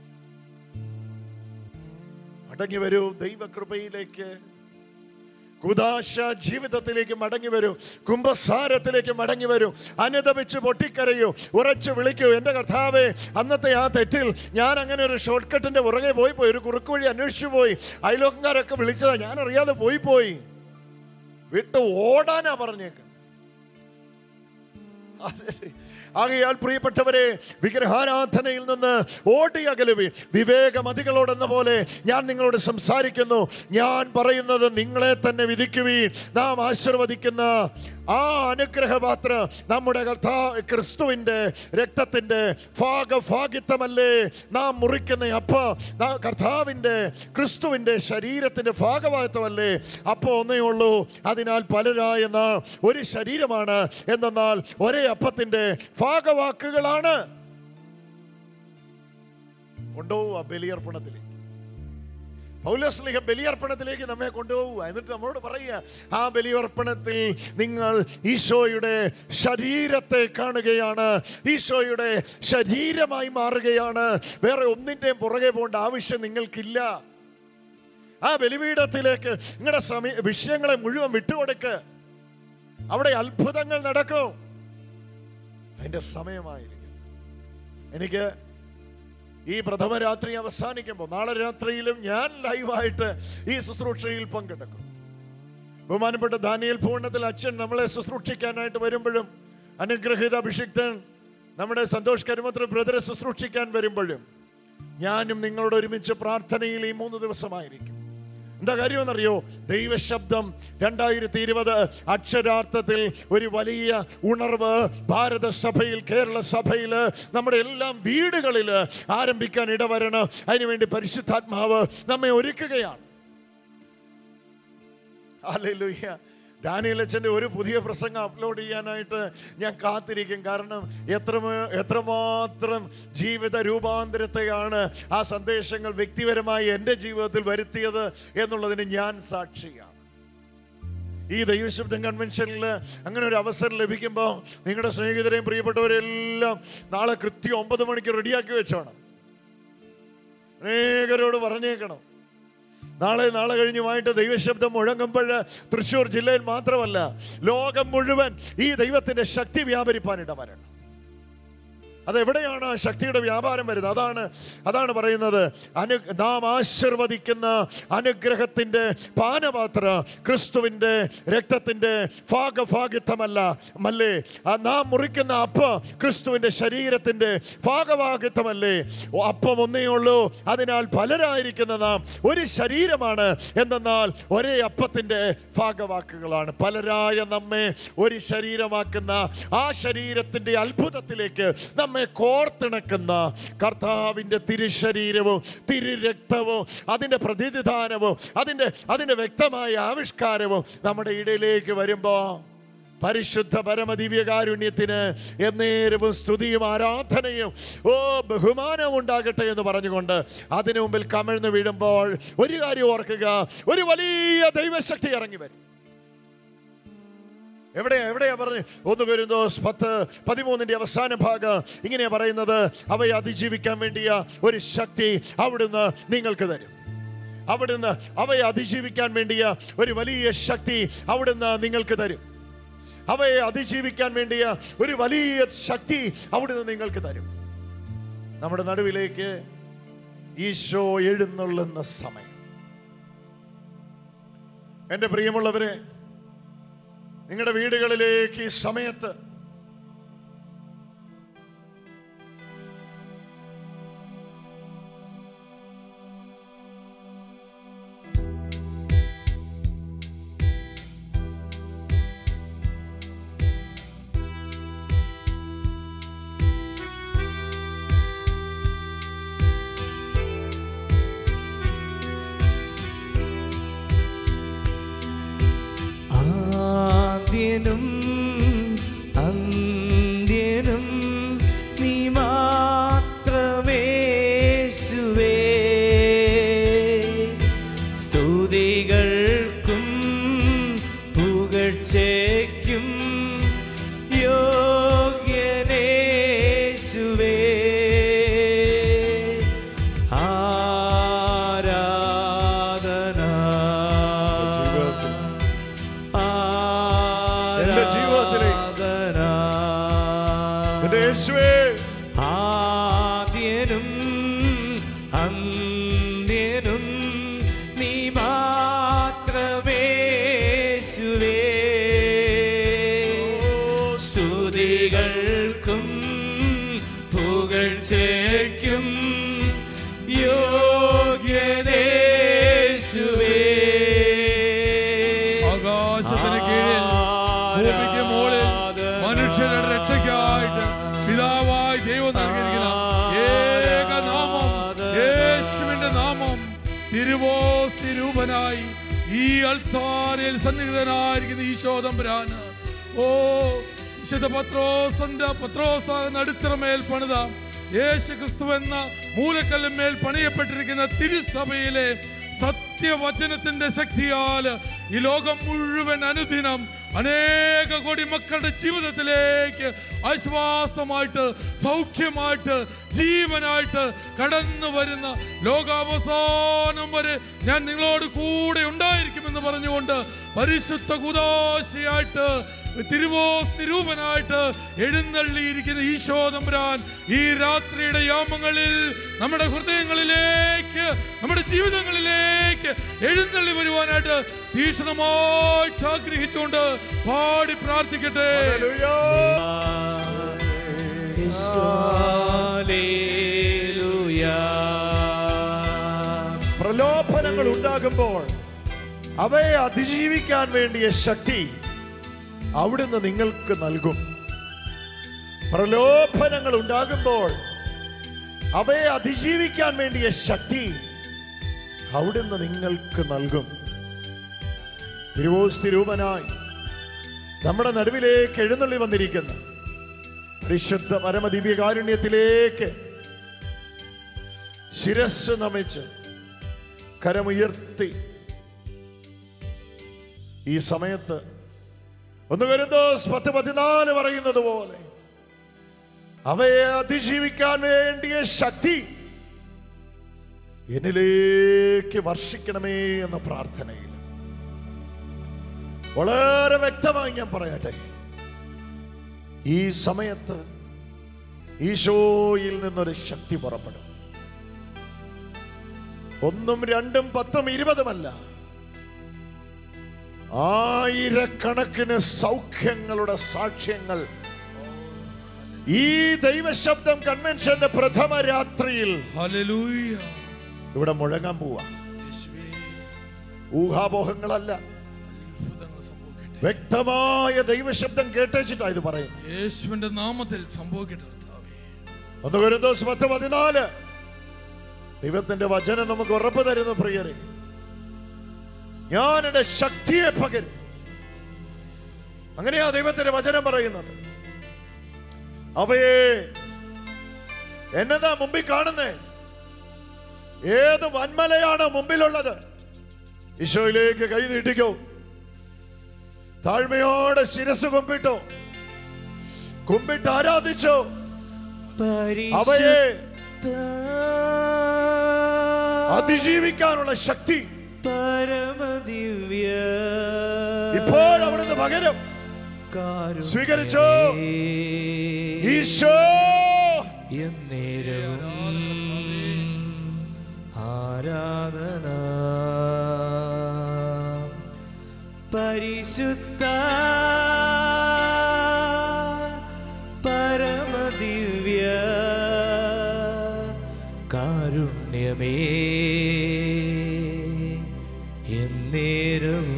അടങ്ങി വരൂ ദൈവകൃപയിലേക്ക് കുദാശ ജീവിതത്തിലേക്ക് മടങ്ങി വരൂ കുംഭസാരത്തിലേക്ക് മടങ്ങി വരൂ അനുദപിച്ച് പൊട്ടിക്കരയൂ ഉറച്ചു വിളിക്കൂ എൻ്റെ കർത്താവേ അന്നത്തെ ആ തെറ്റിൽ ഞാൻ അങ്ങനെ ഒരു ഷോർട്ട് കട്ടിന്റെ പുറകെ പോയി പോയി ഒരു കുറുക്ക് വഴി അന്വേഷിച്ചു പോയി അയലോക്കാരൊക്കെ വിളിച്ചതാ ഞാൻ അറിയാതെ പോയി പോയി വിട്ട് ഓടാനാ പറഞ്ഞേക്ക് ആകയാൽ പ്രിയപ്പെട്ടവരെ വിഗ്രഹാരാധനയിൽ നിന്ന് ഓടി അകലുവി വിവേകമതികളോടെന്ന പോലെ ഞാൻ നിങ്ങളോട് സംസാരിക്കുന്നു ഞാൻ പറയുന്നത് നിങ്ങളെ തന്നെ വിധിക്കുവീൻ നാം ആശീർവദിക്കുന്ന ആ അനുഗ്രഹപാത്ര നമ്മുടെ കർത്താ ക്രിസ്തുവിൻ്റെ രക്തത്തിൻ്റെ ഭാഗഭാഗിത്വമല്ലേ നാം മുറിക്കുന്ന അപ്പ നാം കർത്താവിൻ്റെ ക്രിസ്തുവിൻ്റെ ശരീരത്തിൻ്റെ ഭാഗഭാഗത്വമല്ലേ അപ്പോൾ ഒന്നേ ഉള്ളൂ അതിനാൽ പലരായ നാം ഒരു ശരീരമാണ് എന്തെന്നാൽ ഒരേ അപ്പത്തിൻ്റെ ഭാഗവാക്കുകളാണ് കൊണ്ടുപോവുക ബലിയർപ്പണത്തിലേക്ക് പൗലസ്ലിഹ ബലിയർപ്പണത്തിലേക്ക് നമ്മെ കൊണ്ടുപോവുക എന്നിട്ട് നമ്മളോട് പറയുക ആ ബലിയർപ്പണത്തിൽ നിങ്ങൾ ഈശോയുടെ ശരീരത്തെ കാണുകയാണ് ഈശോയുടെ ശരീരമായി മാറുകയാണ് വേറെ ഒന്നിൻ്റെയും പുറകെ പോകേണ്ട ആവശ്യം നിങ്ങൾക്കില്ല ആ ബലിപീഠത്തിലേക്ക് നിങ്ങളുടെ സമയ വിഷയങ്ങളെ മുഴുവൻ വിട്ടുകൊടുക്ക് അവിടെ അത്ഭുതങ്ങൾ നടക്കും അതിൻ്റെ സമയമായിരിക്കും എനിക്ക് ഈ പ്രഥമ രാത്രി അവസാനിക്കുമ്പോൾ നാളെ രാത്രിയിലും ഞാൻ ലൈവായിട്ട് ഈ ശുശ്രൂഷയിൽ പങ്കെടുക്കും ബഹുമാനപ്പെട്ട ദാനിയൽ പൂർണ്ണത്തിൽ അച്ഛൻ നമ്മളെ ശുശ്രൂഷിക്കാനായിട്ട് വരുമ്പോഴും അനുഗ്രഹീത അഭിഷിക്തൻ നമ്മുടെ സന്തോഷ് കരുമത്ര ബ്രദറെ ശുശ്രൂഷിക്കാൻ വരുമ്പോഴും ഞാനും നിങ്ങളോട് ഒരുമിച്ച് പ്രാർത്ഥനയിൽ ഈ മൂന്ന് ദിവസമായിരിക്കും എന്താ കാര്യമെന്നറിയോ ദൈവശബ്ദം രണ്ടായിരത്തി ഇരുപത് അക്ഷരാർത്ഥത്തിൽ ഒരു വലിയ ഉണർവ് ഭാരത സഭയിൽ കേരള സഭയിൽ നമ്മുടെ എല്ലാം വീടുകളിൽ ആരംഭിക്കാൻ ഇടവരണം അതിനുവേണ്ടി പരിശുദ്ധാത്മാവ് നമ്മെ ഒരുക്കുകയാണ് ഹല്ലേലൂയ ഡാനിയലച്ചൻ്റെ ഒരു പുതിയ പ്രസംഗം അപ്ലോഡ് ചെയ്യാനായിട്ട് ഞാൻ കാത്തിരിക്കും കാരണം എത്ര എത്രമാത്രം ജീവിത രൂപാന്തരത്തെയാണ് ആ സന്ദേശങ്ങൾ വ്യക്തിപരമായി എൻ്റെ ജീവിതത്തിൽ വരുത്തിയത് എന്നുള്ളതിന് ഞാൻ സാക്ഷിയാണ് ഈ ദൈവശബ്ദം കൺവെൻഷനിൽ അങ്ങനെ ഒരു അവസരം ലഭിക്കുമ്പോൾ നിങ്ങളുടെ സ്നേഹിതരെയും പ്രിയപ്പെട്ടവരെല്ലാം നാളെ കൃത്യം ഒമ്പത് മണിക്ക് റെഡിയാക്കി വെച്ചോണം അനേകരോട് പറഞ്ഞേക്കണം നാളെ നാളെ കഴിഞ്ഞുമായിട്ട് ദൈവശബ്ദം മുഴങ്ങുമ്പോൾ തൃശ്ശൂർ ജില്ലയിൽ മാത്രമല്ല ലോകം മുഴുവൻ ഈ ദൈവത്തിന്റെ ശക്തി വ്യാപരിപ്പാൻ ഇടവരണം അതെവിടെയാണ് ആ ശക്തിയുടെ വ്യാപാരം വരുന്നത് അതാണ് അതാണ് പറയുന്നത് അനു നാം ആശീർവദിക്കുന്ന അനുഗ്രഹത്തിൻ്റെ പാനപാത്ര ക്രിസ്തുവിൻ്റെ രക്തത്തിൻ്റെ ഭാഗഭാഗിത്വമല്ല മല്ലേ ആ നാം മുറിക്കുന്ന അപ്പ ക്രിസ്തുവിൻ്റെ ശരീരത്തിൻ്റെ ഭാഗഭാഗിത്വമല്ലേ ഓ, അപ്പം ഒന്നേ ഉള്ളൂ അതിനാൽ പലരായിരിക്കുന്ന നാം ഒരു ശരീരമാണ് എന്തെന്നാൽ ഒരേ അപ്പത്തിൻ്റെ ഭാഗവാക്കുകളാണ് പലരായ നമ്മെ ഒരു ശരീരമാക്കുന്ന ആ ശരീരത്തിൻ്റെ അത്ഭുതത്തിലേക്ക് നമ്മെ കോർത്തിണക്കുന്ന കർത്താവിൻ്റെ തിരുശരീരവും തിരുരക്തവും അതിൻ്റെ പ്രതിനിധാനവും അതിൻ്റെ അതിൻ്റെ വ്യക്തമായ ആവിഷ്കാരവും നമ്മുടെ ഇടയിലേക്ക് വരുമ്പോൾ പരിശുദ്ധ പരമദിവ്യകാരുണ്യത്തിന് എന്നേരവും സ്തുതിയും ആരാധനയും ഓ ബഹുമാനവും ഉണ്ടാകട്ടെ എന്ന് പറഞ്ഞുകൊണ്ട് അതിനു മുമ്പിൽ കമിഴ്ന്ന് വീഴുമ്പോൾ ഒരു കാര്യം ഓർക്കുക ഒരു വലിയ ദൈവശക്തി ഇറങ്ങി വരും എവിടെയാ എവിടെയാ പറഞ്ഞ് ഒന്ന് വരുന്നോസ് പത്ത് പതിമൂന്നിന്റെ അവസാന ഭാഗം ഇങ്ങനെയാ പറയുന്നത് അവയെ അതിജീവിക്കാൻ വേണ്ടിയ ഒരു ശക്തി അവിടുന്ന് നിങ്ങൾക്ക് തരും അവിടുന്ന് അവയെ അതിജീവിക്കാൻ വേണ്ടിയ ഒരു വലിയ ശക്തി അവിടുന്ന് നിങ്ങൾക്ക് തരും അവയെ അതിജീവിക്കാൻ വേണ്ടിയ ഒരു വലിയ ശക്തി അവിടുന്ന് നിങ്ങൾക്ക് തരും നമ്മുടെ നടുവിലേക്ക് ഈശോ എഴുന്നള്ളുന്ന സമയം എൻ്റെ പ്രിയമുള്ളവരെ നിങ്ങളുടെ വീടുകളിലേക്ക് ഈ സമയത്ത് ആദ്യനും അന്ത്യനും നീ മാത്രമേശുവേ സ്തുതികൾക്കും പുകഴ്ചയ്ക്കും യോഗ്യനേശുവേ ആരാധന എന്റെ ജീവിതത്തിലെ എൻ്റെ യേശുവേ ആദ്യനും അന്ത്യനും നീ മാത്രമേശുവേ സ്തുതികൾക്കും പുകഴ്ചയ്ക്കും യോഗ്യനേശുവേ ആകാശത്തിന് കീഴിൽ ഭൂമിക്ക് മുകളിൽ മനുഷ്യരുടെ രക്ഷയ്ക്കായിട്ട് പിതാവായി ദൈവം നൽകിയിരിക്കുന്ന ഏക നാമം യേശുവിന്റെ നാമം തിരുവോസ്തിരൂപനായി ഈ അൾത്താരയിൽ സന്നിഹിതനായിരിക്കുന്ന ഈശോദമ്പരാന് ഓ വിശുദ്ധ പത്രോസന്റെ പത്രോസ് നടുത്തറമേൽ പണിത യേശു ക്രിസ്തു എന്ന മൂലക്കല്ലിന്മേൽ പണിയപ്പെട്ടിരിക്കുന്ന തിരുസഭയിലെ സത്യവചനത്തിന്റെ ശക്തിയാൽ ഈ ലോകം മുഴുവൻ അനുദിനം അനേക കോടി മക്കളുടെ ജീവിതത്തിലേക്ക് ആശ്വാസമായിട്ട് സൗഖ്യമായിട്ട് ജീവനായിട്ട് കടന്നു വരുന്ന ലോകാവസാനം വരെ ഞാൻ നിങ്ങളോട് കൂടെ ഉണ്ടായിരിക്കുമെന്ന് പറഞ്ഞുകൊണ്ട് പരിശുദ്ധ കുദാശയായിട്ട് തിരുവോസ്തിരൂപനായിട്ട് എഴുന്നള്ളിയിരിക്കുന്ന ഈശോ തമ്പുരാൻ ഈ രാത്രിയുടെ യാമങ്ങളിൽ നമ്മുടെ ഹൃദയങ്ങളിലേക്ക് നമ്മുടെ ജീവിതങ്ങളിലേക്ക് എഴുന്നള്ളി വരുവാനായിട്ട് തീക്ഷണമായിട്ട് ആഗ്രഹിച്ചുകൊണ്ട് പാടി പ്രാർത്ഥിക്കട്ടെ പ്രലോഭനങ്ങൾ ഉണ്ടാകുമ്പോൾ അവയെ അതിജീവിക്കാൻ വേണ്ടിയ ശക്തി അവിടുന്ന് നിങ്ങൾക്ക് നൽകും പ്രലോഭനങ്ങൾ ഉണ്ടാകുമ്പോൾ അവയെ അതിജീവിക്കാൻ വേണ്ടിയ ശക്തി അവിടുന്ന് നിങ്ങൾക്ക് നൽകും തിരുവോസ്തിരൂപനായി നമ്മുടെ നടുവിലേക്ക് എഴുന്നള്ളി വന്നിരിക്കുന്ന പരിശുദ്ധ പരമദിവ്യകാരുണ്യത്തിലേക്ക് ശിരസ് നമിച്ച് കരമുയർത്തി ഈ സമയത്ത് ഒന്ന് വരുന്നോസ് പത്ത് പതിനാല് പറയുന്നത് പോലെ അവയെ അതിജീവിക്കാൻ വേണ്ടിയ ശക്തി എന്നിലേക്ക് വർഷിക്കണമേ എന്ന പ്രാർത്ഥനയിൽ വളരെ വ്യക്തമായി ഞാൻ പറയട്ടെ ഈ സമയത്ത് ഈശോയിൽ നിന്നൊരു ശക്തി പുറപ്പെടും ഒന്നും രണ്ടും പത്തും ഇരുപതുമല്ല ആയിരക്കണക്കിന് സൗഖ്യങ്ങളുടെ സാക്ഷ്യങ്ങൾ ഈ ദൈവശബ്ദം കൺവെൻഷന്റെ പ്രഥമ രാത്രിയിൽ ഹല്ലേലൂയ ഇവിടെ മുഴങ്ങാൻ പോവാ യേശുവേ ഊഹാപോഹങ്ങളല്ല അത്ഭുതങ്ങൾ സംഭവിക്കട്ടെ വ്യക്തമായ ദൈവശബ്ദം കേട്ടേച്ചിട്ടാ ഇത് പറയുന്നത് യേശുവിന്റെ നാമത്തിൽ സംഭവിക്കട്ടെ കർത്താവേ ഒന്ന് വരുന്നോസ് പത്ത് പതിനാല് ദൈവത്തിന്റെ വചനം നമുക്ക് ഉറപ്പ് തരുന്നു പ്രിയരെ ഞാൻ എന്റെ ശക്തിയെ പകരും അങ്ങനെയാ ദൈവത്തിന്റെ വചനം പറയുന്നത് അവയെ എന്നതാ മുമ്പിൽ കാണുന്നേ ഏത് വന്മലയാണ് മുമ്പിലുള്ളത് ഈശോയിലേക്ക് കൈ നീട്ടിക്കോ താഴ്മയോടെ ശിരസ് കുമ്പിട്ടോ കുമ്പിട്ട് ആരാധിച്ചോ അവയെ അതിജീവിക്കാനുള്ള ശക്തി പരമദിവ്യ ഇപ്പോൾ അവിടുന്ന് പകരം സ്വീകരിച്ചോ? ഈശോ എന്നേരവും ആരാധന പരിശുദ്ധ പരമദിവ്യ കാരുണ്യമേ എന്നേരവും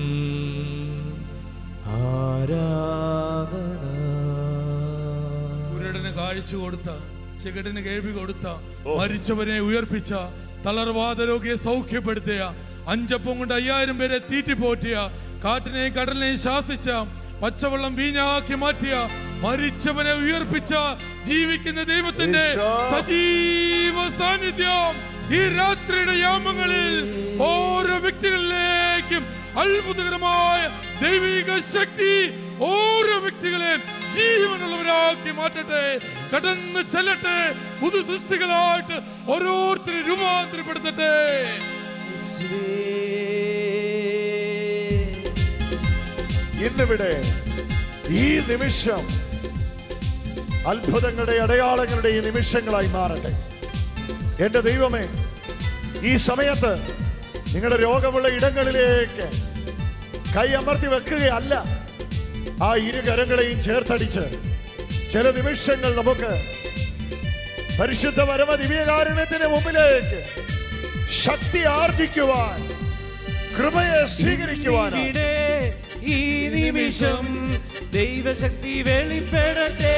ആരാധന കുരുടന് കാഴ്ച കൊടുത്ത ചെകിടന് കേൾവി കൊടുത്ത മരിച്ചവനെ ഉയർപ്പിച്ച തളർവാദ രോഗിയെ സൗഖ്യപ്പെടുത്തിയ അഞ്ചപ്പം കൊണ്ട് അയ്യായിരം പേരെ തീറ്റിപ്പോറ്റിയ കാട്ടിനെയും കടലിനെയും ശാസിച്ച പച്ചവെള്ളം വീഞ്ഞാക്കി മാറ്റിയ മരിച്ചവനെ ഉയർപ്പിച്ച ജീവിക്കുന്ന ദൈവത്തിന്റെ ഈശോ. സജീവ സാന്നിധ്യം ഈ രാത്രിയുടെ യാമങ്ങളിൽ ഓരോ വ്യക്തികളിലേക്കും അത്ഭുതകരമായ ദൈവിക ശക്തി ഓരോ വ്യക്തികളെയും ജീവനുള്ളവരാക്കി മാറ്റട്ടെ കടന്ന് ചെല്ലട്ടെ പുതു സൃഷ്ടികളായിട്ട് ഓരോരുത്തരും രൂപാന്തരപ്പെടുത്തട്ടെ ഇന്നിവിടെ ഈ നിമിഷം അത്ഭുതങ്ങളുടെ അടയാളങ്ങളുടെ ഈ നിമിഷങ്ങളായി മാറട്ടെ എന്റെ ദൈവമേ ഈ സമയത്ത് നിങ്ങളുടെ രോഗമുള്ള ഇടങ്ങളിലേക്ക് കൈ അമർത്തി വെക്കുകയല്ല ആ ഇരു കരങ്ങളെയും ചേർത്തടിച്ച് ചില നിമിഷങ്ങൾ നമുക്ക് പരിശുദ്ധ പരമ ദിവ്യകാരുണ്യത്തിന് മുമ്പിലേക്ക് ശക്തി ആർജിക്കുവാൻ കൃപയെ സ്വീകരിക്കുവാനാണ് ഇവിടെ ഈ നിമിഷം ദൈവശക്തി വെളിപ്പെടട്ടെ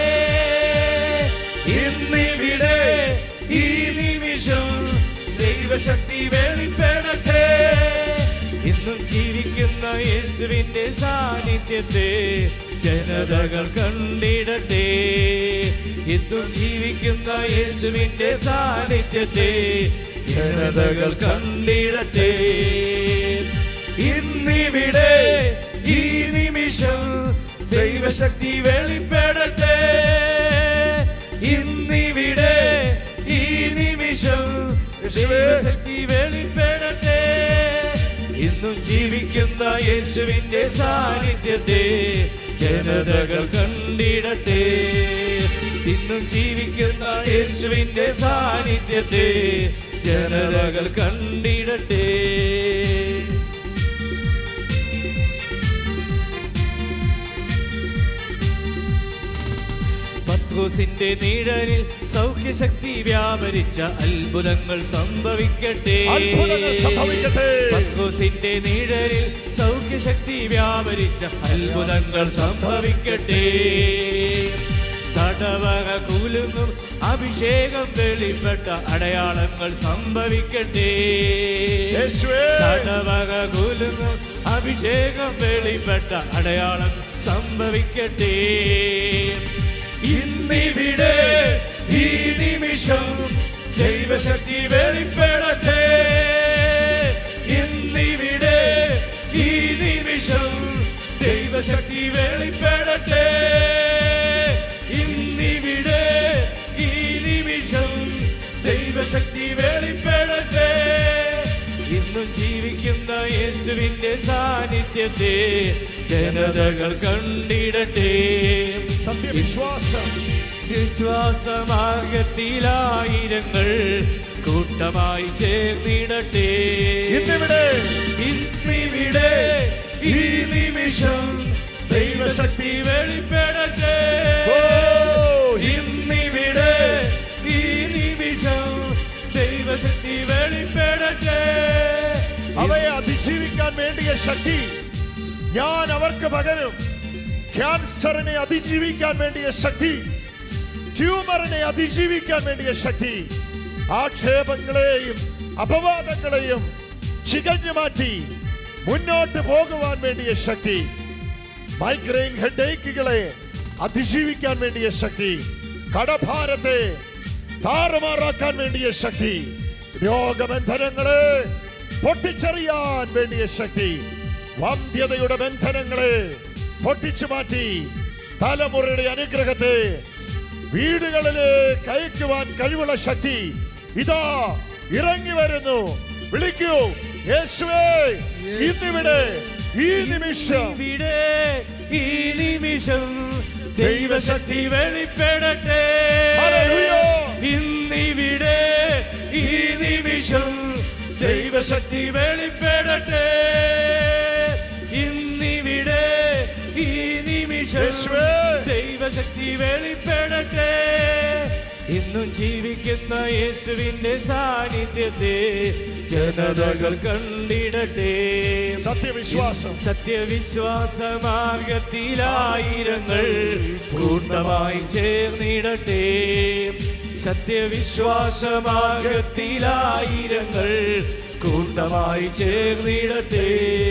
ഇന്നിവിടെ ഈ നിമിഷം ദൈവശക്തി വെളിപ്പെടട്ടെ ഇന്നും ജീവിക്കുന്ന യേശുവിന്റെ സാന്നിധ്യത്തെ ജനതകൾ കണ്ടിടട്ടെ ഇന്നും ജീവിക്കുന്ന യേശുവിന്റെ സാന്നിധ്യത്തെ ജനതകൾ കണ്ടിടട്ടെ ഇന്നിവിടെ ഈ നിമിഷം ദൈവശക്തി വെളിപ്പെടട്ടെ ഇന്നിവിടെ ഈ നിമിഷം ദൈവശക്തി വെളിപ്പെടട്ടെ ഇന്നും ജീവിക്കുന്ന യേശുവിന്റെ സാന്നിധ്യത്തെ ജനതകൾ കണ്ടിടട്ടെ ഇന്നും ജീവിക്കുന്ന യേശുവിന്റെ സാന്നിധ്യത്തെ ജനതകൾ കണ്ടിടട്ടെ പത്രോസിന്റെ നിഴലിൽ സൗഖ്യശക്തി വ്യാപരിച്ച അത്ഭുതങ്ങൾ സംഭവിക്കട്ടെ അത്ഭുതങ്ങൾ സംഭവിക്കട്ടെ. പത്രോസിന്റെ നിഴലിൽ സൗഖ്യശക്തി വ്യാപരിച്ച അത്ഭുതങ്ങൾ സംഭവിക്കട്ടെ തടവക കുലുങ്ങും അഭിഷേകം വെളിപ്പെട്ട അടയാളങ്ങൾ സംഭവിക്കട്ടെ യേശുവേ. തടവക കുലുങ്ങും അഭിഷേകം വെളിപ്പെട്ട അടയാളം സംഭവിക്കട്ടെ ഇന്നിവിടെ ഈ നിമിഷം ദൈവശക്തി വെളിപ്പെടട്ടെ ഇന്നിവിടെ ഈ നിമിഷം ദൈവശക്തി വെളിപ്പെടട്ടെ ഇന്നിവിടെ ഈ നിമിഷം ദൈവശക്തി വെളിപ്പെടട്ടെ ഇന്നും ജീവിക്കുന്ന യേശുവിന്റെ സാന്നിധ്യത്തെ ജനതകൾ കണ്ടിടട്ടെ സത്യവിശ്വാസം വിശ്വാസമാർഗത്തിലായിരങ്ങൾ കൂട്ടമായി ചേർന്നിടട്ടെ ഇന്നിവിടെ ഇന്നിവിടെ ഈ നിമിഷം ദൈവശക്തി വെളിപ്പെടട്ടെ ഓ, ഇന്നിവിടെ ഈ നിമിഷം ദൈവശക്തി വെളിപ്പെടട്ടെ അവയെ അതിജീവിക്കാൻ വേണ്ടിയ ശക്തി ഞാൻ അവർക്ക് പകരും ക്യാൻസറിനെ അതിജീവിക്കാൻ വേണ്ടിയ ശക്തി ട്യൂമറിനെ അതിജീവിക്കാൻ വേണ്ടിയ ശക്തി ആക്ഷേപങ്ങളെയും അപവാദങ്ങളെയും ചികഞ്ഞു മാറ്റി മുന്നോട്ട് പോകുവാൻ വേണ്ടിയ ശക്തി മൈഗ്രെയിൻ ഹെഡേക്കുകളെ അതിജീവിക്കാൻ വേണ്ടിയ ശക്തി കടഭാരത്തെ താറുമാറാക്കാൻ വേണ്ടിയ ശക്തി രോഗബന്ധനങ്ങളെ പൊട്ടിച്ചെറിയാൻ വേണ്ടിയ ശക്തി വന്ധ്യതയുടെ ബന്ധനങ്ങളെ പൊട്ടിച്ചു മാറ്റി തലമുറയുടെ അനുഗ്രഹത്തെ വീടുകളിലേക്ക് അയക്കുവാൻ കഴിവുള്ള ശക്തി ഇതാ ഇറങ്ങി വരുന്നു വിളിക്കൂ യേശുവേ ഇന്നിവിടെ ഈ നിമിഷം ഇവിടെ ഈ നിമിഷം ദൈവശക്തി വെളിപ്പെടട്ടെ ഹല്ലേലൂയ ദൈവശക്തി വെളിപ്പെടട്ടെ ഇന്നിവിടെ ഈ നിമിഷം യേശുവേ. ദൈവശക്തി വെളിപ്പെടട്ടെ ഇന്നും ജീവിക്കുന്ന യേശുവിന്റെ സാന്നിധ്യത്തെ ജനതകൾ കണ്ടിടട്ടെ സത്യവിശ്വാസം സത്യവിശ്വാസ മാർഗത്തിലായിരങ്ങൾ കൂട്ടമായി ചേർന്നിടട്ടെ സത്യവിശ്വാസ മാർഗത്തിലായിരങ്ങൾ കൂട്ടമായി ചേർന്നിടട്ടെ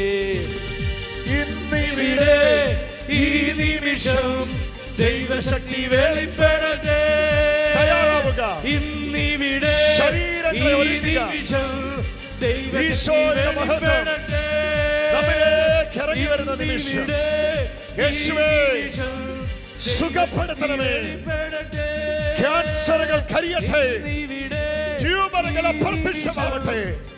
ഇന്നിവിടെ ഇവിടെ ഈ നിമിഷം ദൈവശക്തി വെളിപ്പെടട്ടെ തയ്യാറാവുക. ഇന്നിവിടെ ശരീരങ്ങളെ ഈ ഒരുക്കുക. നിമിഷം ദൈവശക്തി ഈശോയുടെ മഹത്വം വെളിപ്പെടട്ടെ നമ്മിലേക്ക് ഇറങ്ങി വരുന്ന നിമിഷം യേശുവേ, സുഖപ്പെടുത്തണമേ. ക്യാൻസറുകൾ കരിയട്ടെ ട്യൂമറുകൾ അപ്രത്യക്ഷമാവട്ടെ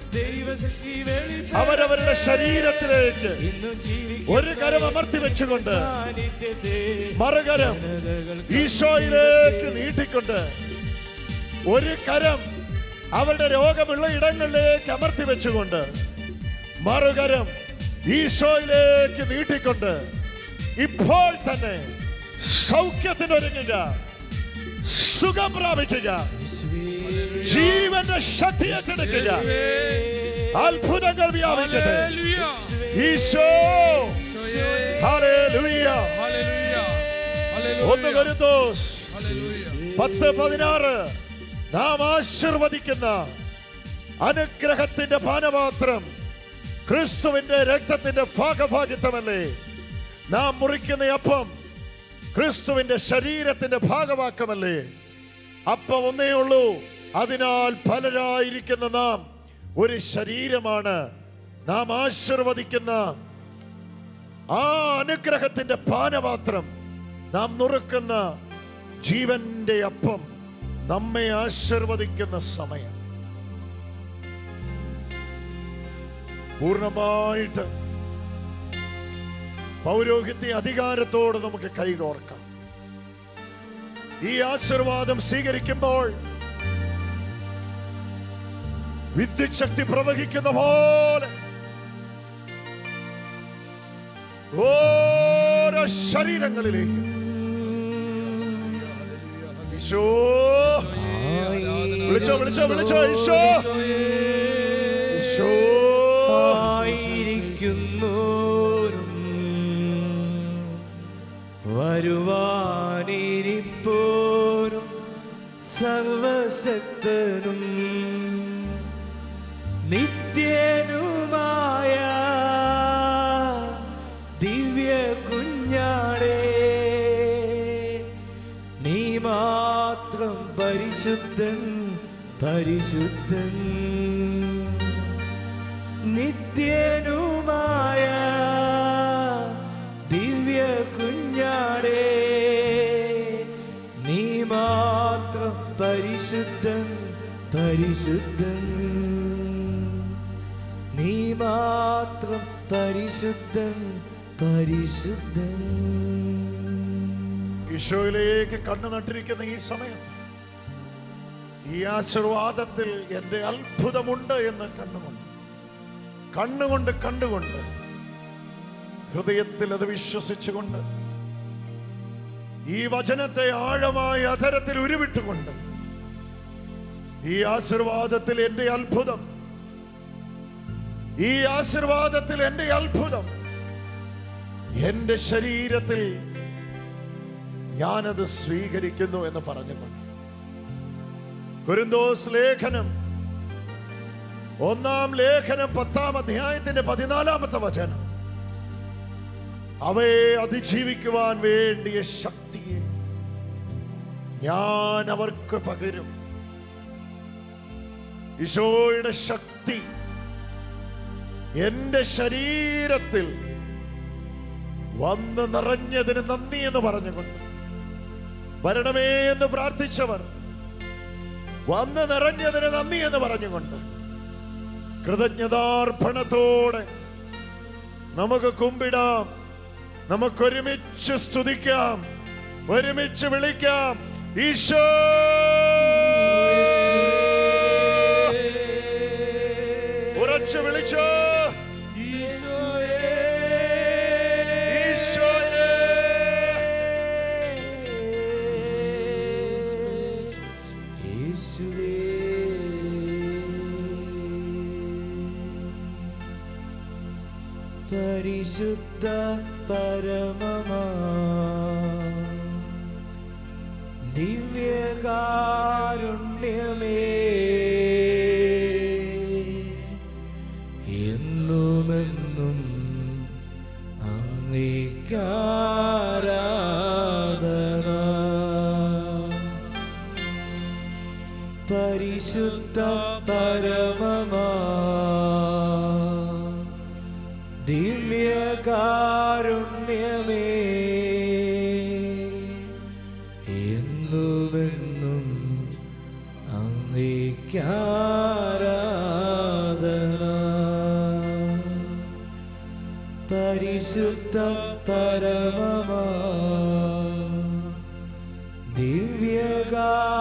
അവരവരുടെ ശരീരത്തിലേക്ക് ഒരു കരം അമർത്തി വെച്ചുകൊണ്ട് മറുകരം ഈശോയിലേക്ക് നീട്ടിക്കൊണ്ട് ഒരു കരം അവരുടെ രോഗമുള്ള ഇടങ്ങളിലേക്ക് അമർത്തി വെച്ചുകൊണ്ട് മറുകരം ഈശോയിലേക്ക് നീട്ടിക്കൊണ്ട് ഇപ്പോൾ തന്നെ സൗഖ്യത്തിനൊരുങ്ങുക സുഖം പ്രാപിക്കുക ജീവന്റെ ശക്തി ഏറ്റെടുക്കുക അത്ഭുതങ്ങൾ വ്യാപിക്കട്ടെ ഹല്ലേലൂയ. ഈശോ ഹല്ലേലൂയ ഹല്ലേലൂയ. ഒന്ന് ഹല്ലേലൂയ. കൊരിന്തോസ് ഹല്ലേലൂയ. പത്ത് പതിനാറ് നാം ആശീർവദിക്കുന്ന അനുഗ്രഹത്തിന്റെ പാനപാത്രം ക്രിസ്തുവിന്റെ രക്തത്തിന്റെ ഭാഗഭാഗിത്വമല്ലേ നാം മുറിക്കുന്ന അപ്പം ക്രിസ്തുവിന്റെ ശരീരത്തിന്റെ ഭാഗവാക്കമല്ലേ അപ്പം ഒന്നേ ഉള്ളൂ അതിനാൽ പലരായിരിക്കുന്ന നാം ഒരു ശരീരമാണ് നാം ആശീർവദിക്കുന്ന ആ അനുഗ്രഹത്തിന്റെ പാനപാത്രം നാം നുറുക്കുന്ന ജീവന്റെ അപ്പം നമ്മെ ആശീർവദിക്കുന്ന സമയം പൂർണ്ണമായിട്ട് പൗരോഹിത്യ അധികാരത്തോട് നമുക്ക് കൈകോർക്കാം ഈ ആശീർവാദം സ്വീകരിക്കുമ്പോൾ വിദ്യുത് ശക്തി പ്രവഹിക്കുന്ന പോലെ ഓരോ ശരീരങ്ങളിലേക്ക് ഈശോ വിളിച്ചോ വിളിച്ചോ വിളിച്ചോ ഈശോ ഈശോ ആയിരിക്കുന്നോരും വരുവാനിരിപ്പോരും സർവശക്തനും നിത്യനുമായ ദിവ്യ കുഞ്ഞാടേ നീ മാത്രം പരിശുദ്ധൻ പരിശുദ്ധൻ നിത്യനുമായ ദിവ്യ കുഞ്ഞാടേ നീ മാത്രം പരിശുദ്ധൻ പരിശുദ്ധൻ നീ മാത്രം പരിശുദ്ധൻ പരിശുദ്ധൻ ഈശോയിലേക്ക് കണ്ണു നട്ടിരിക്കുന്ന ഈ സമയത്ത് ഈ ആശീർവാദത്തിൽ എന്റെ അത്ഭുതമുണ്ട് എന്ന് കണ്ണുകൊണ്ട് കണ്ണുകൊണ്ട് കണ്ടുകൊണ്ട് ഹൃദയത്തിൽ അത് വിശ്വസിച്ചുകൊണ്ട് ഈ വചനത്തെ ആഴമായ അധരത്തിൽ ഉരുവിട്ടുകൊണ്ട് ഈ ആശീർവാദത്തിൽ എന്റെ അത്ഭുതം ഈ ആശീർവാദത്തിൽ എന്റെ അത്ഭുതം എന്റെ ശരീരത്തിൽ ഞാനത് സ്വീകരിക്കുന്നു എന്ന് പറഞ്ഞുകൊണ്ട് കുരുന്തോസ് ലേഖനം ഒന്നാം ലേഖനം പത്താം അധ്യായത്തിന്റെ പതിനാലാമത്തെ വചനം അവയെ അതിജീവിക്കുവാൻ വേണ്ടിയ ശക്തിയെ ഞാൻ അവർക്ക് പകരും ഈശോയുടെ ശക്തി എന്റെ ശരീരത്തിൽ വന്ന് നിറഞ്ഞതിന് നന്ദി എന്ന് പറഞ്ഞുകൊണ്ട് വരണമേ എന്ന് പ്രാർത്ഥിച്ചവർ വന്ന് നിറഞ്ഞതിന് നന്ദി എന്ന് പറഞ്ഞുകൊണ്ട് കൃതജ്ഞതാർപ്പണത്തോടെ നമുക്ക് കുമ്പിടാം നമുക്കൊരുമിച്ച് സ്തുതിക്കാം ഒരുമിച്ച് വിളിക്കാം ഈശോ ഉറച്ച വിളിച്ചോ ഈശോയേ ഈശോയേ യേശുവേ പരിശുദ്ധ പരമമാ ദിവ്യകാരുണ്യമേ എന്നുമെന്നും അങ്ങേക്കാരാധന പരിശുദ്ധ പരമമാ ദിവ്യകാരുണ്യമേ എന്നുമെന്നും അങ്ങേക്കാരാധന പരിശുദ്ധ പരമമാ ദിവ്യകാരുണ്യമേ